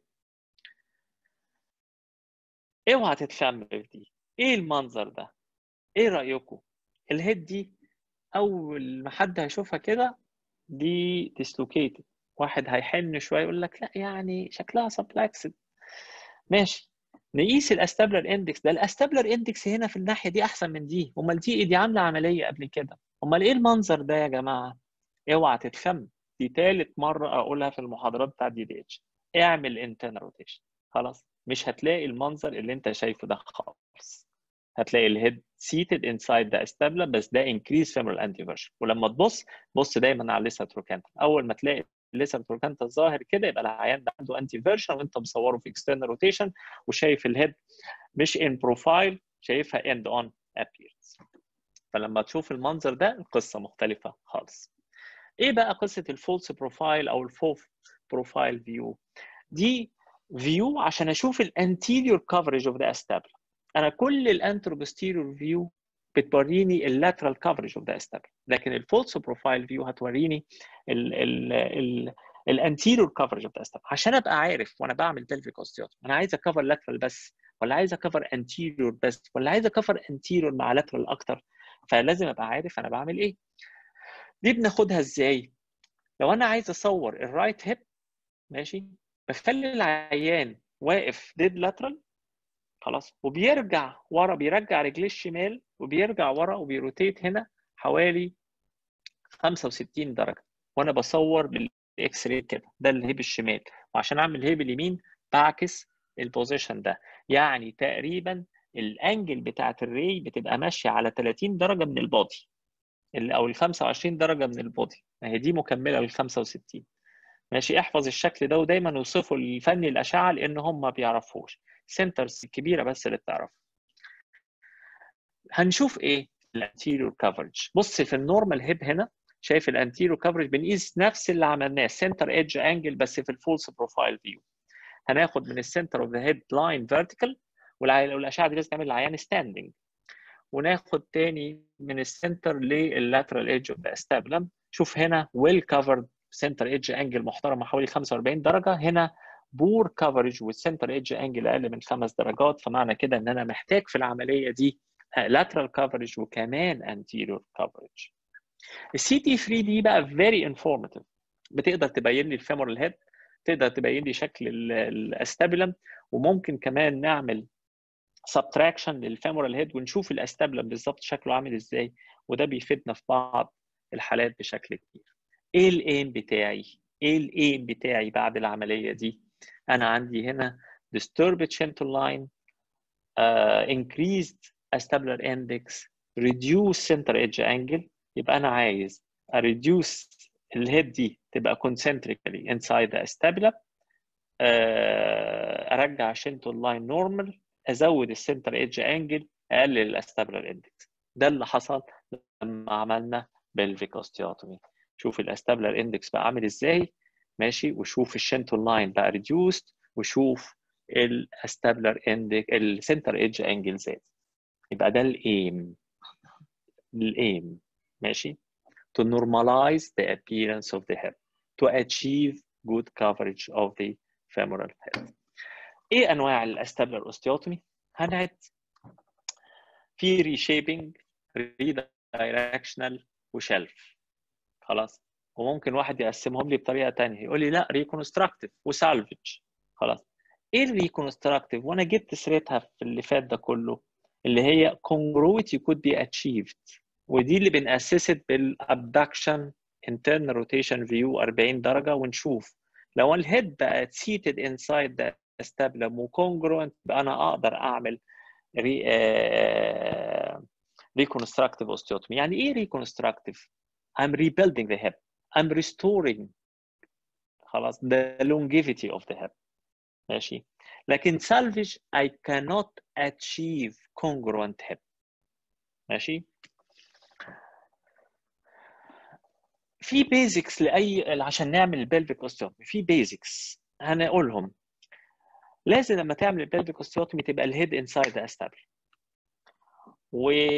اوعى تتشمل دي ايه المنظر ده ايه رايكم الهيد دي اول ما حد هيشوفها كده دي ديسلوكيتد واحد هيحن شويه يقول لك لا يعني شكلها سبلاكسد ماشي نقيس الاستابلر اندكس ده الاستابلر اندكس هنا في الناحيه دي احسن من دي امال دي ايه دي عامله عمليه قبل كده امال ايه المنظر ده يا جماعه اوعى تتخم دي ثالث مره اقولها في المحاضرات بتاع دي دي اتش اعمل انترنال روتيشن خلاص مش هتلاقي المنظر اللي انت شايفه ده خالص هتلاقي الهيد سيتد انسايد ذا استابلر بس ده انكريز فيمورال انتيفيرجن ولما تبص بص دايما على الليسا تروكانتا اول ما تلاقي الليسا تروكانتا الظاهر كده يبقى العيان ده عنده انتيفيرجن وانت مصوره في اكسترنال روتيشن وشايف الهيد مش ان بروفايل شايفها اند اون ابيرنس فلما تشوف المنظر ده القصه مختلفه خالص ايه بقى قصه الفولس بروفايل او الفوف بروفايل فيو دي فيو عشان اشوف الانتيريور كفرج اوف ذا استابلر انا كل الانتروبوستيريور فيو بتوريني اللاترال كفرج اوف ذا استابلر لكن الفولس بروفايل فيو هتوريني ال ال ال الانتيريور كفرج اوف ذا استابلر عشان ابقى عارف وانا بعمل بلفيك اوستيوتومي انا عايز اكفر لاترال بس ولا عايز اكفر انتيريور بس ولا عايز اكفر انتيريور مع لاترال اكتر فلازم ابقى عارف انا بعمل ايه دي بناخدها ازاي لو انا عايز اصور الرايت هيب ماشي بخلي العيان واقف ديد لاترال خلاص وبيرجع ورا بيرجع رجليه الشمال وبيرجع ورا وبيروتيت هنا حوالي 65 درجه وانا بصور بالاكس راي كده ده الهيب الشمال وعشان اعمل الهيب اليمين بعكس البوزيشن ده يعني تقريبا الانجل بتاعت الري بتبقى ماشيه على 30 درجه من البادي او ال 25 درجه من البادي هي دي مكمله لل 65 ماشي احفظ الشكل ده ودايما اوصفه لفني الاشعه لان هم ما بيعرفوش سنترز الكبيره بس اللي بتعرف هنشوف ايه الانتيريور كفرج بص في النورمال هيب هنا شايف الانتيريور كفرج بنقيس نفس اللي عملناه سنتر ايدج انجل بس في الفولس بروفايل فيو هناخد من السنتر اوف ذا هيد لاين فيرتيكال والاشعه دي لازم تعمل العيان ستاندنج وناخد تاني من السنتر لللاترال ايدج اوف ذا استابلم شوف هنا ويل كفرد سنتر ايدج انجل محترمه حوالي 45 درجه هنا بور كفرج والسنتر ايدج انجل اقل من خمس درجات فمعنى كده ان انا محتاج في العمليه دي lateral coverage وكمان anterior coverage السي تي 3 دي بقى very informative بتقدر تبين لي الفيمورال هيد تقدر تبين لي شكل الاستابلم وممكن كمان نعمل سبتراكشن للفيمورال هيد ونشوف الاستابلم بالظبط شكله عامل ازاي وده بيفيدنا في بعض الحالات بشكل كبير ايه الايم بتاعي ايه الايم بتاعي بعد العمليه دي انا عندي هنا disturbed gentle line uh, increased acetabular index reduce center edge angle يبقى انا عايز reduce الهيد دي تبقى concentrically inside the acetabula uh, ارجع gentle line normal ازود السنتر ايدج انجل اقلل الاستابلر اندكس ده اللي حصل لما عملنا بلفيك اوستيوتومي شوف الاستابلر اندكس بقى عامل ازاي ماشي وشوف الشنتول لاين بقى ريديوست وشوف الاستابلر اندك السنتر ايدج انجل زاد يبقى ده الايم الايم ماشي to normalize the appearance of the head to achieve good coverage of the femoral head ايه انواع الاستابلر اوستيوتومي هنعد في ريشيبنج ريدايركشنال وشلف خلاص وممكن واحد يقسمهم لي بطريقه ثانيه يقول لي لا ريكونستراكتيف وسالفج خلاص ايه الريكونستراكتيف وانا جبت سيرتها في اللي فات ده كله اللي هي congruity could be achieved ودي اللي بنأسست بالابدكشن internal rotation view 40 درجه ونشوف لو الهيد بقت seated inside the استبلم وكونجروينت انا اقدر اعمل ري ريكونستراكتيف اوستيوتومي يعني ايه ريكونستراكتيف I'm rebuilding the hip I'm restoring خلاص the longevity of the hip ماشي لكن salvage I cannot achieve congruent hip ماشي في بيزكس لاي عشان نعمل البلفيك اوستيوتومي في بيزكس هنقولهم لازم لما تعمل البلفيك اوستيوتومي تبقى الهيد انسايد استابل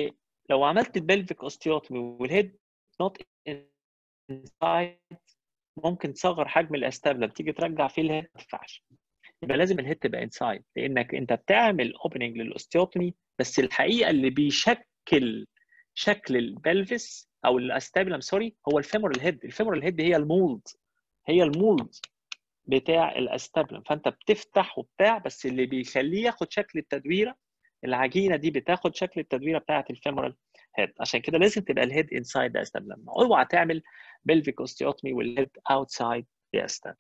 ولو عملت البلفيك اوستيوتومي والهيد نوت انسايد ممكن تصغر حجم الاستابلم تيجي ترجع فيه الهيد ما تنفعش يبقى لازم الهيد تبقى انسايد لانك انت بتعمل اوبننج للاوستيوتومي بس الحقيقه اللي بيشكل شكل البلفس او الاستابلم سوري هو الفيمورال هيد الفيمورال هيد هي المولد هي المولد بتاع الاستابلم فانت بتفتح وبتاع بس اللي بيخليه ياخد شكل التدويره العجينه دي بتاخد شكل التدويره بتاعه الفيمورال هيد عشان كده لازم تبقى الهيد انسايد ذا استابلم اوعى تعمل بلفيك اوستيوتومي والهيد اوتسايد ذا استابلم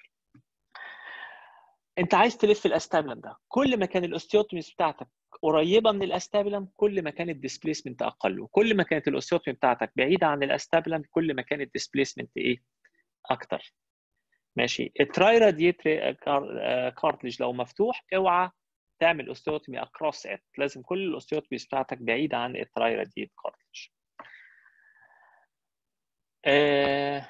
انت عايز تلف الاستابلم ده كل ما كان الاوستيوتوميز بتاعتك قريبه من الاستابلم كل ما كان الديسبيسمنت اقل وكل ما كانت الاوستيوتومي بتاعتك بعيده عن الاستابلم كل ما كان الديسبيسمنت ايه اكتر ماشي التراي راديتري كارتلج لو مفتوح اوعى تعمل اوستيوتومي اكروس ات لازم كل الاوستيوتوميز بتاعتك بعيده عن التراي راديت كارتلج آه...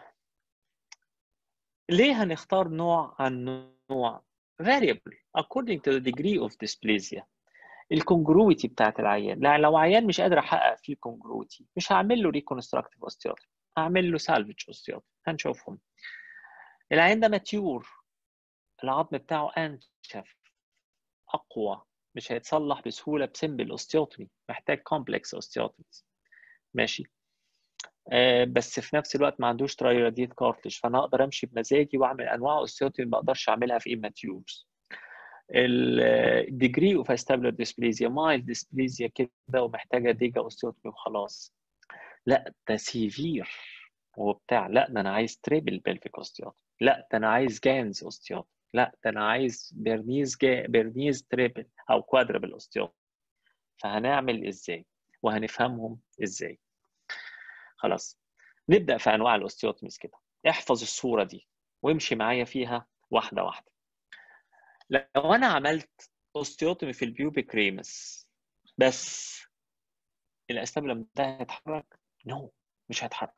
ليه هنختار نوع عن نوع variable according to the degree of dysplasia الكونجرويتي بتاعت العيان لا لو عيان مش قادر احقق فيه كونجرويتي مش هعمل له ريكونستراكتيف اوستيوتومي هعمل له سالفج اوستيوتومي هنشوفهم العيان ده ماتيور العظم بتاعه انشف اقوى مش هيتصلح بسهوله بسمبل اوستيوتومي محتاج كومبلكس اوستيوتومي ماشي آه بس في نفس الوقت ما عندوش ترايراديت كارتلج فانا اقدر امشي بمزاجي واعمل انواع اوستيوتومي ما اقدرش اعملها في اماتيورز الديجري اوف استابلر ديسبليزيا مايل ديسبليزيا كده ومحتاجه ديجا اوستيوتومي وخلاص لا ده سيفير وبتاع لا ده انا عايز تريبل بلفيك اوستيوتومي لا ده انا عايز جانز اوستيوتومي لا ده انا عايز بيرنيز جا... بيرنيز تريبل او كوادربل اوستيوتومي فهنعمل ازاي وهنفهمهم ازاي خلاص نبدا في انواع الاوستيوتوميز كده احفظ الصوره دي وامشي معايا فيها واحده واحده لو انا عملت اوستيوتومي في البيوبيك ريمس بس الاستابلم ده هيتحرك نو no. مش هيتحرك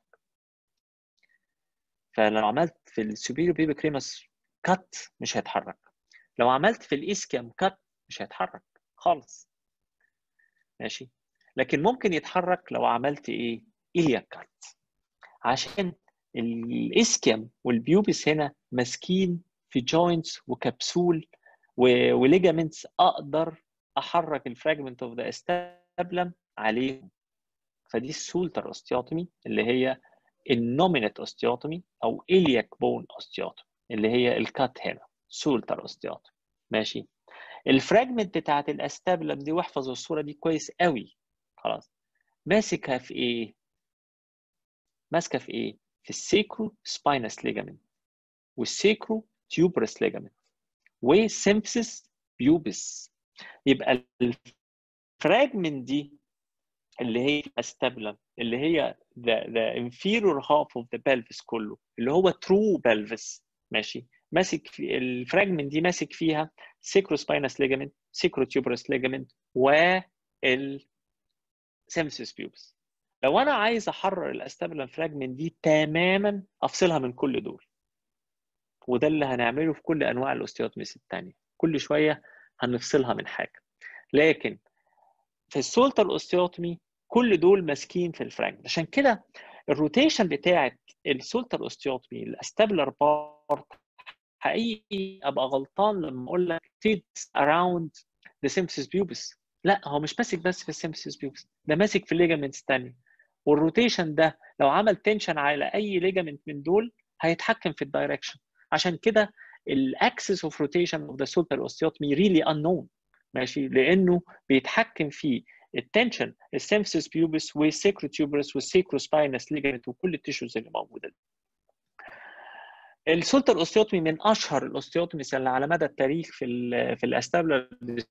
فلو عملت في السوبيريور بيوبيك ريمس كات مش هيتحرك لو عملت في الاسكيام كات مش هيتحرك خالص ماشي لكن ممكن يتحرك لو عملت ايه إلياك كات عشان الاسكيام والبيوبس هنا ماسكين في جوينتس وكبسول وليجامنتس اقدر احرك الفراجمنت اوف ذا استابلم عليهم فدي السولتر اوستيوتومي اللي هي النومينت اوستيوتومي او إلياك بون اوستيوتومي اللي هي الكات هنا سولتر اوستيوتومي ماشي الفراجمنت بتاعت الاستابلم دي واحفظ الصوره دي كويس قوي خلاص ماسكها في ايه ماسكه في ايه في السيكرو سباينس ليجامنت والسيكرو تيوبرس ليجامنت وسيمفيسيس بيوبس يبقى الفراجمنت دي اللي هي الاستابلم اللي هي the, the inferior half of the pelvis كله اللي هو true pelvis ماشي ماسك في الفراجمنت دي ماسك فيها سيكروسباينس ليجامنت سيكروتيوبرس ليجامنت وال سيمسيس بيوبس لو انا عايز احرر الاستابلم فراجمنت دي تماما افصلها من كل دول وده اللي هنعمله في كل انواع الاوستيوتوميس الثانيه كل شويه هنفصلها من حاجه لكن في السولتر اوستيوتومي كل دول ماسكين في الفراجمنت عشان كده الروتيشن بتاعه السولتر اوستيوتومي الاستابلر بارت حقيقي ابقى غلطان لما اقول لك fits around the symphysis pubis لا هو مش ماسك بس في السيمسيس بيوبس ده ماسك في الليجامنتس الثانيه والروتيشن ده لو عمل تنشن على اي ليجامنت من دول هيتحكم في الدايركشن عشان كده الاكسس اوف روتيشن اوف ذا سولتر اوستيوتومي ريلي unknown ماشي لانه بيتحكم في التنشن السيمسيس بيوبس والسيكروتيوبرس والسيكروسباينس ليجامنت وكل التيشوز اللي موجوده دي. السولتر اوستيوتومي من اشهر الاوستيوتوميز اللي على مدى التاريخ في ال في الاستابلر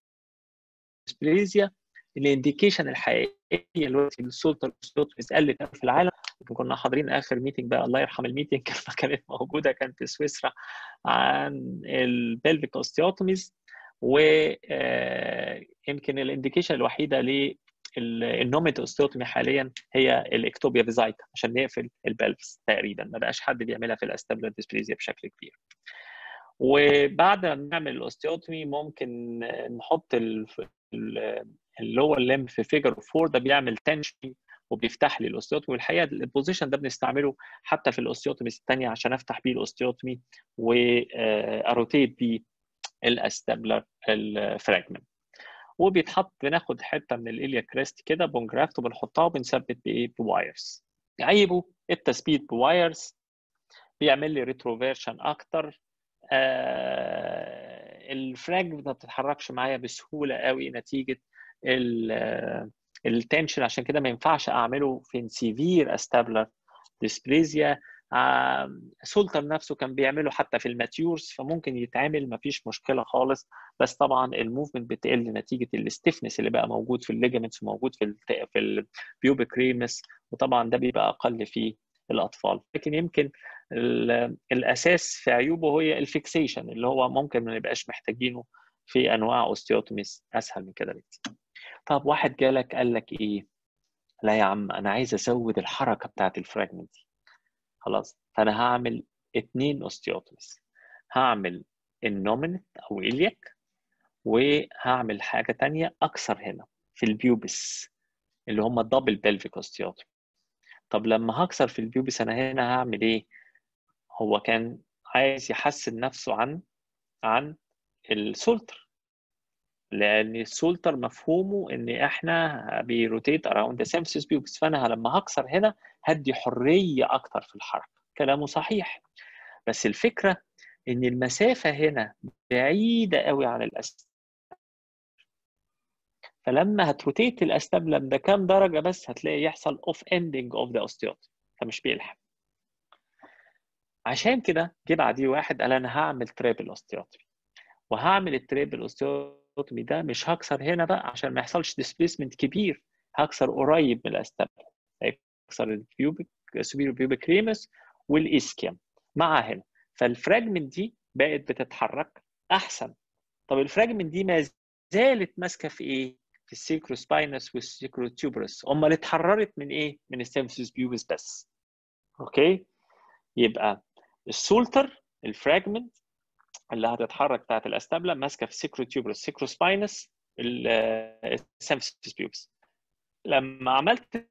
ديسبليزيا الانديكيشن الحقيقيه دلوقتي السولتر اوستيوتوميز قلت في العالم كنا حاضرين اخر ميتنج بقى الله يرحم الميتنج كانت موجوده كانت في سويسرا عن البلفيك اوستيوتوميز ويمكن الانديكيشن الوحيده ل النوميت اوستيوتومي حاليا هي الاكتوبيا فيزايتا عشان نقفل البلفس تقريبا ما بقاش حد بيعملها في الاستابلر ديسبليزيا بشكل كبير وبعد ما نعمل الاوستيوتومي ممكن نحط اللور ليمب في فيجر 4 ده بيعمل تنشن وبيفتح لي الاوستيوتومي والحقيقه البوزيشن ده بنستعمله حتى في الاوستيوتومي الثانيه عشان افتح بيه الاوستيوتومي واروتيت بيه الاستابلر الفراجمنت وبيتحط بناخد حته من الاليا كريست كده بونجرافت وبنحطها وبنثبت بايه بوايرز عيبه التثبيت بوايرز بيعمل لي ريتروفيرشن اكتر آه الفراج ما بتتحركش معايا بسهوله قوي نتيجه التنشن عشان كده ما ينفعش اعمله في سيفير استابلر ديسبليزيا آه سولتر نفسه كان بيعمله حتى في الماتيورز فممكن يتعمل ما فيش مشكله خالص بس طبعا الموفمنت بتقل نتيجه الاستفنس اللي بقى موجود في الليجمنتس وموجود في ال في البيوبيك ريمس وطبعا ده بيبقى اقل في الاطفال لكن يمكن الاساس في عيوبه هي الفيكسيشن اللي هو ممكن ما نبقاش محتاجينه في انواع اوستيوتوميز اسهل من كده بكتير طب واحد جالك قال لك ايه لا يا عم انا عايز ازود الحركه بتاعت الفراجمنت دي خلاص فانا هعمل اتنين اوستيوتوميز هعمل النومينت او اليك وهعمل حاجه تانية اكثر هنا في البيوبس اللي هم الدبل بلفيك اوستيوتومي طب لما هكسر في البيوبس انا هنا هعمل ايه هو كان عايز يحسن نفسه عن عن السولتر لان السولتر مفهومه ان احنا بيروتيت اراوند ذا سيمسيس بيوبس فانا لما هكسر هنا هدي حريه اكتر في الحركه كلامه صحيح بس الفكره ان المسافه هنا بعيده قوي عن الاستابلم فلما هتروتيت الاستابلم ده كام درجه بس هتلاقي يحصل اوف اندنج اوف ذا اوستيوت فمش بيلحق عشان كده جه بعديه واحد قال انا هعمل تريبل اوستيوتومي وهعمل التريبل اوستيوتومي ده مش هكسر هنا بقى عشان ما يحصلش ديسبيسمنت كبير هكسر قريب من الاستابلم هيكسر البيوبيك سوبيرو بيوبيك ريمس والاسكيم مع هنا فالفراجمنت دي بقت بتتحرك احسن طب الفراجمنت دي ما زالت ماسكه في ايه؟ في السيكروسباينس والسيكروتيوبرس امال اتحررت من ايه؟ من السيمفيس بيوبس بس اوكي يبقى السولتر الفراجمنت اللي هتتحرك بتاعت الاستابلا ماسكه في السيكروتيوبرس سيكروسباينس السيمفيس بيوبس لما عملت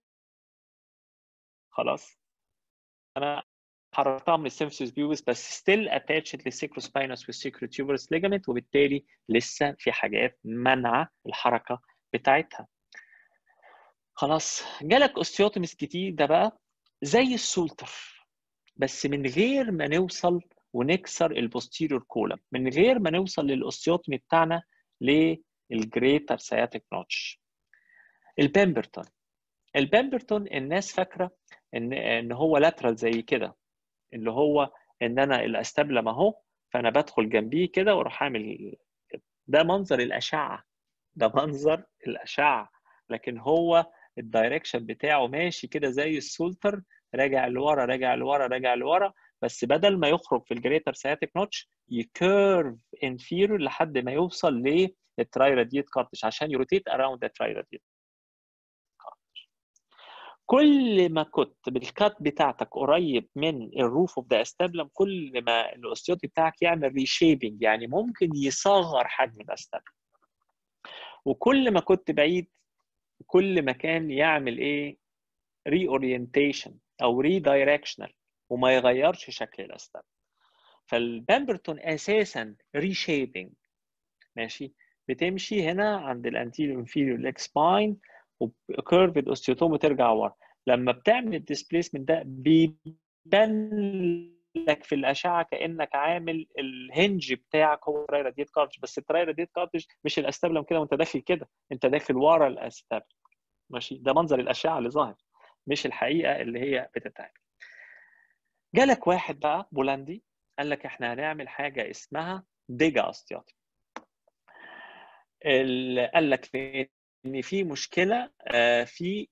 خلاص انا حررتها من السيمفيس بيوبس بس ستيل اتاتشد للسيكروسباينس والسيكروتيوبرس ليجامنت وبالتالي لسه في حاجات منع الحركه بتاعتها خلاص جالك اوستيوتوميس جديد ده بقى زي السولتر بس من غير ما نوصل ونكسر البوستيريور كولم من غير ما نوصل للاوستيوتومي بتاعنا للجريتر سياتيك نوتش البامبرتون البامبرتون الناس فاكره ان ان هو لاترال زي كده اللي هو ان انا الاستبلم اهو فانا بدخل جنبيه كده واروح اعمل ده منظر الاشعه ده منظر الاشعه لكن هو الدايركشن بتاعه ماشي كده زي السولتر راجع لورا راجع لورا راجع لورا بس بدل ما يخرج في الجريتر سياتيك نوتش يكيرف انفيرور لحد ما يوصل للترايراديت كارتش عشان يروتيت اراوند ذا ترايراديت كل ما كنت بالكات بتاعتك قريب من الروف اوف ذا استابلم كل ما الاوستيوتي بتاعك يعمل ريشيبنج يعني ممكن يصغر حجم الاستابلم وكل ما كنت بعيد كل ما كان يعمل ايه ري اورينتيشن او ري دايركشنال وما يغيرش شكل الاستابلم فالبامبرتون اساسا ريشيبنج ماشي بتمشي هنا عند الانتيريور انفيريور ليج سباين وكيرفد اوستيوتوم وترجع ورا لما بتعمل الديسبيسمنت ده بيبان لك في الاشعه كانك عامل الهنج بتاعك هو تراي راديت كارتج بس التراي راديت كارتج مش الاستابلم كده وانت داخل كده انت داخل ورا الاستابلم ماشي ده منظر الاشعه اللي ظاهر مش الحقيقه اللي هي بتتعمل جالك واحد بقى بولندي قال لك احنا هنعمل حاجه اسمها ديجا اوستيوتومي قال لك ان في مشكله في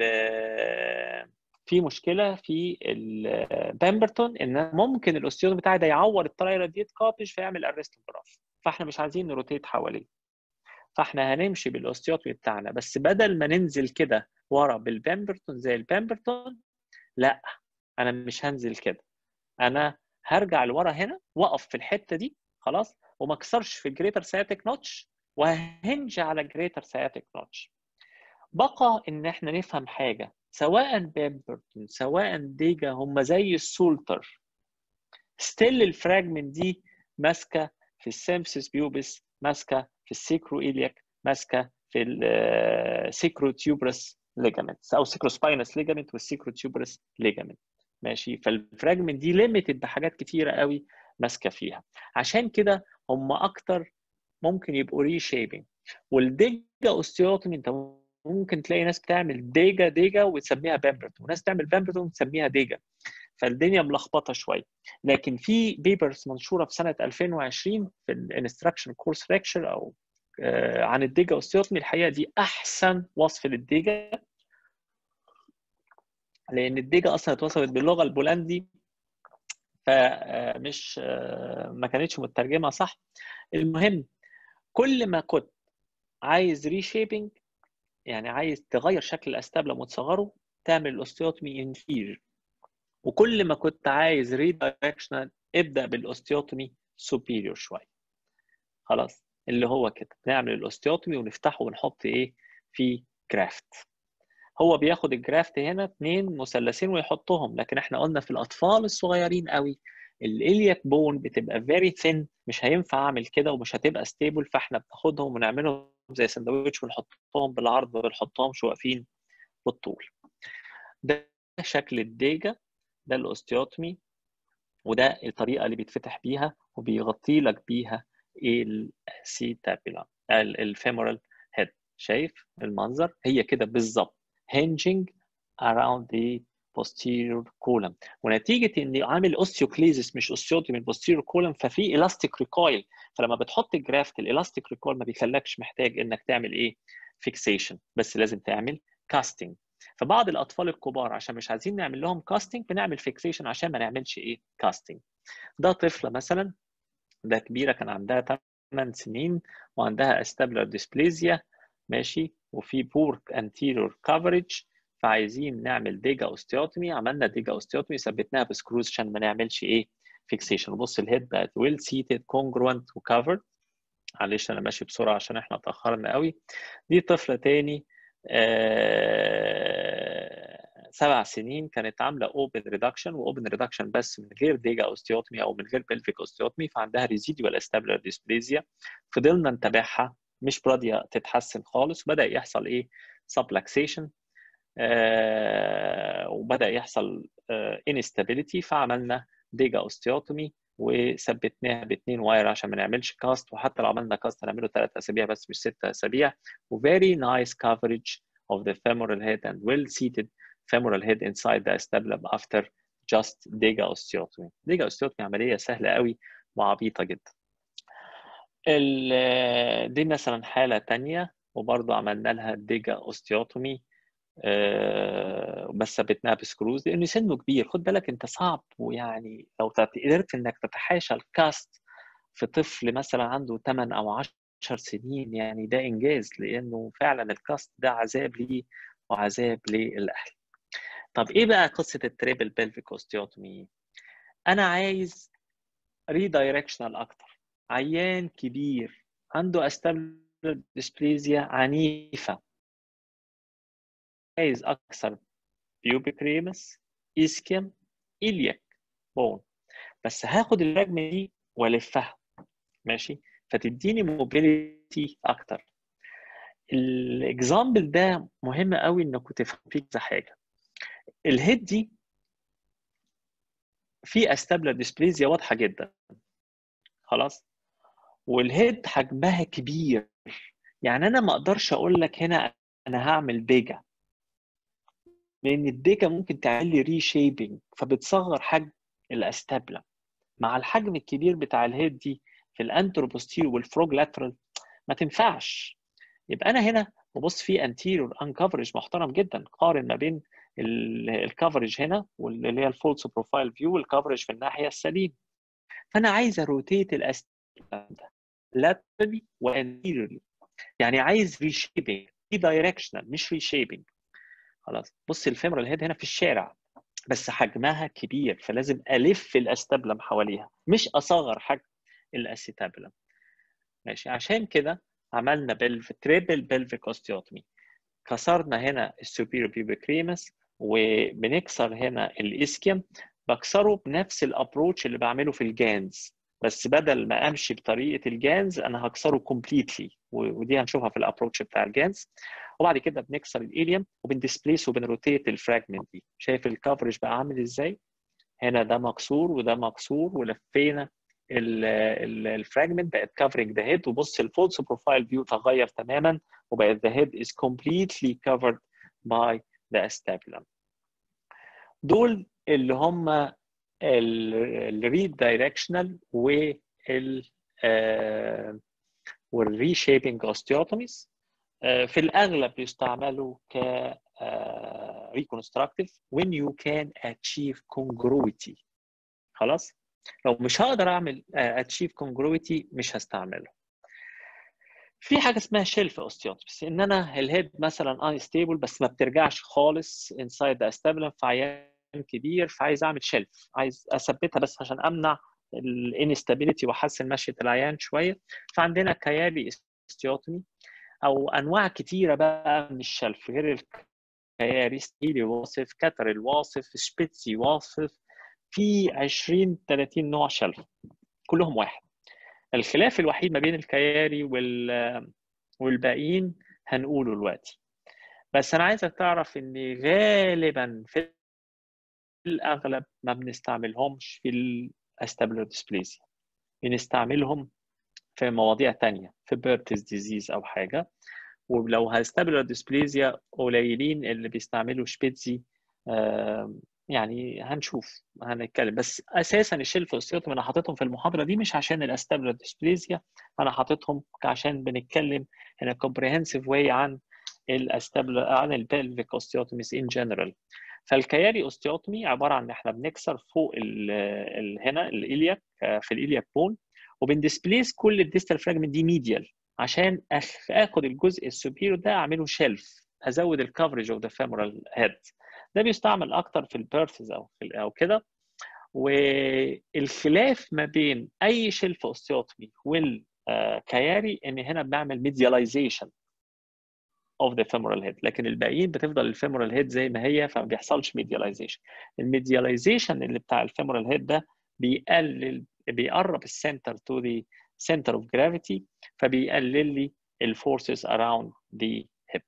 في مشكله في البامبرتون ان ممكن الاوستيوم بتاعي ده يعور الترايراديت كارتج فيعمل ارست جراف فاحنا مش عايزين نروتيت حواليه فاحنا هنمشي بالاوستيوتومي بتاعنا بس بدل ما ننزل كده ورا بالبامبرتون زي البامبرتون لا انا مش هنزل كده انا هرجع لورا هنا واقف في الحته دي خلاص وما اكسرش في الجريتر سياتيك نوتش وهنج على جريتر سياتيك نوتش بقى ان احنا نفهم حاجه سواء بامبرتون سواء ديجا هم زي السولتر ستيل الفراجمنت دي ماسكه في السيمسيس بيوبس ماسكه في السيكرو إيلياك ماسكه في السيكرو تيوبرس ليجامنتس او سيكرو سباينس ليجامنت والسيكرو تيوبرس ليجامنت ماشي فالفراجمنت دي ليميتد بحاجات كتيره قوي ماسكه فيها عشان كده هم اكتر ممكن يبقوا ري شيبنج والديجا اوستيوتومي انت ممكن تلاقي ناس بتعمل ديجا ديجا وتسميها بامبرتون وناس تعمل بامبرتون وتسميها ديجا فالدنيا ملخبطه شويه لكن في بيبرز منشوره في سنه 2020 في الانستراكشن كورس ليكشر او عن الديجا اوستيوتومي الحقيقه دي احسن وصف للديجا لان الديجا اصلا اتوصفت باللغه البولندي فمش ما كانتش مترجمه صح المهم كل ما كنت عايز ريشيبنج يعني عايز تغير شكل الاستابلم وتصغره تعمل الاوستيوتومي انفير وكل ما كنت عايز ريدايركشنال ابدا بالاوستيوتومي سوبيريور شويه خلاص اللي هو كده نعمل الاوستيوتومي ونفتحه ونحط ايه في جرافت هو بياخد الجرافت هنا اثنين مثلثين ويحطهم لكن احنا قلنا في الاطفال الصغيرين قوي الالياك بون بتبقى فيري ثين مش هينفع اعمل كده ومش هتبقى ستيبل فاحنا بناخدهم ونعملهم زي سندوتش ونحطهم بالعرض ما بنحطهمش واقفين بالطول ده شكل الديجا ده الاوستيوتومي وده الطريقه اللي بيتفتح بيها وبيغطي لك بيها السيتابيلا الفيمورال هيد شايف المنظر هي كده بالظبط hinging around the posterior column ونتيجه اني عامل اوستيوكليزس مش اوستيوتومي البوستيريور كولم ففي الاستيك ريكويل فلما بتحط الجرافت الالاستيك ريكويل ما بيخلكش محتاج انك تعمل ايه فيكسيشن بس لازم تعمل كاستنج فبعض الاطفال الكبار عشان مش عايزين نعمل لهم كاستنج بنعمل فيكسيشن عشان ما نعملش ايه كاستنج ده طفله مثلا ده كبيره كان عندها 8 سنين وعندها استابلر ديسبليزيا ماشي وفي بورك انتيريور كفرج فعايزين نعمل ديجا اوستيوتومي عملنا ديجا اوستيوتومي ثبتناها بسكروز عشان ما نعملش ايه فيكسيشن بص الهيد بقت ويل سيتد كونجروينت وكفرد معلش انا ماشي بسرعه عشان احنا اتاخرنا قوي دي طفله تاني آه سبع سنين كانت عامله اوبن ريدكشن واوبن ريدكشن بس من غير ديجا اوستيوتومي او من غير بلفيك اوستيوتومي فعندها ريزيديوال استابلر ديسبليزيا فضلنا نتابعها مش راضيه تتحسن خالص بدا يحصل ايه سبلكسيشن آه وبدا يحصل آه انستابيليتي فعملنا ديجا اوستيوتومي وثبتناها باثنين واير عشان ما نعملش كاست وحتى لو عملنا كاست هنعمله ثلاث اسابيع بس مش ست اسابيع وفيري نايس coverage of the femoral head and well seated femoral head inside the acetabulum after just ديجا osteotomy. ديجا osteotomy عمليه سهله قوي وعبيطه جدا. دي مثلا حاله ثانيه وبرضه عملنا لها ديجا اوستيوتومي بس ثبتناها بسكروز لانه سنه كبير خد بالك انت صعب ويعني لو قدرت انك تتحاشى الكاست في طفل مثلا عنده 8 او 10 سنين يعني ده انجاز لانه فعلا الكاست ده عذاب ليه وعذاب للاهل. طب ايه بقى قصه التريبل بلفيك اوستيوتومي؟ انا عايز ريدايركشنال اكتر عيان كبير عنده استابلر ديسبليزيا عنيفه عايز اكثر بيوبيك ريمس اسكيم الياك بون بس هاخد الرجمه دي والفها ماشي فتديني موبيليتي اكتر الاكزامبل ده مهم قوي انكم تفهموا فيه كذا حاجه الهيد دي في استابلر ديسبليزيا واضحه جدا خلاص والهيد حجمها كبير يعني انا ما اقدرش اقول لك هنا انا هعمل ديجا لان الديجا ممكن تعمل لي ري شيبنج فبتصغر حجم الاستابلا مع الحجم الكبير بتاع الهيد دي في الانتروبوستير والفروج لاترال ما تنفعش يبقى انا هنا ببص في انتيريور ان كفرج محترم جدا قارن ما بين الكفرج هنا واللي هي الفولس بروفايل فيو والكفرج في الناحيه السليمه فانا عايز اروتيت الاستابلا ده لاترالي وانتيريورلي يعني عايز ريشيبنج دي دايركشنال مش ريشيبنج خلاص بص الفيمرال هيد هنا في الشارع بس حجمها كبير فلازم الف الاستابلم حواليها مش اصغر حجم الاسيتابلم ماشي عشان كده عملنا بلف تريبل بلفيك اوستيوتومي كسرنا هنا السوبيريور بيبيك ريمس وبنكسر هنا الاسكيم بكسره بنفس الابروتش اللي بعمله في الجانز بس بدل ما امشي بطريقه الجانز انا هكسره كومبليتلي ودي هنشوفها في الابروتش بتاع الجانز وبعد كده بنكسر الاليوم وبندسبليس وبنروتيت الفراجمنت دي شايف الكفرج بقى عامل ازاي هنا ده مكسور وده مكسور ولفينا الفراجمنت بقت كفرنج ذا هيد وبص الفولس بروفايل فيو تغير تماما وبقت the head is completely covered by the acetabulum دول اللي هم الريد دايركشنال وال والريشيبنج اوستيوتوميز في الاغلب يستعملوا ك reconstructive when you can achieve congruity خلاص لو مش هقدر اعمل achieve congruity مش هستعمله في حاجه اسمها شيلف اوستيوتوميز ان انا الهيد مثلا unstable بس ما بترجعش خالص inside the acetabulum في عيان كبير فعايز اعمل شيلف عايز اثبتها بس عشان امنع الانستابيليتي واحسن مشيه العيان شويه فعندنا كيالي استيوتومي او انواع كتيره بقى من الشلف غير الكيالي ستيلي واصف كتر الواصف شبيتسي واصف في 20 30 نوع شلف كلهم واحد الخلاف الوحيد ما بين الكياري وال والباقيين هنقوله دلوقتي بس انا عايزك تعرف ان غالبا في الاغلب ما بنستعملهمش في الاستابلر ديسبليزيا بنستعملهم في مواضيع تانية في بيرتس ديزيز او حاجه ولو هستابلر ديسبليزيا قليلين اللي بيستعملوا شبيتزي آه يعني هنشوف هنتكلم بس اساسا الشيلف اوستيوتوم انا حاططهم في المحاضره دي مش عشان الاستابلر ديسبليزيا انا حاططهم عشان بنتكلم in a comprehensive way عن الاستابلر عن البلفيك اوستيوتوميز ان جنرال فالكياري اوستيوتومي عباره عن ان احنا بنكسر فوق ال ال هنا الالياك في الالياك بون وبندسبليس كل الديستال فراجمنت دي ميديال عشان اخد الجزء السوبيريور ده اعمله شيلف ازود الكفرج اوف ذا فيمورال هيد ده بيستعمل اكتر في البيرثز او في او كده والخلاف ما بين اي شيلف اوستيوتومي والكياري ان هنا بنعمل ميدياليزيشن of the femoral head لكن الباقيين بتفضل الفيمورال هيد زي ما هي فما بيحصلش ميدياليزيشن الميدياليزيشن اللي بتاع الفيمورال هيد ده بيقلل بيقرب السنتر to the center of gravity فبيقلل لي الفورسز around the hip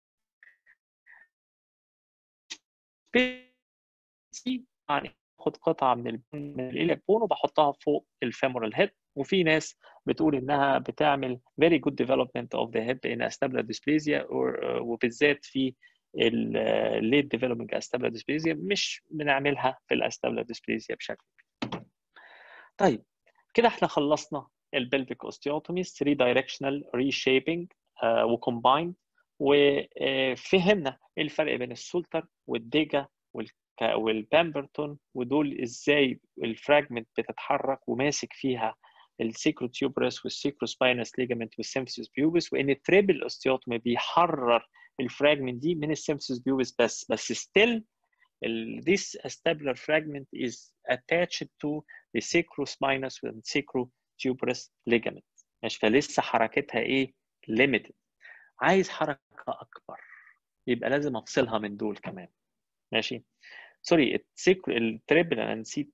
يعني باخد قطعه من من الالياك بون وبحطها فوق الفيمورال هيد وفي ناس بتقول انها بتعمل very good development of the head in acetabular dysplasia وبالذات في ال late developing acetabular dysplasia مش بنعملها في الاستابلر dysplasia بشكل كبير. طيب كده احنا خلصنا البلفيك اوستيوتومي 3 directional reshaping وكومبايند وفهمنا الفرق بين السولتر والديجا والبامبرتون ودول ازاي الفراجمنت بتتحرك وماسك فيها السيكروتيوبرس والسيكروسباينس ليجامنت والسيمفيسيس بيوبس وان التريبل اوستيوتومي بيحرر الفراجمنت دي من السيمفيسيس بيوبس بس بس ستيل this acetabular fragment is attached to the sacrospinous and sacrotuberous ligament ماشي فلسه حركتها ايه limited عايز حركه اكبر يبقى لازم افصلها من دول كمان ماشي سوري التريبل انا نسيت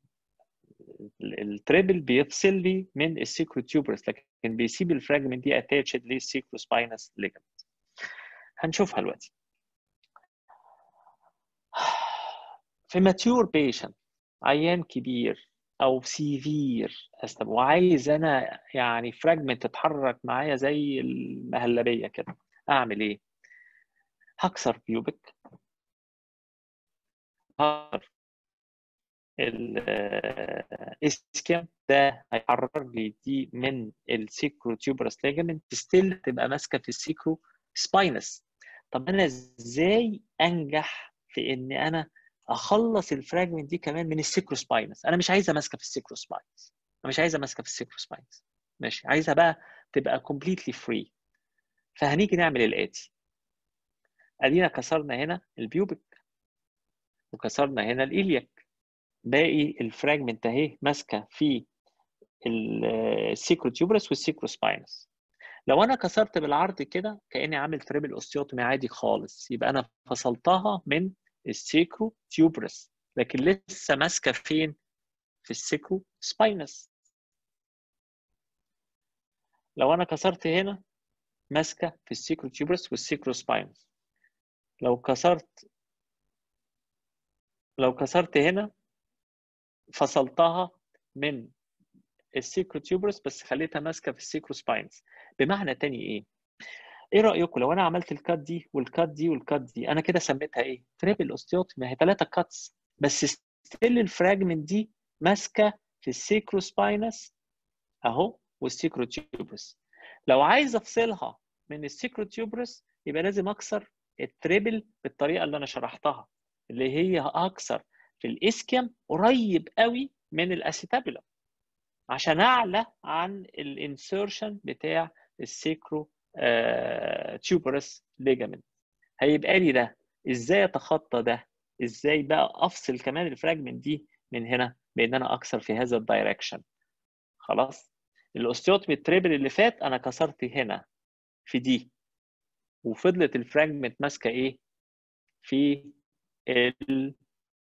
التريبل بيفصل لي من السيكروتيوبرس لكن بيسيب الفراجمنت دي اتاتشد للسيكروسباينس ليجمنت هنشوفها دلوقتي في ماتيور بيشنت عيان كبير او سيفير وعايز انا يعني فراجمنت تتحرك معايا زي المهلبيه كده اعمل ايه هكسر بيوبك هكسر الاسكيم ده هيحرر لي دي من السيكروتيوبرس ليجمنت ستيل تبقى ماسكه في السيكرو سباينس طب انا ازاي انجح في ان انا اخلص الفراجمنت دي كمان من السيكروسباينس انا مش عايزها ماسكه في السيكروسباينس انا مش عايزها ماسكه في السيكروسباينس ماشي عايزها بقى تبقى كومبليتلي فري فهنيجي نعمل الاتي ادينا كسرنا هنا البيوبك وكسرنا هنا الالياك باقي الفراجمنت اهي ماسكه في السيكروتيوبرس والسيكروسباينس لو انا كسرت بالعرض كده كاني عامل تريبل اوستيوتومي عادي خالص يبقى انا فصلتها من السيكرو تيوبرس لكن لسه ماسكه فين في السيكرو سباينس لو انا كسرت هنا ماسكه في السيكرو تيوبرس والسيكرو سباينس لو كسرت لو كسرت هنا فصلتها من السيكرو تيوبرس بس خليتها ماسكه في السيكرو سباينس بمعنى تاني ايه ايه رايكم لو انا عملت الكات دي والكات دي والكات دي انا كده سميتها ايه تريبل اوستيوتومي هي ثلاثه كاتس بس ستيل الفراجمنت دي ماسكه في السيكرو سباينس اهو والسيكرو تيوبرس لو عايز افصلها من السيكرو تيوبرس يبقى لازم اكسر التريبل بالطريقه اللي انا شرحتها اللي هي اكسر في الاسكيم قريب قوي من الاسيتابيلا عشان اعلى عن الانسيرشن بتاع السيكرو تيوبرس ليجامنت هيبقى لي ده ازاي اتخطى ده ازاي بقى افصل كمان الفراجمنت دي من هنا بان انا اكسر في هذا الدايركشن خلاص الاوستيوتومي التريبل اللي فات انا كسرت هنا في دي وفضلت الفراجمنت ماسكه ايه في ال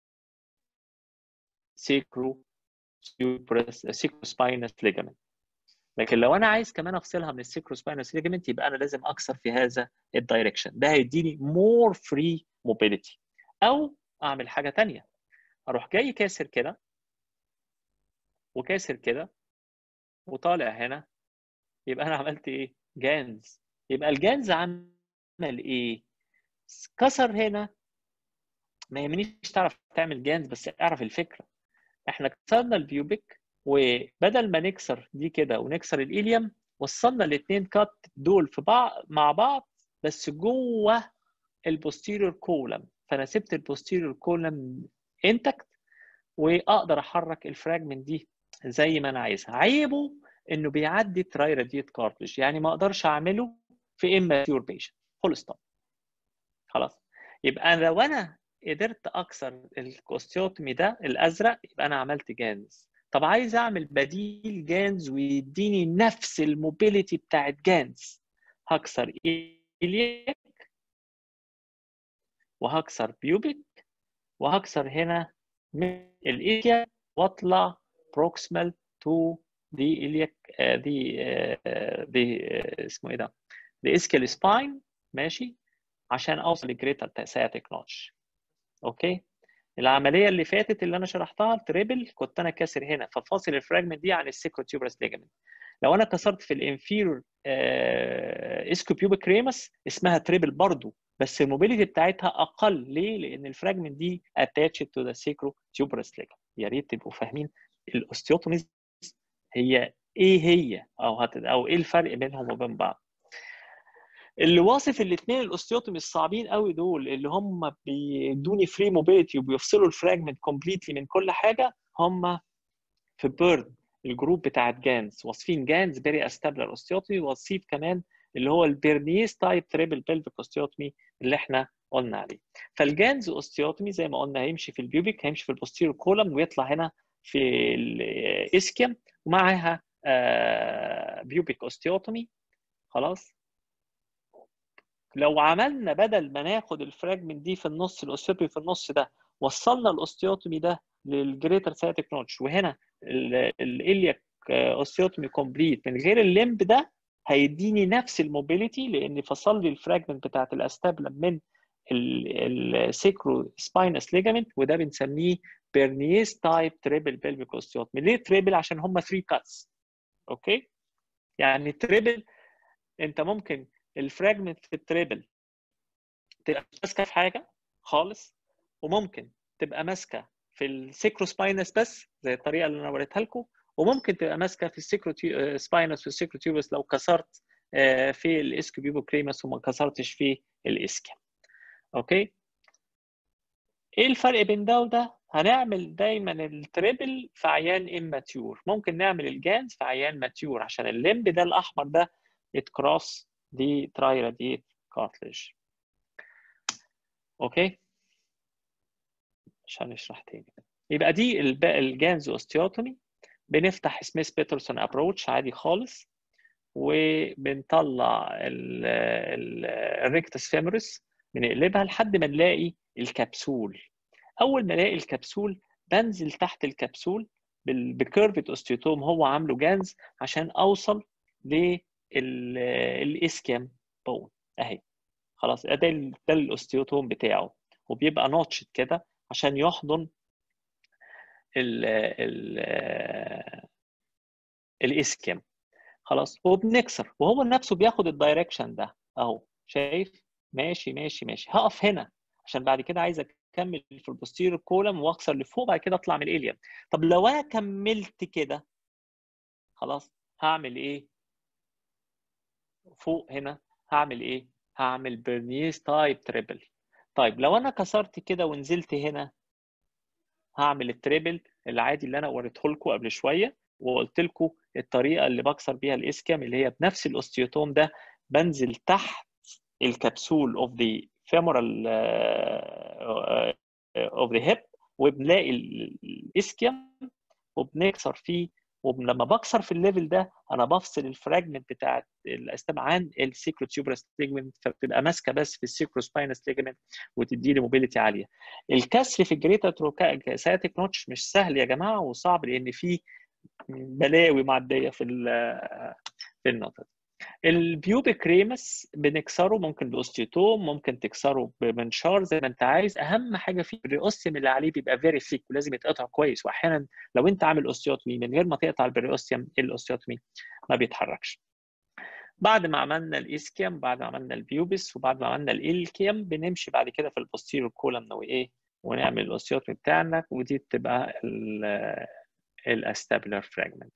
سيكرو سيوبرس سيكرو سباينس ليجامنت لكن لو انا عايز كمان افصلها من السيكرو سباينس ليجامنت يبقى انا لازم اكسر في هذا الدايركشن ده هيديني مور فري موبيليتي او اعمل حاجه ثانيه اروح جاي كاسر كده وكاسر كده وطالع هنا يبقى انا عملت ايه جانز يبقى الجانز عمل ايه كسر هنا ما يهمنيش تعرف تعمل جانز بس اعرف الفكره احنا كسرنا البيوبيك وبدل ما نكسر دي كده ونكسر الإيليوم وصلنا الاثنين كات دول في بعض مع بعض بس جوه البوستيريور كولم فانا سبت البوستيريور كولم انتكت واقدر احرك الفراجمنت دي زي ما انا عايزها عيبه انه بيعدي تراي راديت كارتلج يعني ما اقدرش اعمله في اماتيور بيشنت فول ستوب خلاص يبقى لو انا قدرت اكسر الكوستيوتومي ده الازرق يبقى انا عملت جانز طب عايز اعمل بديل جانز ويديني نفس الموبيليتي بتاعت جانز هكسر إليك وهكسر بيوبيك وهكسر هنا من الإيكيا واطلع بروكسمال تو دي إليك دي دي اسمه ايه ده؟ دي اسكال سباين ماشي عشان اوصل لجريتر سياتيك نوتش اوكي العمليه اللي فاتت اللي انا شرحتها التريبل كنت انا كاسر هنا ففاصل الفراجمنت دي عن السيكروتيوبرس ليجامنت لو انا كسرت في الانفيرور اسكوبيوبيك ريمس اسمها تريبل برضو بس الموبيليتي بتاعتها اقل ليه؟ لان الفراجمنت دي اتاتشد تو ذا سيكروتيوبرس ليجامنت يا ريت تبقوا فاهمين الاوستيوتوميز هي ايه هي او هت... او ايه الفرق بينهم وبين بعض اللي واصف الاثنين الاوستيوتومي الصعبين قوي دول اللي هم بيدوني فري موبيليتي وبيفصلوا الفراجمنت كومبليتلي من كل حاجه هم في بيرن الجروب بتاعت جانز واصفين جانز بيري استابلر اوستيوتومي واصيف كمان اللي هو البيرنيز تايب تريبل بلفيك اوستيوتومي اللي احنا قلنا عليه فالجانز اوستيوتومي زي ما قلنا هيمشي في البيوبيك هيمشي في البوستيريور كولم ويطلع هنا في الاسكيم ومعاها بيوبيك اوستيوتومي خلاص لو عملنا بدل ما ناخد الفراجمنت دي في النص الاوستيوتومي في النص ده وصلنا الاوستيوتومي ده للجريتر سايتك نوتش وهنا الالياك اوستيوتومي كومبليت من غير الليمب ده هيديني نفس الموبيليتي لان فصل لي الفراجمنت بتاعت الاستابلم من السيكرو سباينس ليجامنت وده بنسميه بيرنيز تايب تريبل بلفيك اوستيوتومي ليه تريبل عشان هم 3 كاتس اوكي يعني تريبل انت ممكن الفراجمنت في التريبل تبقى ماسكه في حاجه خالص وممكن تبقى ماسكه في السيكرو سباينس بس زي الطريقه اللي انا وريتها لكم وممكن تبقى ماسكه في السيكرو سباينس والسيكرو تيوبس لو كسرت في الاسكوبيبو كريمس وما كسرتش في الاسكيا اوكي ايه الفرق بين ده وده هنعمل دايما التريبل في عيان اماتيور ممكن نعمل الجانز في عيان ماتيور عشان الليمب ده الاحمر ده يتكراس دي تراي راديت كارتلج اوكي عشان نشرح تاني يبقى دي الجانز اوستيوتومي بنفتح سميث بيترسون ابروتش عادي خالص وبنطلع الريكتس فيموريس بنقلبها لحد ما نلاقي الكبسول اول ما الاقي الكبسول بنزل تحت الكبسول بكيرفت اوستيوتوم هو عامله جانز عشان اوصل للاسكيام بون اهي خلاص ده ده الاوستيوتوم بتاعه وبيبقى نوتشت كده عشان يحضن ال ال الاسكيام خلاص وبنكسر وهو نفسه بياخد الدايركشن ده اهو شايف ماشي ماشي ماشي هقف هنا عشان بعد كده عايز اكمل في البوستير كولم واكسر لفوق بعد كده اطلع من الاليم طب لو انا كملت كده خلاص هعمل ايه فوق هنا هعمل ايه هعمل برنيس تايب تريبل طيب لو انا كسرت كده ونزلت هنا هعمل التريبل العادي اللي انا وريته لكم قبل شويه وقلت لكم الطريقه اللي بكسر بيها الاسكيام اللي هي بنفس الاوستيوتوم ده بنزل تحت الكبسول اوف ذا femoral اوف ذا هيب وبنلاقي الاسكيام وبنكسر فيه ولما بكسر في الليفل ده انا بفصل الفراجمنت بتاع الاستام عن السيكروتيوبرس ليجمنت فبتبقى ماسكه بس في السيكروسباينس ليجمنت وتدي لي موبيليتي عاليه. الكسر في الجريتا سايتك نوتش مش سهل يا جماعه وصعب لان في بلاوي معديه في في النقطه دي. البيوبيك ريمس بنكسره ممكن باوستيوتوم ممكن تكسره بمنشار زي ما انت عايز اهم حاجه فيه الريوستيوم اللي عليه بيبقى فيري ثيك ولازم يتقطع كويس واحيانا لو انت عامل اوستيوتومي من غير ما تقطع البريوستيوم الاوستيوتومي ما بيتحركش بعد ما عملنا الاسكيام بعد ما عملنا البيوبس وبعد ما عملنا الالكيام بنمشي بعد كده في البوستيريور كولم وايه ونعمل الاوستيوتومي بتاعنا ودي بتبقى الاستابلر فراجمنت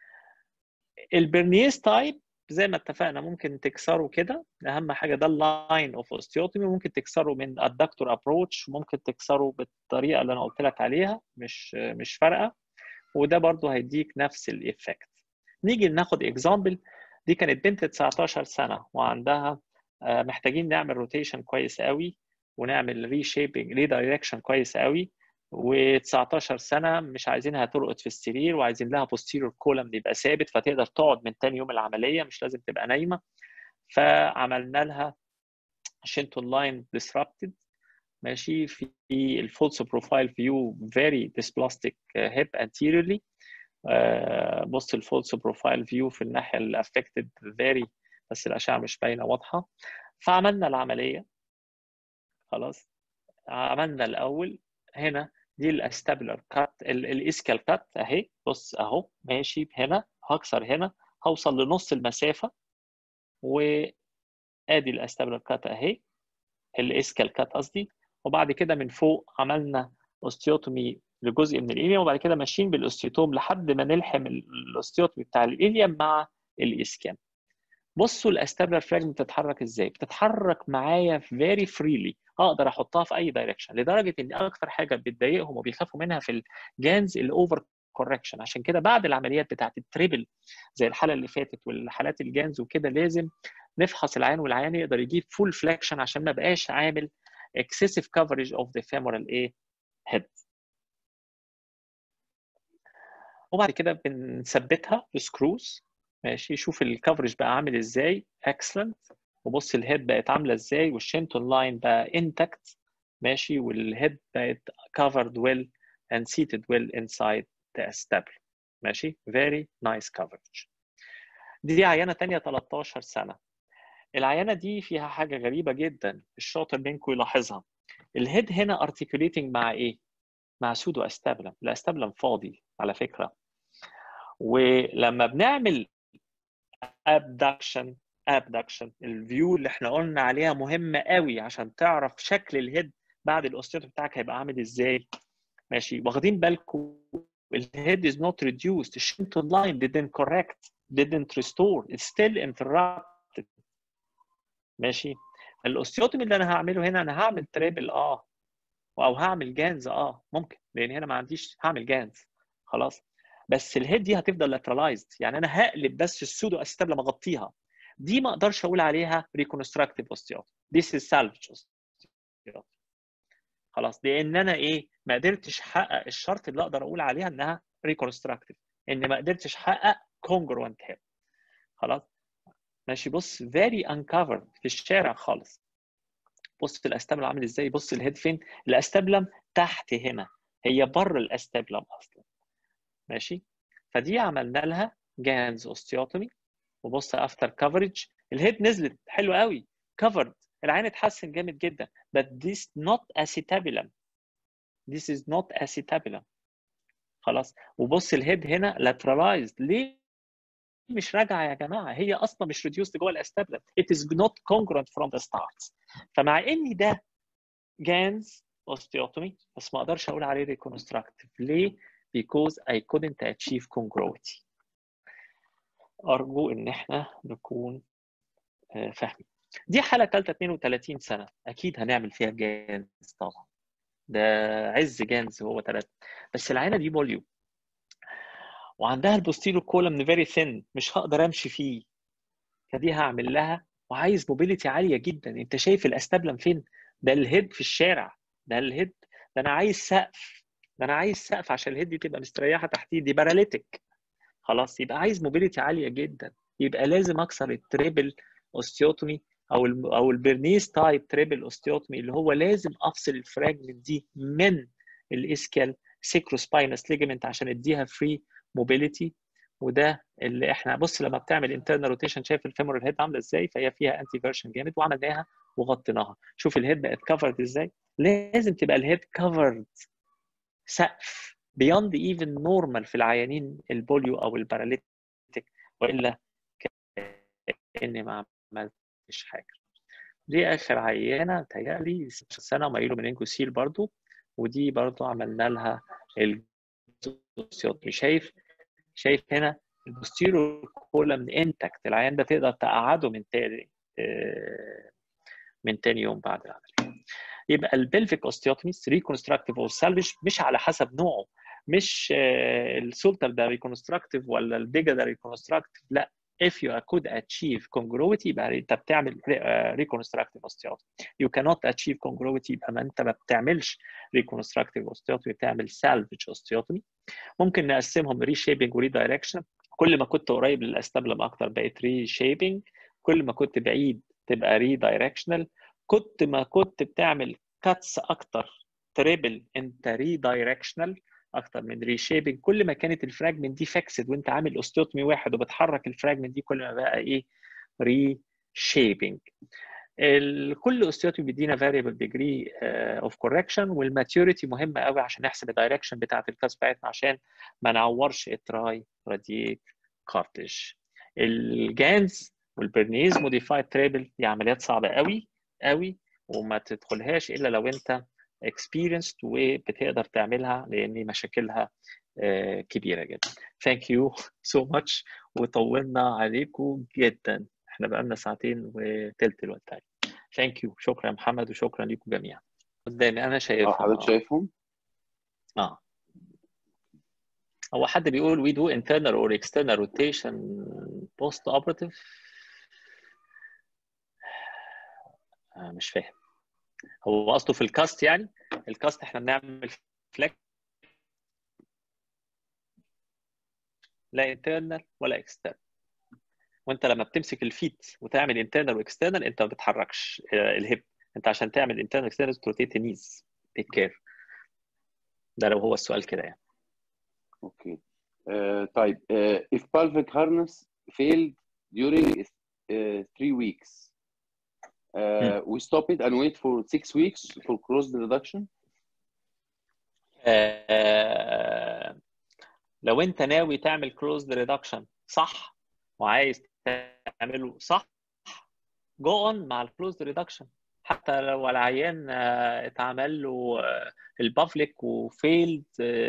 البرنيس تايب زي ما اتفقنا ممكن تكسره كده اهم حاجه ده اللاين اوف اوستيوتومي ممكن تكسره من الدكتور ابروتش ممكن تكسره بالطريقه اللي انا قلت لك عليها مش مش فارقه وده برضو هيديك نفس الايفكت نيجي ناخد اكزامبل دي كانت بنت 19 سنه وعندها محتاجين نعمل روتيشن كويس قوي ونعمل ري شيبنج ري دايركشن كويس قوي و19 سنه مش عايزينها ترقد في السرير وعايزين لها بوستيريور كولم يبقى ثابت فتقدر تقعد من تاني يوم العمليه مش لازم تبقى نايمه فعملنا لها شينتون لاين disrupted ماشي في الفولس بروفايل فيو فيري dysplastic هيب anteriorly بص الفولس بروفايل فيو في الناحيه اللي affected very بس الاشعه مش باينه واضحه فعملنا العمليه خلاص عملنا الاول هنا دي الاستابلر كات الاسكال كات اهي بص اهو ماشي هنا هكسر هنا هوصل لنص المسافه وادي الاستابلر كات اهي الاسكال كات قصدي وبعد كده من فوق عملنا اوستيوتومي لجزء من الاليوم وبعد كده ماشيين بالاوستيوتوم لحد ما نلحم الاوستيوتومي بتاع الاليوم مع الاسكام بصوا الاستابلر فراجمنت بتتحرك ازاي بتتحرك معايا فيري فريلي اقدر احطها في اي دايركشن لدرجه ان اكثر حاجه بتضايقهم وبيخافوا منها في الجانز الاوفر كوركشن عشان كده بعد العمليات بتاعت التريبل زي الحاله اللي فاتت والحالات الجانز وكده لازم نفحص العين والعيان يقدر يجيب فول فليكشن عشان ما بقاش عامل excessive coverage of the femoral ايه head وبعد كده بنثبتها بسكروز ماشي شوف الكفرج بقى عامل ازاي اكسلنت وبص الهيد بقت عامله ازاي والشينتون لاين بقى انتكت ماشي والهيد بقت covered well and seated well inside the stable ماشي very nice coverage دي عينه تانية 13 سنه العينه دي فيها حاجه غريبه جدا الشاطر منكم يلاحظها الهيد هنا articulating مع ايه مع سودو استابلم الاستابلم فاضي على فكره ولما بنعمل abduction abduction الفيو اللي احنا قلنا عليها مهمه قوي عشان تعرف شكل الهيد بعد الاوستيوت بتاعك هيبقى عامل ازاي ماشي واخدين بالكم الهيد is not reduced the Shinton line didn't correct didn't restore it's still interrupted ماشي الاوستيوتومي اللي انا هعمله هنا انا هعمل تريبل اه او هعمل جانز اه ممكن لان هنا ما عنديش هعمل جانز خلاص بس الهيد دي هتفضل لاترالايزد يعني انا هقلب بس السودو اسيتاب لما اغطيها دي ما اقدرش اقول عليها ريكونستراكتيف اوستيوت ذيس از سالفج اوستيوت خلاص لان انا ايه ما قدرتش احقق الشرط اللي اقدر اقول عليها انها ريكونستراكتيف ان ما قدرتش احقق كونجروانت هيد خلاص ماشي بص فيري انكفرد في الشارع خالص بص الاستابلم عامل ازاي بص الهيد فين الاستابلم تحت هنا هي بره الاستابلم اصلا ماشي فدي عملنا لها جانز اوستيوتومي وبص افتر كفرج الهيد نزلت حلو قوي كفرد العين اتحسن جامد جدا but this not acetabulum this is not acetabulum خلاص وبص الهيد هنا lateralized ليه مش راجعه يا جماعه هي اصلا مش reduced جوه الاستابلم it is not congruent from the start فمع ان ده جانز osteotomy بس ما اقدرش اقول عليه reconstructive ليه because I couldn't achieve congruity ارجو ان احنا نكون فاهمين دي حاله ثالثه 32 سنه اكيد هنعمل فيها جانز طبعا ده عز جانز هو ثلاثه بس العينه دي بوليو وعندها البوستيرو كولم فيري ثين مش هقدر امشي فيه فدي هعمل لها وعايز موبيليتي عاليه جدا انت شايف الاستابلم فين ده الهيد في الشارع ده الهيد ده انا عايز سقف ده انا عايز سقف عشان الهيد دي تبقى مستريحه تحتيه دي باراليتيك خلاص يبقى عايز موبيليتي عاليه جدا يبقى لازم اكسر التريبل اوستيوتومي او ال او البرنيس تايب تريبل اوستيوتومي اللي هو لازم افصل الفراجمنت دي من الاسكال سيكروسباينس ليجمنت عشان اديها فري موبيليتي وده اللي احنا بص لما بتعمل انترنال روتيشن شايف الفيمورال هيد عامله ازاي فهي فيها انتي فيرشن جامد وعملناها وغطيناها شوف الهيد بقت كفرد ازاي لازم تبقى الهيد كفرد سقف بيوند ايفن نورمال في العيانين البوليو او الباراليتيك والا كاني ما عملتش حاجه دي اخر عيانه متهيألي 16 سنه ومايلو منينجو سيل برضو ودي برضو عملنا لها الجوسيوت شايف شايف هنا البوستيرو كولم انتكت العيان ده تقدر تقعده من تاني من تاني يوم بعد العمليه يبقى البلفيك اوستيوتوميز ريكونستراكتيف او سالفج مش على حسب نوعه مش السولتر ده ريكونستراكتيف ولا البيجا ده ريكونستراكتيف لا if you could achieve congruity يبقى انت بتعمل reconstructive osteotomy you cannot achieve congruity يبقى ما انت ما بتعملش reconstructive osteotomy بتعمل salvage osteotomy ممكن نقسمهم reshaping و redirection كل ما كنت قريب للاستابلم اكتر بقت reshaping كل ما كنت بعيد تبقى redirectional كنت ما كنت بتعمل cuts اكتر تريبل انت redirectional اكتر من ريشيبنج كل ما كانت الفراجمنت دي فيكسد وانت عامل اوستيوتومي واحد وبتحرك الفراجمنت دي كل ما بقى ايه ريشيبنج كل اوستيوتومي بيدينا فاريبل ديجري اوف كوركشن والماتيوريتي مهمه قوي عشان نحسب الدايركشن بتاعه الكاس بتاعتنا عشان ما نعورش التراي راديت كارتج الجانز والبرنيز موديفايد تريبل دي عمليات صعبه قوي قوي وما تدخلهاش الا لو انت experienced وبتقدر تعملها لان مشاكلها كبيره جدا. Thank you so much وطولنا عليكم جدا. احنا بقالنا ساعتين وثلث الوقت تاني. Thank you شكرا يا محمد وشكرا لكم جميعا. قدامي انا شايفهم اه حضرتك شايفهم؟ اه هو حد بيقول we do internal or external rotation post operative آه مش فاهم هو قصده في الكاست يعني الكاست احنا بنعمل فليك لا انترنال ولا اكسترنال وانت لما بتمسك الفيت وتعمل انترنال واكسترنال انت ما بتحركش الهيب انت عشان تعمل انترنال واكسترنال تروتيت النيز تيك كير ده لو هو السؤال كده يعني اوكي uh, طيب uh, if pelvic harness failed during uh, three weeks uh, we stop it and wait for six weeks for cross reduction آه لو انت ناوي تعمل كروز ريدكشن صح وعايز تعمله صح جو اون مع الكروز ريدكشن حتى لو العيان آه اتعمل له آه البافليك وفيلد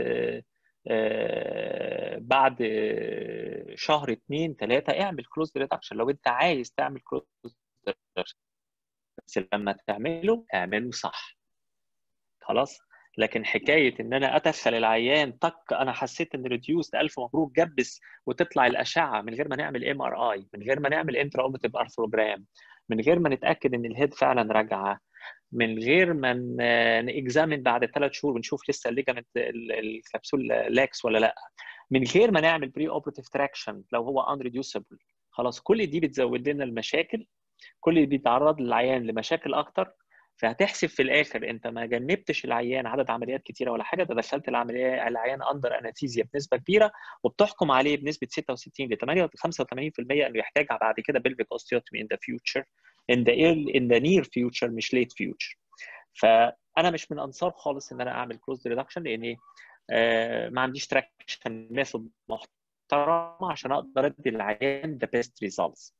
بعد شهر اتنين تلاته اعمل كروز ريدكشن لو انت عايز تعمل كروز ريدكشن بس لما تعمله اعمله صح خلاص لكن حكايه ان انا ادخل العيان طق انا حسيت ان ريديوس الف مبروك جبس وتطلع الاشعه من غير ما نعمل ام ار اي من غير ما نعمل انترا اوبتيف ارثروجرام من غير ما نتاكد ان الهيد فعلا راجعه من غير ما نكزامن بعد ثلاث شهور ونشوف لسه الليجامنت الكبسول لاكس ولا لا من غير ما نعمل بري اوبرتيف تراكشن لو هو ان ريديوسبل خلاص كل دي بتزود لنا المشاكل كل اللي بيتعرض للعيان لمشاكل اكتر فهتحسب في الاخر انت ما جنبتش العيان عدد عمليات كتيره ولا حاجه ده دخلت العمليه العيان اندر انستيزيا بنسبه كبيره وبتحكم عليه بنسبه 66 ل 85% انه يحتاج بعد كده بلفيك اوستيوتومي ان ذا فيوتشر ان ذا ان ذا نير فيوتشر مش ليت فيوتشر فانا مش من انصار خالص ان انا اعمل كلوز ريدكشن لان آه ما عنديش تراكشن ميثود محترمه عشان اقدر ادي العيان ذا بيست ريزلتس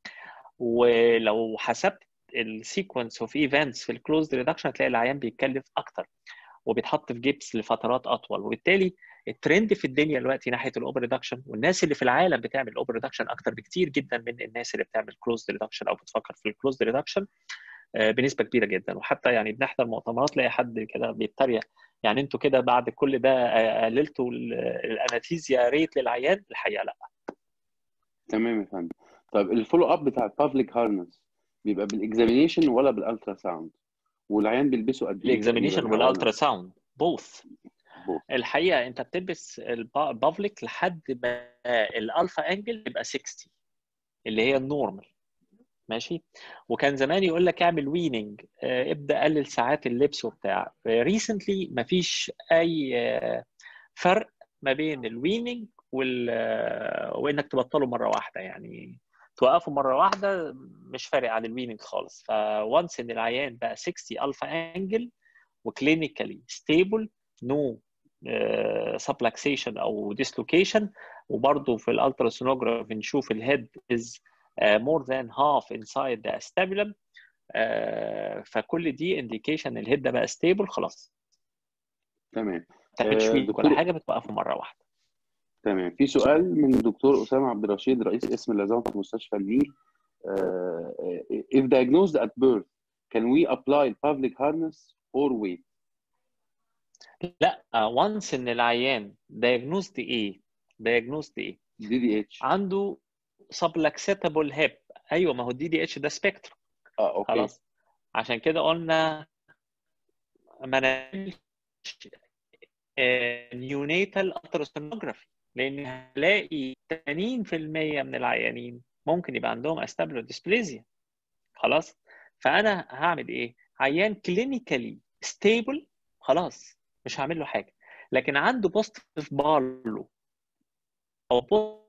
ولو حسبت السيكونس اوف ايفنتس في الكلوزد ريدكشن هتلاقي العيان بيتكلف اكتر وبيتحط في جيبس لفترات اطول وبالتالي الترند في الدنيا دلوقتي ناحيه الاوبر ريدكشن والناس اللي في العالم بتعمل اوبر ريدكشن اكتر بكتير جدا من الناس اللي بتعمل كلوزد ريدكشن او بتفكر في الكلوزد ريدكشن بنسبه كبيره جدا وحتى يعني بنحضر مؤتمرات تلاقي حد كده بيتريق يعني انتوا كده بعد كل ده قللتوا الانستيزيا ريت للعيان الحقيقه لا تمام يا فندم طيب الفولو اب بتاع البابليك هارنس بيبقى بالاكزامينيشن ولا بالالترا ساوند والعيان بيلبسه قد ايه الاكزامينيشن والالترا ساوند بوث الحقيقه انت بتلبس البابليك لحد ما الالفا انجل يبقى 60 اللي هي النورمال ماشي وكان زمان يقول لك اعمل ويننج ابدا قلل ساعات اللبس وبتاع ريسنتلي مفيش اي فرق ما بين الويننج وال وانك تبطله مره واحده يعني توقفه مره واحده مش فارق عن الويننج خالص فوانس ان العيان بقى 60 الفا انجل وكلينيكالي ستيبل نو سبلاكسيشن او ديسلوكيشن وبرضه في الالتراسونوجراف نشوف الهيد از مور ذان هاف انسايد ذا استابيلم فكل دي انديكيشن الهيد ده بقى ستيبل خلاص تمام تاخدش فيك ولا حاجه بتوقفه مره واحده تمام في سؤال من الدكتور اسامه عبد الرشيد رئيس قسم العظام في مستشفى النيل uh, if diagnosed at birth can we apply public harness or wait لا once ان العيان diagnosed ايه diagnosed ايه دي دي اتش عنده subluxable hip ايوه ما هو الدي دي اتش ده سبيكتروم اه اوكي خلاص عشان كده قلنا ما نعملش نيونيتال التراسونوجرافي لان هلاقي 80% من العيانين ممكن يبقى عندهم استابلو ديسبليزيا خلاص فانا هعمل ايه عيان كلينيكالي ستيبل خلاص مش هعمل له حاجه لكن عنده بوزيتيف بالو او بوزيتيف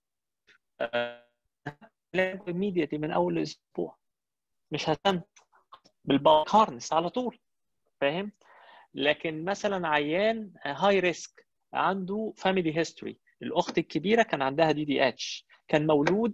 immediately من اول اسبوع مش ههتم بالباك هارنس على طول فاهم لكن مثلا عيان هاي ريسك عنده فاميلي هيستوري الاخت الكبيره كان عندها دي دي اتش كان مولود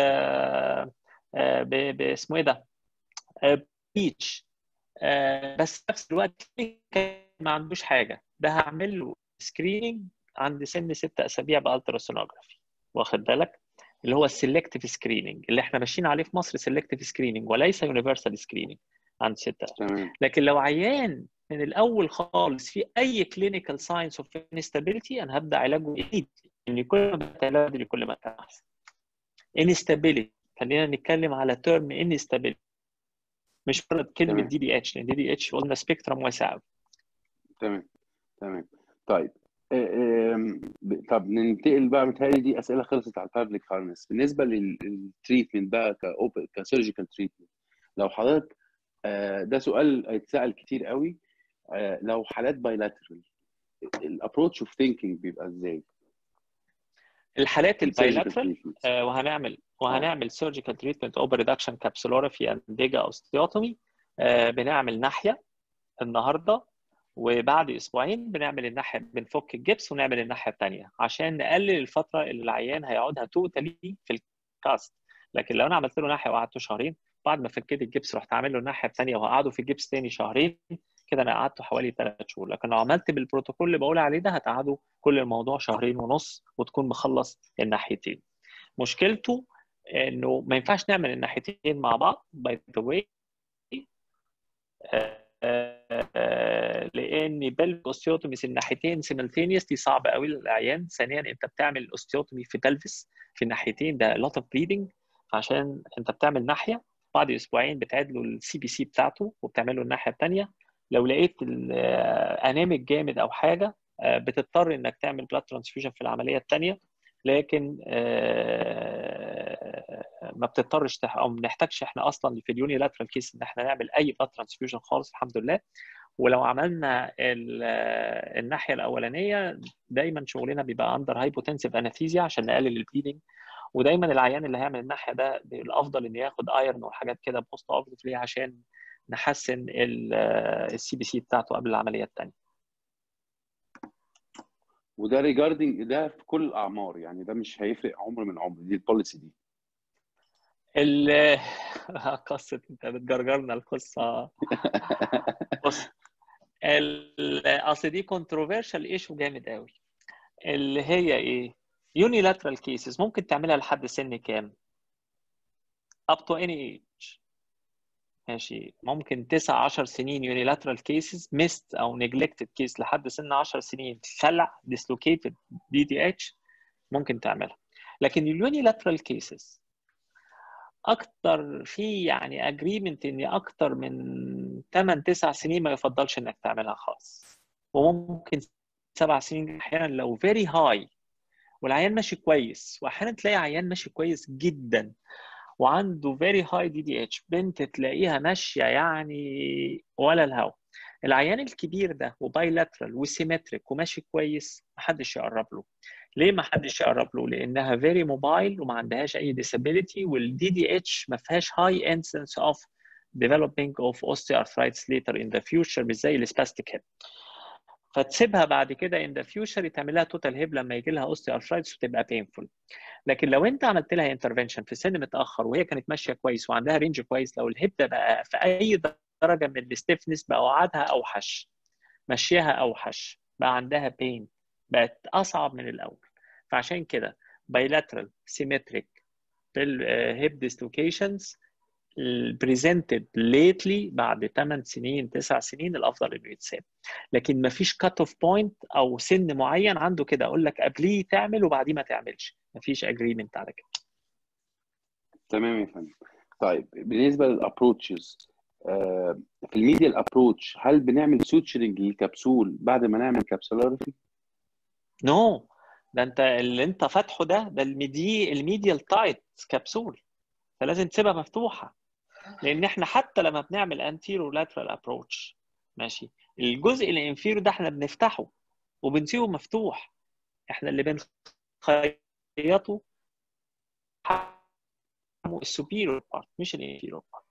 باسمه ايه ده بيتش بس نفس الوقت ما عندوش حاجه ده هعمل له سكريننج عند سن ست اسابيع بالتراسونوجرافي واخد بالك اللي هو السلكتيف سكريننج اللي احنا ماشيين عليه في مصر سلكتيف سكريننج وليس يونيفرسال سكريننج عند ستة تمام لكن لو عيان من الاول خالص في اي كلينيكال ساينس اوف انستابيليتي انا هبدا علاجه ايد ان كل ما بتعالج كل ما كان احسن انستابيليتي خلينا نتكلم على تيرم انستابيليتي مش مجرد كلمه تمام. دي دي اتش لان دي دي اتش قلنا سبيكترم واسع قوي تمام تمام طيب آه، آم، ب- طب ننتقل بقى متهيألي دي اسئله خلصت على البابليك هارنس بالنسبه للتريتمنت بقى كأوب- كسيرجيكال تريتمنت لو حضرتك آه، ده سؤال هيتسال كتير قوي آه، لو حالات بايلاترال الابروتش اوف ثينكينج بيبقى ازاي؟ الحالات surgical البايلاترال treatment. آه، وهنعمل وهنعمل سيرجيكال تريتمنت اوبر ريدكشن كابسولورافي اند ديجا اوستيوتومي بنعمل ناحيه النهارده وبعد اسبوعين بنعمل الناحيه بنفك الجبس ونعمل الناحيه الثانيه عشان نقلل الفتره اللي العيان هيقعدها توتالي في الكاست لكن لو انا عملت له ناحيه وقعدته شهرين بعد ما فكيت الجبس رحت عامل له الناحيه الثانيه وهقعده في الجبس تاني شهرين كده انا قعدته حوالي ثلاث شهور لكن لو عملت بالبروتوكول اللي بقول عليه ده هتقعده كل الموضوع شهرين ونص وتكون مخلص الناحيتين مشكلته انه ما ينفعش نعمل الناحيتين مع بعض باي ذا واي لان بلفيك اوستيوتومي الناحيتين سيملتينيوس دي صعبه قوي للعيان ثانيا انت بتعمل اوستيوتومي في بلفس في الناحيتين ده لوت اوف بليدنج عشان انت بتعمل ناحيه بعد اسبوعين بتعيد له السي بي سي بتاعته وبتعمل له الناحيه الثانيه لو لقيت انامك جامد او حاجه آه، بتضطر انك تعمل بلاد ترانسفيوجن في العمليه الثانيه لكن آه، ما بتضطرش تح... او ما بنحتاجش احنا اصلا في اليوني لاترال كيس ان احنا نعمل اي بلاد ترانسفيوجن خالص الحمد لله ولو عملنا الناحيه الاولانيه دايما شغلنا بيبقى اندر هايبوتنسيف انستيزيا عشان نقلل البليدنج ودايما العيان اللي هيعمل الناحيه ده الافضل انه ياخد ايرن وحاجات كده بوست اوبريتيف عشان نحسن السي بي سي بتاعته قبل العمليه الثانيه وده ريجاردنج ده في كل الاعمار يعني ده مش هيفرق عمر من عمر دي البوليسي دي ال قصه انت بتجرجرنا القصه بص اصل دي كونتروفيرشال ايشو جامد قوي اللي هي ايه يونيلاترال كيسز ممكن تعملها لحد سن كام up to any age ماشي ممكن 9 10 سنين يونيلاترال كيسز ميست او نيجلكتد كيس لحد سن 10 سنين خلع ديسلوكيتد دي دي اتش ممكن تعملها لكن اليونيلاترال كيسز اكتر في يعني اجريمنت ان اكتر من 8 9 سنين ما يفضلش انك تعملها خالص وممكن سبع سنين احيانا لو فيري هاي والعيان ماشي كويس واحيانا تلاقي عيان ماشي كويس جدا وعنده فيري هاي دي دي اتش بنت تلاقيها ماشيه يعني ولا الهوا العيان الكبير ده وبايلاترال وسيمتريك وماشي كويس محدش يقرب له ليه ما حدش يقرب له لانها فيري موبايل وما عندهاش اي disability والدي دي اتش ما فيهاش هاي انسنس اوف developing of osteoarthritis later in the future مش زي السباستيك هيب فتسيبها بعد كده in the future يتعمل لها توتال هيب لما يجي لها اوستيوارثرايتس وتبقى painful لكن لو انت عملت لها انترفنشن في سن متاخر وهي كانت ماشيه كويس وعندها رينج كويس لو الهيب ده بقى في اي درجه من الستيفنس بقى وعدها اوحش مشيها اوحش بقى عندها بين بقت اصعب من الاول فعشان كده bilateral symmetric hip dislocations presented lately بعد 8 سنين 9 سنين الافضل انه يتساب لكن ما فيش كات اوف بوينت او سن معين عنده كده اقول لك قبليه تعمل وبعديه ما تعملش ما فيش اجريمنت على كده تمام يا فندم طيب بالنسبه للابروتشز آه في الميديال ابروتش هل بنعمل سوتشرنج للكبسول بعد ما نعمل كابسولاريتي؟ نو no. ده انت اللي انت فاتحه ده ده الميدي الميديال تايت كبسول فلازم تسيبها مفتوحه لان احنا حتى لما بنعمل انتيرو لاترال ابروتش ماشي الجزء الانفيرو ده احنا بنفتحه وبنسيبه مفتوح احنا اللي بنخيطه السوبيريور بارت مش الانفيرو بارت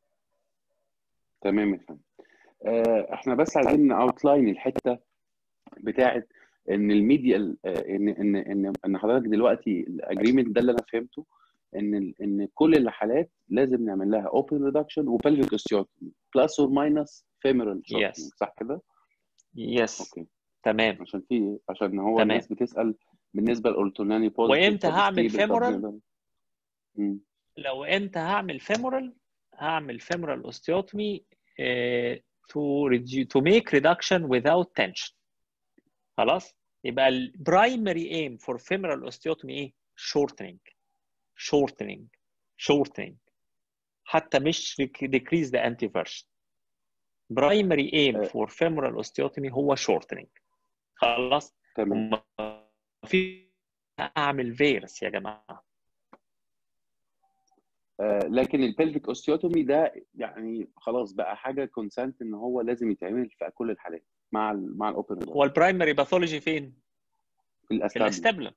تمام يا فندم آه احنا بس عايزين اوتلاين الحته بتاعت ان الميديال ان ان ان ان حضرتك دلوقتي الاجريمنت ده اللي انا فهمته ان ان كل الحالات لازم نعمل لها اوبن ريدكشن وبلفيك اوستيوتومي بلس اور ماينس فيمورال Yes. صح كده؟ يس اوكي تمام عشان في عشان هو تمام. الناس بتسال بالنسبه للاورتوناني وإمتى هعمل femoral؟ امم لو امتى هعمل فيمورال هعمل فيمورال اوستيوتومي to redu- to make reduction without tension خلاص يبقى البرايمري ايم فور femoral osteotomy ايه shortening shortening shortening حتى مش decrease the anteversion primary aim آه. for femoral osteotomy هو shortening خلاص تمام وما في اعمل فيروس يا جماعه آه لكن البلفيك اوستيوتومي ده يعني خلاص بقى حاجه كونسنت ان هو لازم يتعمل في كل الحالات مع ال مع الاوبن هو البرايمري باثولوجي فين؟ في في الاستابل الاستابلم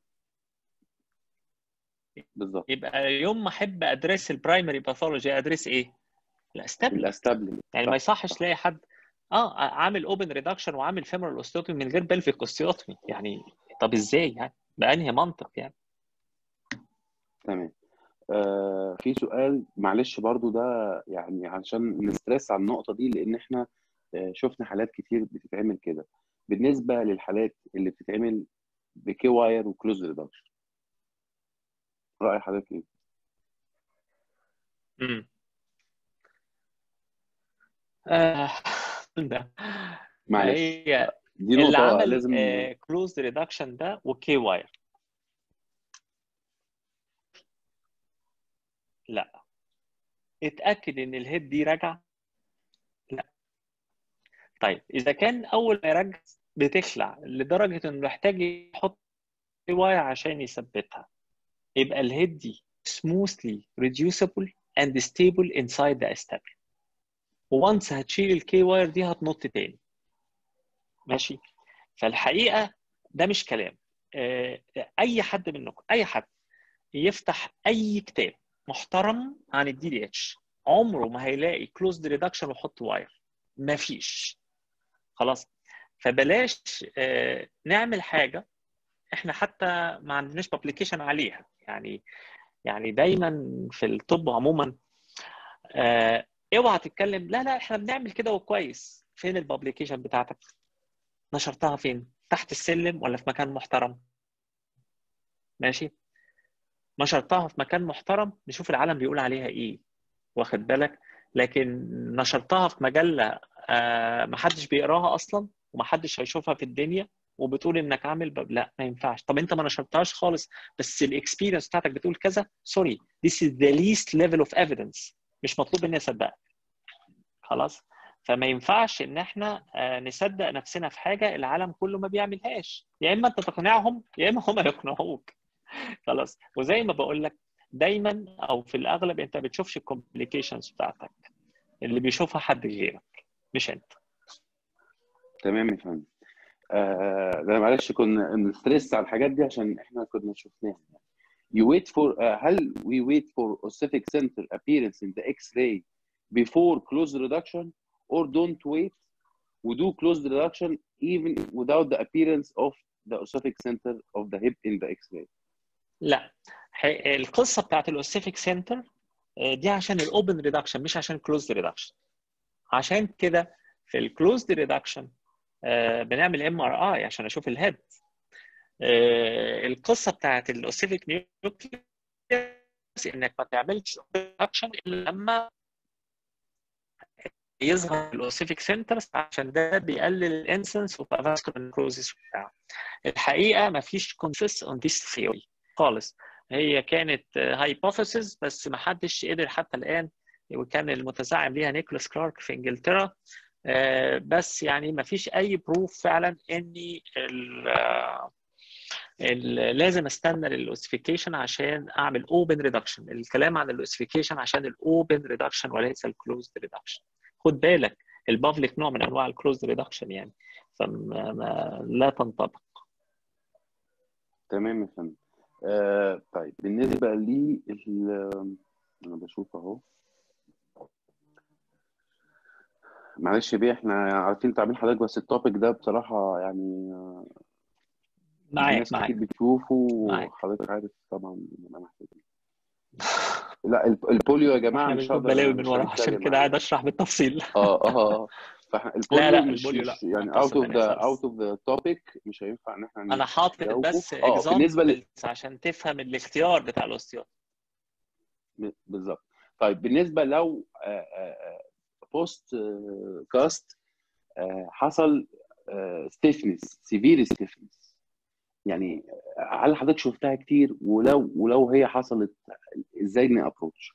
بالظبط يبقى يوم ما احب ادرس البرايمري باثولوجي ادرس ايه؟ في الاستابلم الاستابل يعني صح، ما يصحش صح. تلاقي حد اه عامل اوبن ريدكشن وعامل فيمورال اوستيوتومي من غير بلفيك اوستيوتومي يعني طب ازاي يعني؟ بانهي منطق يعني؟ تمام آه في سؤال معلش برضو ده يعني عشان نسترس على النقطة دي لأن احنا آه شفنا حالات كتير بتتعمل كده بالنسبة للحالات اللي بتتعمل بكي واير وكلوز ريدكشن رأي حضرتك ايه؟ امم آه ده معلش هي دي اللي نقطة عمل لازم كلوز ريدكشن ده وكي واير لا اتاكد ان الهيد دي راجعه لا طيب اذا كان اول ما يرجع بتخلع لدرجه انه يحتاج يحط كي واير عشان يثبتها يبقى الهيد دي smoothly reducible and stable inside the acetabular وانس هتشيل الكي واير دي هتنط تاني ماشي فالحقيقه ده مش كلام آه، اي حد منكم اي حد يفتح اي كتاب محترم عن الدي دي اتش عمره ما هيلاقي كلوزد ريدكشن ويحط واير مفيش خلاص فبلاش آه، نعمل حاجه احنا حتى ما عندناش بابليكيشن عليها يعني يعني دايما في الطب عموما آه، اوعى تتكلم لا لا احنا بنعمل كده وكويس فين البابليكيشن بتاعتك نشرتها فين تحت السلم ولا في مكان محترم ماشي نشرتها في مكان محترم نشوف العالم بيقول عليها ايه واخد بالك لكن نشرتها في مجله آه محدش بيقراها اصلا ومحدش هيشوفها في الدنيا وبتقول انك عامل باب لا ما ينفعش طب انت ما نشرتهاش خالص بس الاكسبيرينس بتاعتك بتقول كذا سوري this is the least level of evidence مش مطلوب اني اصدقك خلاص فما ينفعش ان احنا آه، نصدق نفسنا في حاجه العالم كله ما بيعملهاش يا اما انت تقنعهم يا اما هم يقنعوك خلاص وزي ما بقول لك دايما او في الاغلب انت ما بتشوفش الكومبليكيشنز بتاعتك اللي بيشوفها حد غيرك مش انت تمام يا فندم آه ده معلش كنا نستريس على الحاجات دي عشان احنا كنا شفناها you wait for uh, هل we wait for ossific center appearance in the X-ray before closed reduction or don't wait we do closed reduction even without the appearance of the ossific center of the hip in the X-ray لا ح- القصه بتاعت الاوسيفيك سنتر دي عشان الاوبن ريدكشن مش عشان كلوزد ريدكشن عشان كده في الكلوزد ريدكشن بنعمل ام ار اي عشان اشوف الهيد آه، القصه بتاعت الاوسيفيك نيوكليس انك ما تعملش ريدكشن الا لما يظهر الاوسيفيك سنترز عشان ده بيقلل الانسنس اوف افاسكولار نكروزيس بتاعه الحقيقه ما فيش كونسنس اون ذيس ثيوري خالص هي كانت هايبوثيسز بس ما حدش قدر حتى الان وكان المتزعم ليها نيكولاس كلارك في انجلترا آه، بس يعني ما فيش اي بروف فعلا اني ال- آه، ال- لازم استنى للاوسيفيكيشن عشان اعمل اوبن ريدكشن الكلام عن الاوسيفيكيشن عشان الاوبن ريدكشن وليس الكلوزد ريدكشن خد بالك البافليك نوع من انواع الكلوزد ريدكشن يعني فلا تنطبق تمام يا فندم آه طيب بالنسبة لي ال- أنا بشوف أهو معلش بيه احنا عارفين تعبين حضرتك بس التوبيك ده بصراحة يعني آه، معاك ناس معاك كتير بتشوفه معاك. وحضرتك عارف طبعا بنبقى محتاجين لا الب- البوليو يا جماعة احنا مش بنشوف هقدر بلاوي من مش ورا هنتكلم عشان كده عليه. قاعد اشرح بالتفصيل اه اه اه فاحنا البوليو لا لا مش البوليو لا مش يعني ما اوت اوف بتحصل ذا بس. اوت اوف ذا توبيك مش هينفع ان احنا انا حاطط نجاوبه. بس اه بالنسبة ل... اكزامبلز عشان تفهم الاختيار بتاع الاوستيوت بالظبط طيب بالنسبه لو بوست كاست حصل ستيفنس سيفير ستيفنس يعني هل حضرتك شفتها كتير ولو ولو هي حصلت ازاي نابروتش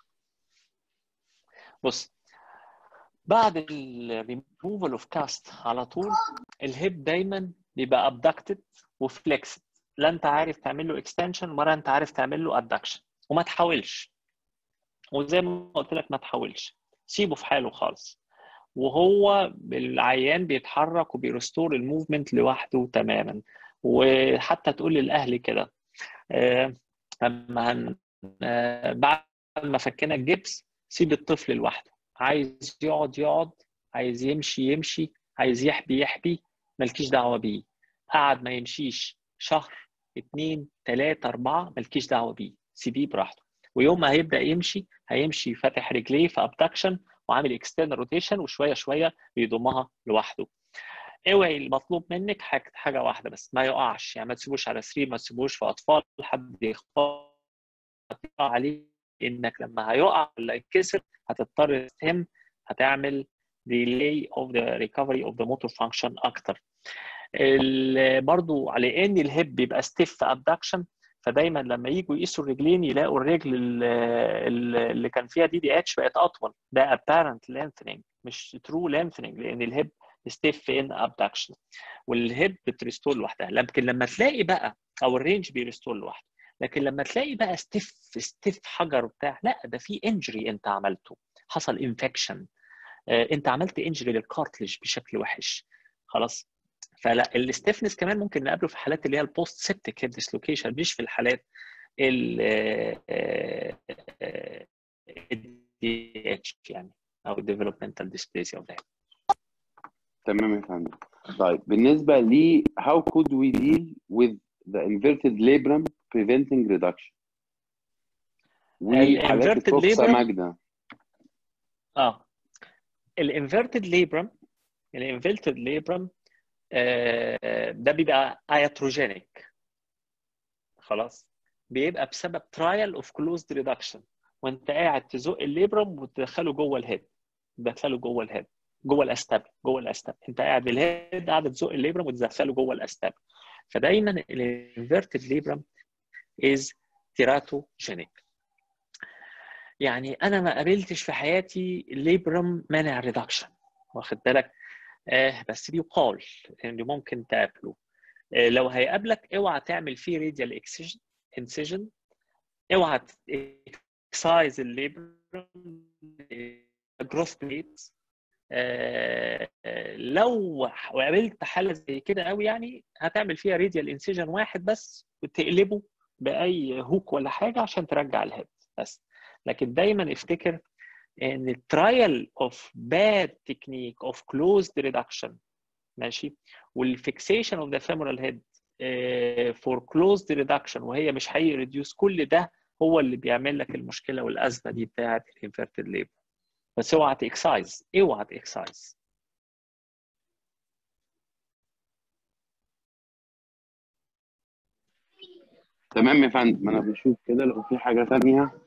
بص بعد الريموفال اوف كاست على طول الهيب دايما بيبقى ابدكتد وفليكسد لا انت عارف تعمل له اكستنشن ولا انت عارف تعمل له ادكشن وما تحاولش وزي ما قلت لك ما تحاولش سيبه في حاله خالص وهو العيان بيتحرك وبيرستور الموفمنت لوحده تماما وحتى تقول للاهل كده آه، لما هن آه، بعد ما فكينا الجبس سيب الطفل لوحده عايز يقعد يقعد عايز يمشي يمشي عايز يحبي يحبي مالكيش دعوه بيه قعد ما يمشيش شهر اتنين تلاتة أربعة مالكيش دعوة بيه سيبيه براحته ويوم ما هيبدأ يمشي هيمشي فاتح رجليه في ابدكشن وعامل اكسترنال روتيشن وشوية شوية بيضمها لوحده اوعي المطلوب منك حاجة, حاجة واحدة بس ما يقعش يعني ما تسيبوش على سرير ما تسيبوش في أطفال حد يخبط عليه إنك لما هيقع ولا يتكسر هتضطر تهم هتعمل delay of the recovery of the motor function أكتر ال- برضو على ان الهيب بيبقى ستيف ابدكشن فدايما لما يجوا يقيسوا الرجلين يلاقوا الرجل ال- ال- اللي كان فيها دي دي اتش بقت اطول ده apparent lengthening مش true lengthening لان الهيب ستيف ان ابدكشن والهيب بتريستور لوحدها لكن لما تلاقي بقى او الرينج بيريستور لوحده لكن لما تلاقي بقى ستيف ستيف حجر وبتاع لا ده في انجري انت عملته حصل انفكشن انت عملت انجري للكارتلج بشكل وحش خلاص فلا الستيفنس كمان ممكن نقابله في حالات اللي هي البوست سيبتيك هيب ديسلوكيشن مش في الحالات ال دي اتش يعني او الديفلوبمنتال ديسبليسيا اوف تمام يا فندم طيب بالنسبه لي how could we deal with the inverted labrum preventing reduction وحالات الانفيرتد الكوكسا labrum ماجدا اه الانفيرتد ليبرم الانفيرتد ليبرم ده بيبقى اياتروجينيك خلاص بيبقى بسبب ترايل اوف كلوزد ريدكشن وانت قاعد تزق الليبرم وتدخله جوه الهيد تدخله جوه الهيد جوه الاستابل جوه الاستابل انت قاعد بالهيد قاعد تزق الليبرم وتدخله جوه الاستابل فدايما الانفيرتد ليبرم از تيراتوجينيك يعني انا ما قابلتش في حياتي ليبرم مانع ريدكشن واخد بالك آه بس بيقال ان ممكن تقابله آه لو هيقابلك اوعى تعمل فيه راديال اكسجن انسجن اوعى اكسايز الليبرم جروث بليت آه لو قابلت حاله زي كده قوي يعني هتعمل فيها راديال انسجن واحد بس وتقلبه باي هوك ولا حاجه عشان ترجع الهيد بس لكن دايما افتكر ان الترايل اوف باد تكنيك اوف كلوزد ريدكشن ماشي والفيكسيشن اوف ذا femoral هيد فور كلوزد ريدكشن وهي مش هي ريديوس كل ده هو اللي بيعمل لك المشكله والازمه دي بتاعه الانفيرتد ليبر بس اوعى تكسايز اوعى تكسايز تمام يا فندم انا بشوف كده لو في حاجه ثانيه